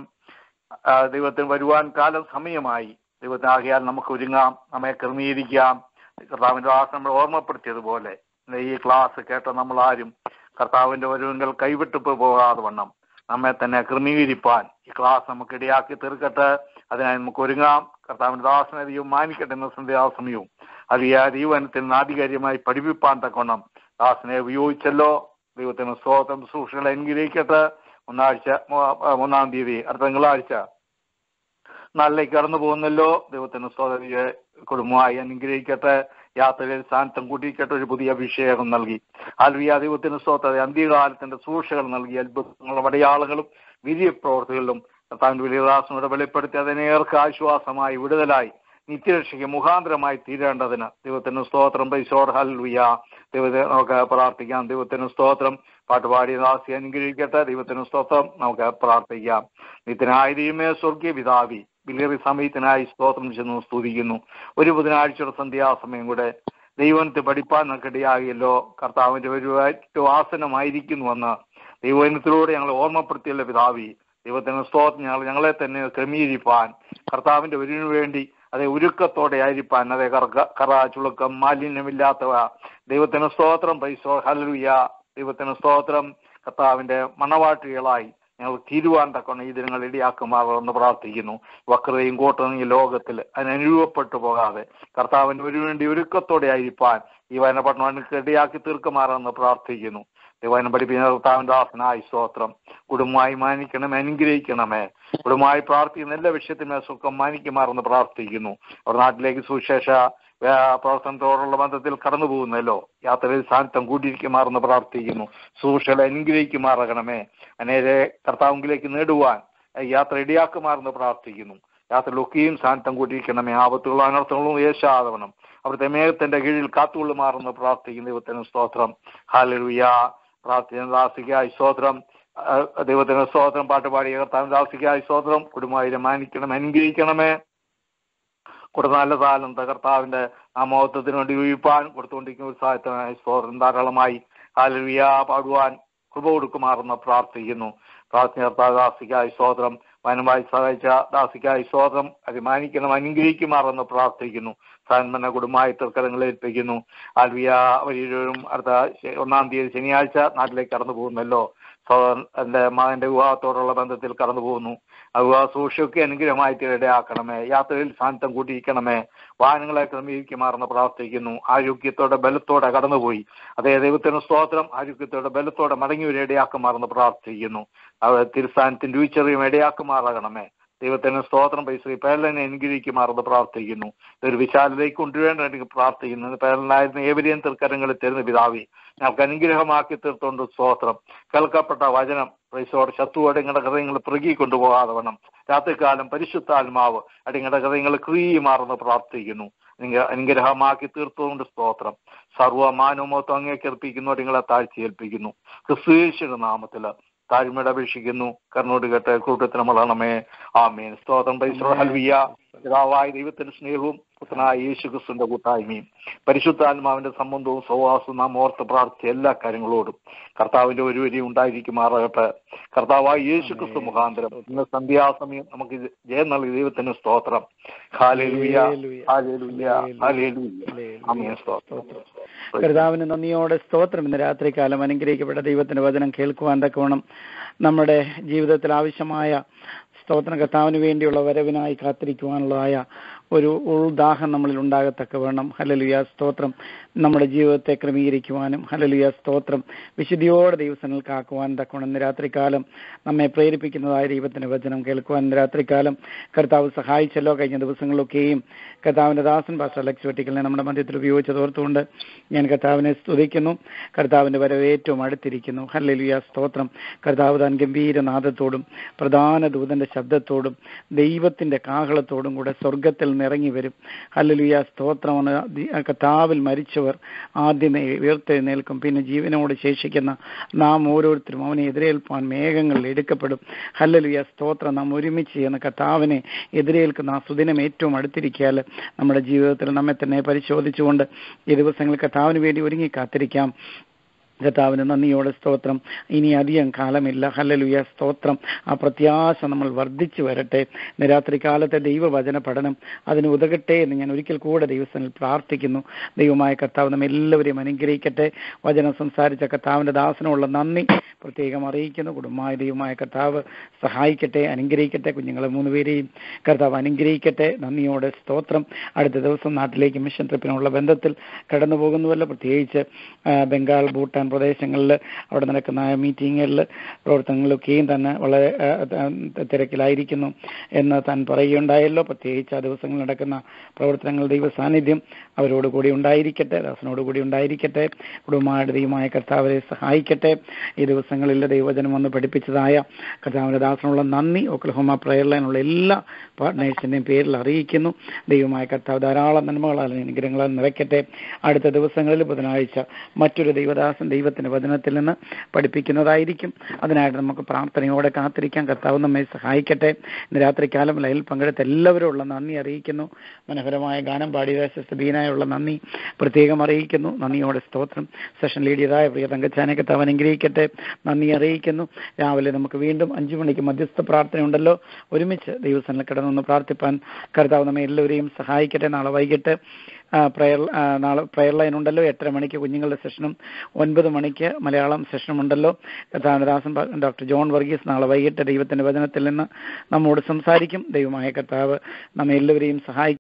ആ, ദൈവത്തിന് വരുവാൻ കാലം സമയമായി ദൈവത്തിന് ആകിയാൽ നമുക്ക് ഒരുങ്ങാം നമ്മെ ക്രമീകരിക്കാം കർത്താവിന്റെ വാസം നമ്മൾ ഓർമ്മപ്പെടുത്തിയതുപോലെ ഇന്ന് ഈ ക്ലാസ് കേട്ട നമ്മൾ ആരും കർത്താവിന്റെ വരുവെങ്കിൽ കൈവിട്ടു പോകാതെ വണ്ണം നമ്മെ തന്നെ ക്രമീകരിപ്പാൻ ഈ ക്ലാസ് നമുക്ക് ഇടയാക്കി തീർക്കട്ടെ അതിനായി നമുക്ക് ഒരുങ്ങാം കർത്താവിന്റെ ദാസനെ ദൈവം മാനിക്കട്ടെ എന്ന സന്ധ്യാസമയവും അത് ഈ ദൈവനത്തിൽ ആധികാരികമായി പഠിപ്പിപ്പാൻ തക്കോണം ദാസനെ ഉപയോഗിച്ചല്ലോ ദൈവത്തിന് സ്തോത്രം സൂക്ഷികളെ അനുഗ്രഹിക്കട്ടെ ഒന്നാഴ്ച മൂ- മൂന്നാം തീയതി അടുത്ത തിങ്കളാഴ്ച നാളിലേക്ക് കടന്നു പോകുന്നല്ലോ ദൈവത്തിന് സ്തോത്രം കുടുംബമായി അനുഗ്രഹിക്കട്ടെ യാത്രയിൽ സ്ഥാനത്തും കൂട്ടിക്കട്ടെ ഒരു പുതിയ അഭിഷേകം നൽകി ആൽവിയ ദൈവത്തിന് സ്തോത്ര അന്ത്യകാലത്തിന്റെ സൂക്ഷകൾ നൽകി അത്ഭുതങ്ങളും അടയാളങ്ങളും വിധിയപ്രവർത്തികളിലും കർത്താവിന്റെ വലിയദാസനോട് വെളിപ്പെടുത്തി അതിനേർക്ക് ആശ്വാസമായി വിടുതലായി നിത്യരക്ഷയ്ക്ക് മുഖാന്തരമായി തീരേണ്ടതിന് ദൈവത്തിന് സ്തോത്രം പൈസോട് ഹൽവിയ ദൈവത്തെ നമുക്ക് പ്രാർത്ഥിക്കാം ദൈവത്തിന് സ്തോത്രം പാട്ടുപാടി ദാസി അനുഗ്രഹിക്കട്ടെ ദൈവത്തിന് സ്തോത്രം നമുക്ക് പ്രാർത്ഥിക്കാം നിത്യനായ ദൈവമേ സ്വർഗീയ പിതാവി വിലയേറിയ സമയത്തിനായി സ്തോത്രം ചെന്ന് സ്തുതിക്കുന്നു ഒരു ബുധനാഴ്ചയുടെ സന്ധ്യാസമയം കൂടെ ദൈവനത്തെ പഠിപ്പാൻ നമുക്കിടയാകിയല്ലോ കർത്താവിന്റെ ഒരു ഏറ്റവും ആസനമായിരിക്കുന്നുവെന്ന് ദൈവനത്തിലൂടെ ഞങ്ങൾ ഓർമ്മപ്പെടുത്തിയല്ലോ പിതാവി ദൈവത്തിന് സ്തോത്രം ഞങ്ങൾ ഞങ്ങളെ തന്നെ ക്രമീകരിപ്പാൻ കർത്താവിന്റെ ഒരുവിനു വേണ്ടി അതെ ഒരുക്കത്തോടെ ആയിരിക്കാൻ അതെ കറക്ക കറ ചുളുക്കം മാലിന്യമില്ലാത്തവ ദൈവത്തിന് സ്തോത്രം പൈസോ ഹലുയ ദൈവത്തിന് സ്തോത്രം കർത്താവിന്റെ മണവാട്ടികളായി ഞങ്ങൾ തീരുവാൻ തക്കണം ഈ ദിനങ്ങൾ ഇടിയാക്കുമാറെന്ന് പ്രാർത്ഥിക്കുന്നു വക്രതയും കൂട്ടവും ഈ ലോകത്തിൽ അതിനനുരൂപപ്പെട്ടു പോകാതെ കർത്താവിന് ഒരു വേണ്ടി ഒരുക്കത്തോടെ ആയിരിക്കാൻ ഈ വനപട്ടണം ഇടിയാക്കി തീർക്കുമാറെന്ന് പ്രാർത്ഥിക്കുന്നു ദൈവനം പഠിപ്പിക്കുന്ന കർത്താവിന്റെ ദാസനായി സ്തോത്രം കുടുംബമായി മാനിക്കണമേ അനുഗ്രഹിക്കണമേ കുടുംബമായി പ്രാർത്ഥിക്കുന്ന എല്ലാ വിഷയത്തിനും സുഖം മാനിക്കുമാറെന്ന് പ്രാർത്ഥിക്കുന്നു അവർ നാട്ടിലേക്ക് സുവിശേഷ ആ, പ്രവർത്തനത്തോടുള്ള ബന്ധത്തിൽ കടന്നു പോകുന്നല്ലോ യാത്രയിൽ സാന്നിധ്യം കൂട്ടിയിരിക്കുമാറെന്ന് പ്രാർത്ഥിക്കുന്നു സൂക്ഷകളെ അനുഗ്രഹിക്കുമാറാകണമേ അനേരെ കർത്താവിലേക്ക് നേടുവാൻ ആ, യാത്ര ഇടിയാക്കുമാറെന്ന് പ്രാർത്ഥിക്കുന്നു യാത്രയിലൊക്കെയും സാന്നിധ്യം കൂട്ടിയിരിക്കണമേ ആപത്തുകളും അനർത്ഥങ്ങളും യേശാതവണം അവിടുത്തെ മേഘത്തിന്റെ കീഴിൽ കാത്തുകൊള്ളുമാറെന്ന് പ്രാർത്ഥിക്കുന്നു ദൈവത്തിന് സ്തോത്രം ഹാലലുയ പ്രാർത്ഥന ദാസിക്കായി സ്തോത്രം ആ, ദൈവത്തിന് സ്തോത്രം പാട്ടുപാടിയ കർത്താവിന് ദാസിക്കായി സ്തോത്രം കുടുംബമായി മാനിക്കണം അനുഗ്രഹിക്കണമേ കൊടുത്ത നല്ല താലം കർത്താവിന്റെ ആ മഹത്വത്തിന് വേണ്ടി ഉപയോഗിപ്പാൻ കൊടുത്തുകൊണ്ടിരിക്കുന്ന ഉത്സാഹത്തിനായി സ്തോത്രം ധാരാളമായി ഹാലലുയ പാടുവാൻ കൃപ കൊടുക്കുമാറെന്ന് പ്രാർത്ഥിക്കുന്നു പ്രാർത്ഥന കർത്താവ് ദാസിക്കായി സ്തോത്രം വനമായി സഹായിച്ച ദാസിക്കായി സ്തോത്രം അഭിമാനിക്കണം അനുഗ്രഹിക്കുമാറെന്ന് പ്രാർത്ഥിക്കുന്നു സാൻമന കുടുംബമായി തൃക്കരങ്ങളെ ഏൽപ്പിക്കുന്നു ആൽവിയ അവരും അടുത്ത ശ- ഒന്നാം തീയതി ശനിയാഴ്ച നാട്ടിലേക്ക് കടന്നു പോകുന്നല്ലോ സഹോദരൻ എന്റെ മകന്റെ വിവാഹത്തോടുള്ള ബന്ധത്തിൽ കടന്നു പോകുന്നു ആ വിവാഹ സൂക്ഷിയൊക്കെ അനുഗ്രഹമായിട്ട് ഇടയാക്കണമേ യാത്രയിൽ സാന്നിധ്യം കൂട്ടിയിരിക്കണമേ വാഹനങ്ങളെ ക്രമീകരിക്കുമാറെന്ന് പ്രാർത്ഥിക്കുന്നു ആരോഗ്യത്തോടെ ബലത്തോടെ കടന്നുപോയി അതേ ദൈവത്തിന് സ്തോത്രം ആരോഗ്യത്തോടെ ബലത്തോടെ മടങ്ങി ഒരു ഇടയാക്കുമാറെന്ന് പ്രാർത്ഥിക്കുന്നു അവർ തിരുസ്ഥാനത്തിന്റെ ഉച്ചറിയും ഇടയാക്കുമാറാകണമേ ദൈവത്തിന് സ്തോത്രം പൈസ പേരലിനെ അനുഗ്രഹിക്കുമാറെന്ന് പ്രാർത്ഥിക്കുന്നു ഇതൊരു വിശാലതയ്ക്ക് കൊണ്ടുവേണ്ട എനിക്ക് പ്രാർത്ഥിക്കുന്നു പേരലായിരുന്ന ഏവരെയും തൃക്കരങ്ങളിൽ തരുന്ന പിതാവി ഞങ്ങൾക്ക് അനുഗ്രഹമാക്കി തീർത്തുകൊണ്ട് സ്തോത്രം കേൾക്കപ്പെട്ട വചനം പൈസയോട് ശത്രുവോടെ നിങ്ങളുടെ ഹൃദയങ്ങൾ പ്രകി കൊണ്ടുപോകാതെ വേണം രാത്രികാലം പരിശുദ്ധാത്മാവ് അടിങ്ങളുടെ ഹൃദയങ്ങൾ ക്രീമാറെന്ന് പ്രാർത്ഥിക്കുന്നു നിങ്ങൾ അനുഗ്രഹമാക്കി തീർത്തുകൊണ്ട് സ്തോത്രം സർവമാനവമൊത്തം അങ്ങേക്ക് അർപ്പിക്കുന്നു നിങ്ങളെ താഴ്ചയേൽപ്പിക്കുന്നു ക്രിസ്തുയേശുയുടെ നാമത്തില് താഴ്മയുടെ അപേക്ഷിക്കുന്നു കർണോട് കേട്ട് കൂട്ടത്തിന് വളരണമേ ആമേൻ സ്തോത്രം പൈസ ഹൽവിയ പിതാവായ ദൈവത്തിന്റെ സ്നേഹവും പുത്രനായ യേശു ക്രിസ്തുവിന്റെ കൂട്ടായ്മയും പരിശുദ്ധാത്മാവിന്റെ സംബന്ധവും സഹവാസവും നാം ഓർത്ത് പ്രാർത്ഥിച്ച എല്ലാ കാര്യങ്ങളോടും കർത്താവിന്റെ ഒരു വരി ഉണ്ടായിരിക്കുമാറാകട്ടെ കർത്താവായ യേശു ക്രിസ്തു മുഖാന്തരം ഇന്ന് സന്ധ്യാസമയം നമുക്ക് ജയം നൽകി ദൈവത്തിന് സ്തോത്രം ഹാലേലുയ ഹാലേലുയ ഹാലേലുയ ആമേൻ സ്തോത്രം കർത്താവിന് നന്ദിയോടെ സ്തോത്രം ഇന്ന് രാത്രികാലം അനുഗ്രഹിക്കപ്പെട്ട ദൈവത്തിന്റെ വചനം കേൾക്കുവാൻ തക്കവണ്ണം നമ്മുടെ ജീവിതത്തിൽ ആവശ്യമായ സ്തോത്രം കർത്താവിന് വേണ്ടിയുള്ള വരവിനായി കാത്തിരിക്കുവാനുള്ളതായ ഒരു ഉൾദാഹം നമ്മളിൽ ഉണ്ടാകത്തക്ക വേണം ഹലലുയ സ്തോത്രം നമ്മുടെ ജീവിതത്തെ ക്രമീകരിക്കുവാനും ഹലലുയ സ്തോത്രം വിശുദ്ധിയോടെ ദിവസങ്ങൾ കാക്കുവാൻ തക്കവണ്ണം ഇന്ന് രാത്രികാലം നമ്മെ പ്രേരിപ്പിക്കുന്നതായ ദൈവത്തിന്റെ വചനം കേൾക്കുവാൻ ഇന്ന് രാത്രികാലം കർത്താവ് സഹായിച്ചല്ലോ കഴിഞ്ഞ ദിവസങ്ങളിലൊക്കെയും കർത്താവിന്റെ ദാസൻ പാസ്റ്റർ അലക്സ് വെട്ടിക്കലിനെ നമ്മുടെ മധ്യത്തിൽ ഉപയോഗിച്ചത് ഓർത്തുകൊണ്ട് ഞാൻ കർത്താവിനെ സ്തുതിക്കുന്നു കർത്താവിന്റെ വരവ് ഏറ്റവും അടുത്തിരിക്കുന്നു ഹല്ലേലൂയ സ്തോത്രം കർത്താവ് താൻ ഗംഭീരനാദത്തോടും പ്രധാന ദൂതന്റെ ശബ്ദത്തോടും ദൈവത്തിന്റെ കാഹളത്തോടും കൂടെ സ്വർഗത്തിൽ നിറങ്ങി വരും ഹല്ലേലൂയ സ്തോത്രമാണ് ദി- കർത്താവിൽ മരിച്ചവർ ആദ്യം ഉയർത്തെഴുന്നേൽക്കും പിന്നെ ജീവനോട് ശേഷിക്കുന്ന നാം ഓരോരുത്തരും അവനെ എതിരേൽപ്പാൻ മേഘങ്ങളിൽ എടുക്കപ്പെടും ഹല്ലേലൂയ സ്തോത്രം നാം ഒരുമിച്ച് ചെയ്യുന്ന കർത്താവിനെ എതിരേൽക്കുന്ന ആ സുദിനം ഏറ്റവും അടുത്തിരിക്കാൽ നമ്മുടെ ജീവിതത്തിൽ നമ്മെ തന്നെ പരിശോധിച്ചുകൊണ്ട് ഈ ദിവസങ്ങളിൽ കർത്താവിന് വേണ്ടി ഒരുങ്ങി കാത്തിരിക്കാം കർത്താവിന് നന്ദിയോടെ സ്തോത്രം ഇനി അധികം കാലമില്ല ഹല്ലലുയ സ്തോത്രം ആ പ്രത്യാശ നമ്മൾ വർദ്ധിച്ചു വരട്ടെ ഇന്ന് രാത്രി കാലത്തെ ദൈവവചന പഠനം അതിന് ഉതകട്ടെ എന്ന് ഞാൻ ഒരിക്കൽ കൂടെ ദൈവസ്ഥനിൽ പ്രാർത്ഥിക്കുന്നു ദൈവമായ കർത്താവ് നമ്മെ എല്ലാവരെയും അനുഗ്രഹിക്കട്ടെ വചനം സംസാരിച്ച കർത്താവിന്റെ ദാസനമുള്ള നന്ദി പ്രത്യേകം അറിയിക്കുന്നു കുടുംബമായ ദൈവമായ കർത്താവ് സഹായിക്കട്ടെ അനുഗ്രഹിക്കട്ടെ കുഞ്ഞുങ്ങളെ മൂന്ന് പേരെയും കർത്താവ് അനുഗ്രഹിക്കട്ടെ നന്ദിയോടെ സ്തോത്രം അടുത്ത ദിവസം നാട്ടിലേക്ക് മിഷൻ ട്രിപ്പിനുള്ള ബന്ധത്തിൽ കടന്നു പോകുന്നുവല്ലോ പ്രത്യേകിച്ച് ആ, ബംഗാൾ ഭൂട്ടാൻ പ്രദേശങ്ങളിൽ അവിടെ നടക്കുന്ന മീറ്റിങ്ങുകളിൽ പ്രവർത്തനങ്ങളിലൊക്കെയും തന്നെ വളരെ ആ, ആ, തിരക്കിലായിരിക്കുന്നു എന്ന് താൻ പറയുകയുണ്ടായല്ലോ പ്രത്യേകിച്ച് ആ ദിവസങ്ങളിൽ നടക്കുന്ന പ്രവർത്തനങ്ങൾ ദൈവ സാന്നിധ്യം അവരോട് കൂടി ഉണ്ടായിരിക്കട്ടെ ദാസനോട് കൂടി ഉണ്ടായിരിക്കട്ടെ കുടുംബമായിട്ട് ദൈവമായ കർത്താവരെ സഹായിക്കട്ടെ ഈ ദിവസങ്ങളിൽ ദൈവജനം വന്ന് പഠിപ്പിച്ചതായ കർത്താവിന്റെ ദാസനുള്ള നന്ദി ഒക്ലഹോമ പ്രയർ ലൈനുള്ള എല്ലാ പാർട്ട്നേഴ്സിന്റെയും പേരിൽ അറിയിക്കുന്നു ദൈവമായ കർത്താവ് ധാരാളം നന്മകളാൽ അനുഗ്രഹങ്ങളാൽ നിറയ്ക്കട്ടെ അടുത്ത ദിവസങ്ങളിൽ ബുധനാഴ്ച മറ്റൊരു ദൈവദാസൻ ദൈവത്തിന്റെ വചനത്തിൽ നിന്ന് പഠിപ്പിക്കുന്നതായിരിക്കും അതിനായിട്ട് നമുക്ക് പ്രാർത്ഥനയോടെ കാത്തിരിക്കാൻ കർത്താവ് നമ്മെ സഹായിക്കട്ടെ ഇന്ന് രാത്രികാലം ലൈൽ പങ്കെടുത്ത എല്ലാവരും ഉള്ള നന്ദി അറിയിക്കുന്നു മനോഹരമായ ഗാനം പാടിയ ബീനായുള്ള നന്ദി പ്രത്യേകം അറിയിക്കുന്നു നന്ദിയോടെ സ്തോത്രം സെഷൻ ലീഡ് ചെയ്തതായ പ്രിയ തങ്കച്ചാനെ കർത്താവ് അനുഗ്രഹിക്കട്ടെ നന്ദി അറിയിക്കുന്നു രാവിലെ നമുക്ക് വീണ്ടും അഞ്ചു മണിക്ക് മധ്യസ്ഥ പ്രാർത്ഥന ഉണ്ടല്ലോ ഒരുമിച്ച് ദൈവസ്ഥനിൽ കിടന്നൊന്ന് പ്രാർത്ഥിപ്പാൻ കർത്താവ് നമ്മെ എല്ലാവരെയും സഹായിക്കട്ടെ നാളെ വൈകിട്ട് പ്രയർ നാളെ പ്രയർ ലൈൻ ഉണ്ടല്ലോ എട്ടര മണിക്ക് കുഞ്ഞുങ്ങളുടെ സെഷനും ഒൻപത് മണിക്ക് മലയാളം സെഷനും ഉണ്ടല്ലോ കർത്താവനദാസൻ ഡോക്ടർ ജോൺ വർഗീസ് നാളെ വൈകിട്ട് ദൈവത്തിന്റെ വചനത്തിൽ നിന്ന് നമ്മോട് സംസാരിക്കും ദൈവമായ കർത്താവ് നമ്മെ എല്ലാവരെയും സഹായിക്കും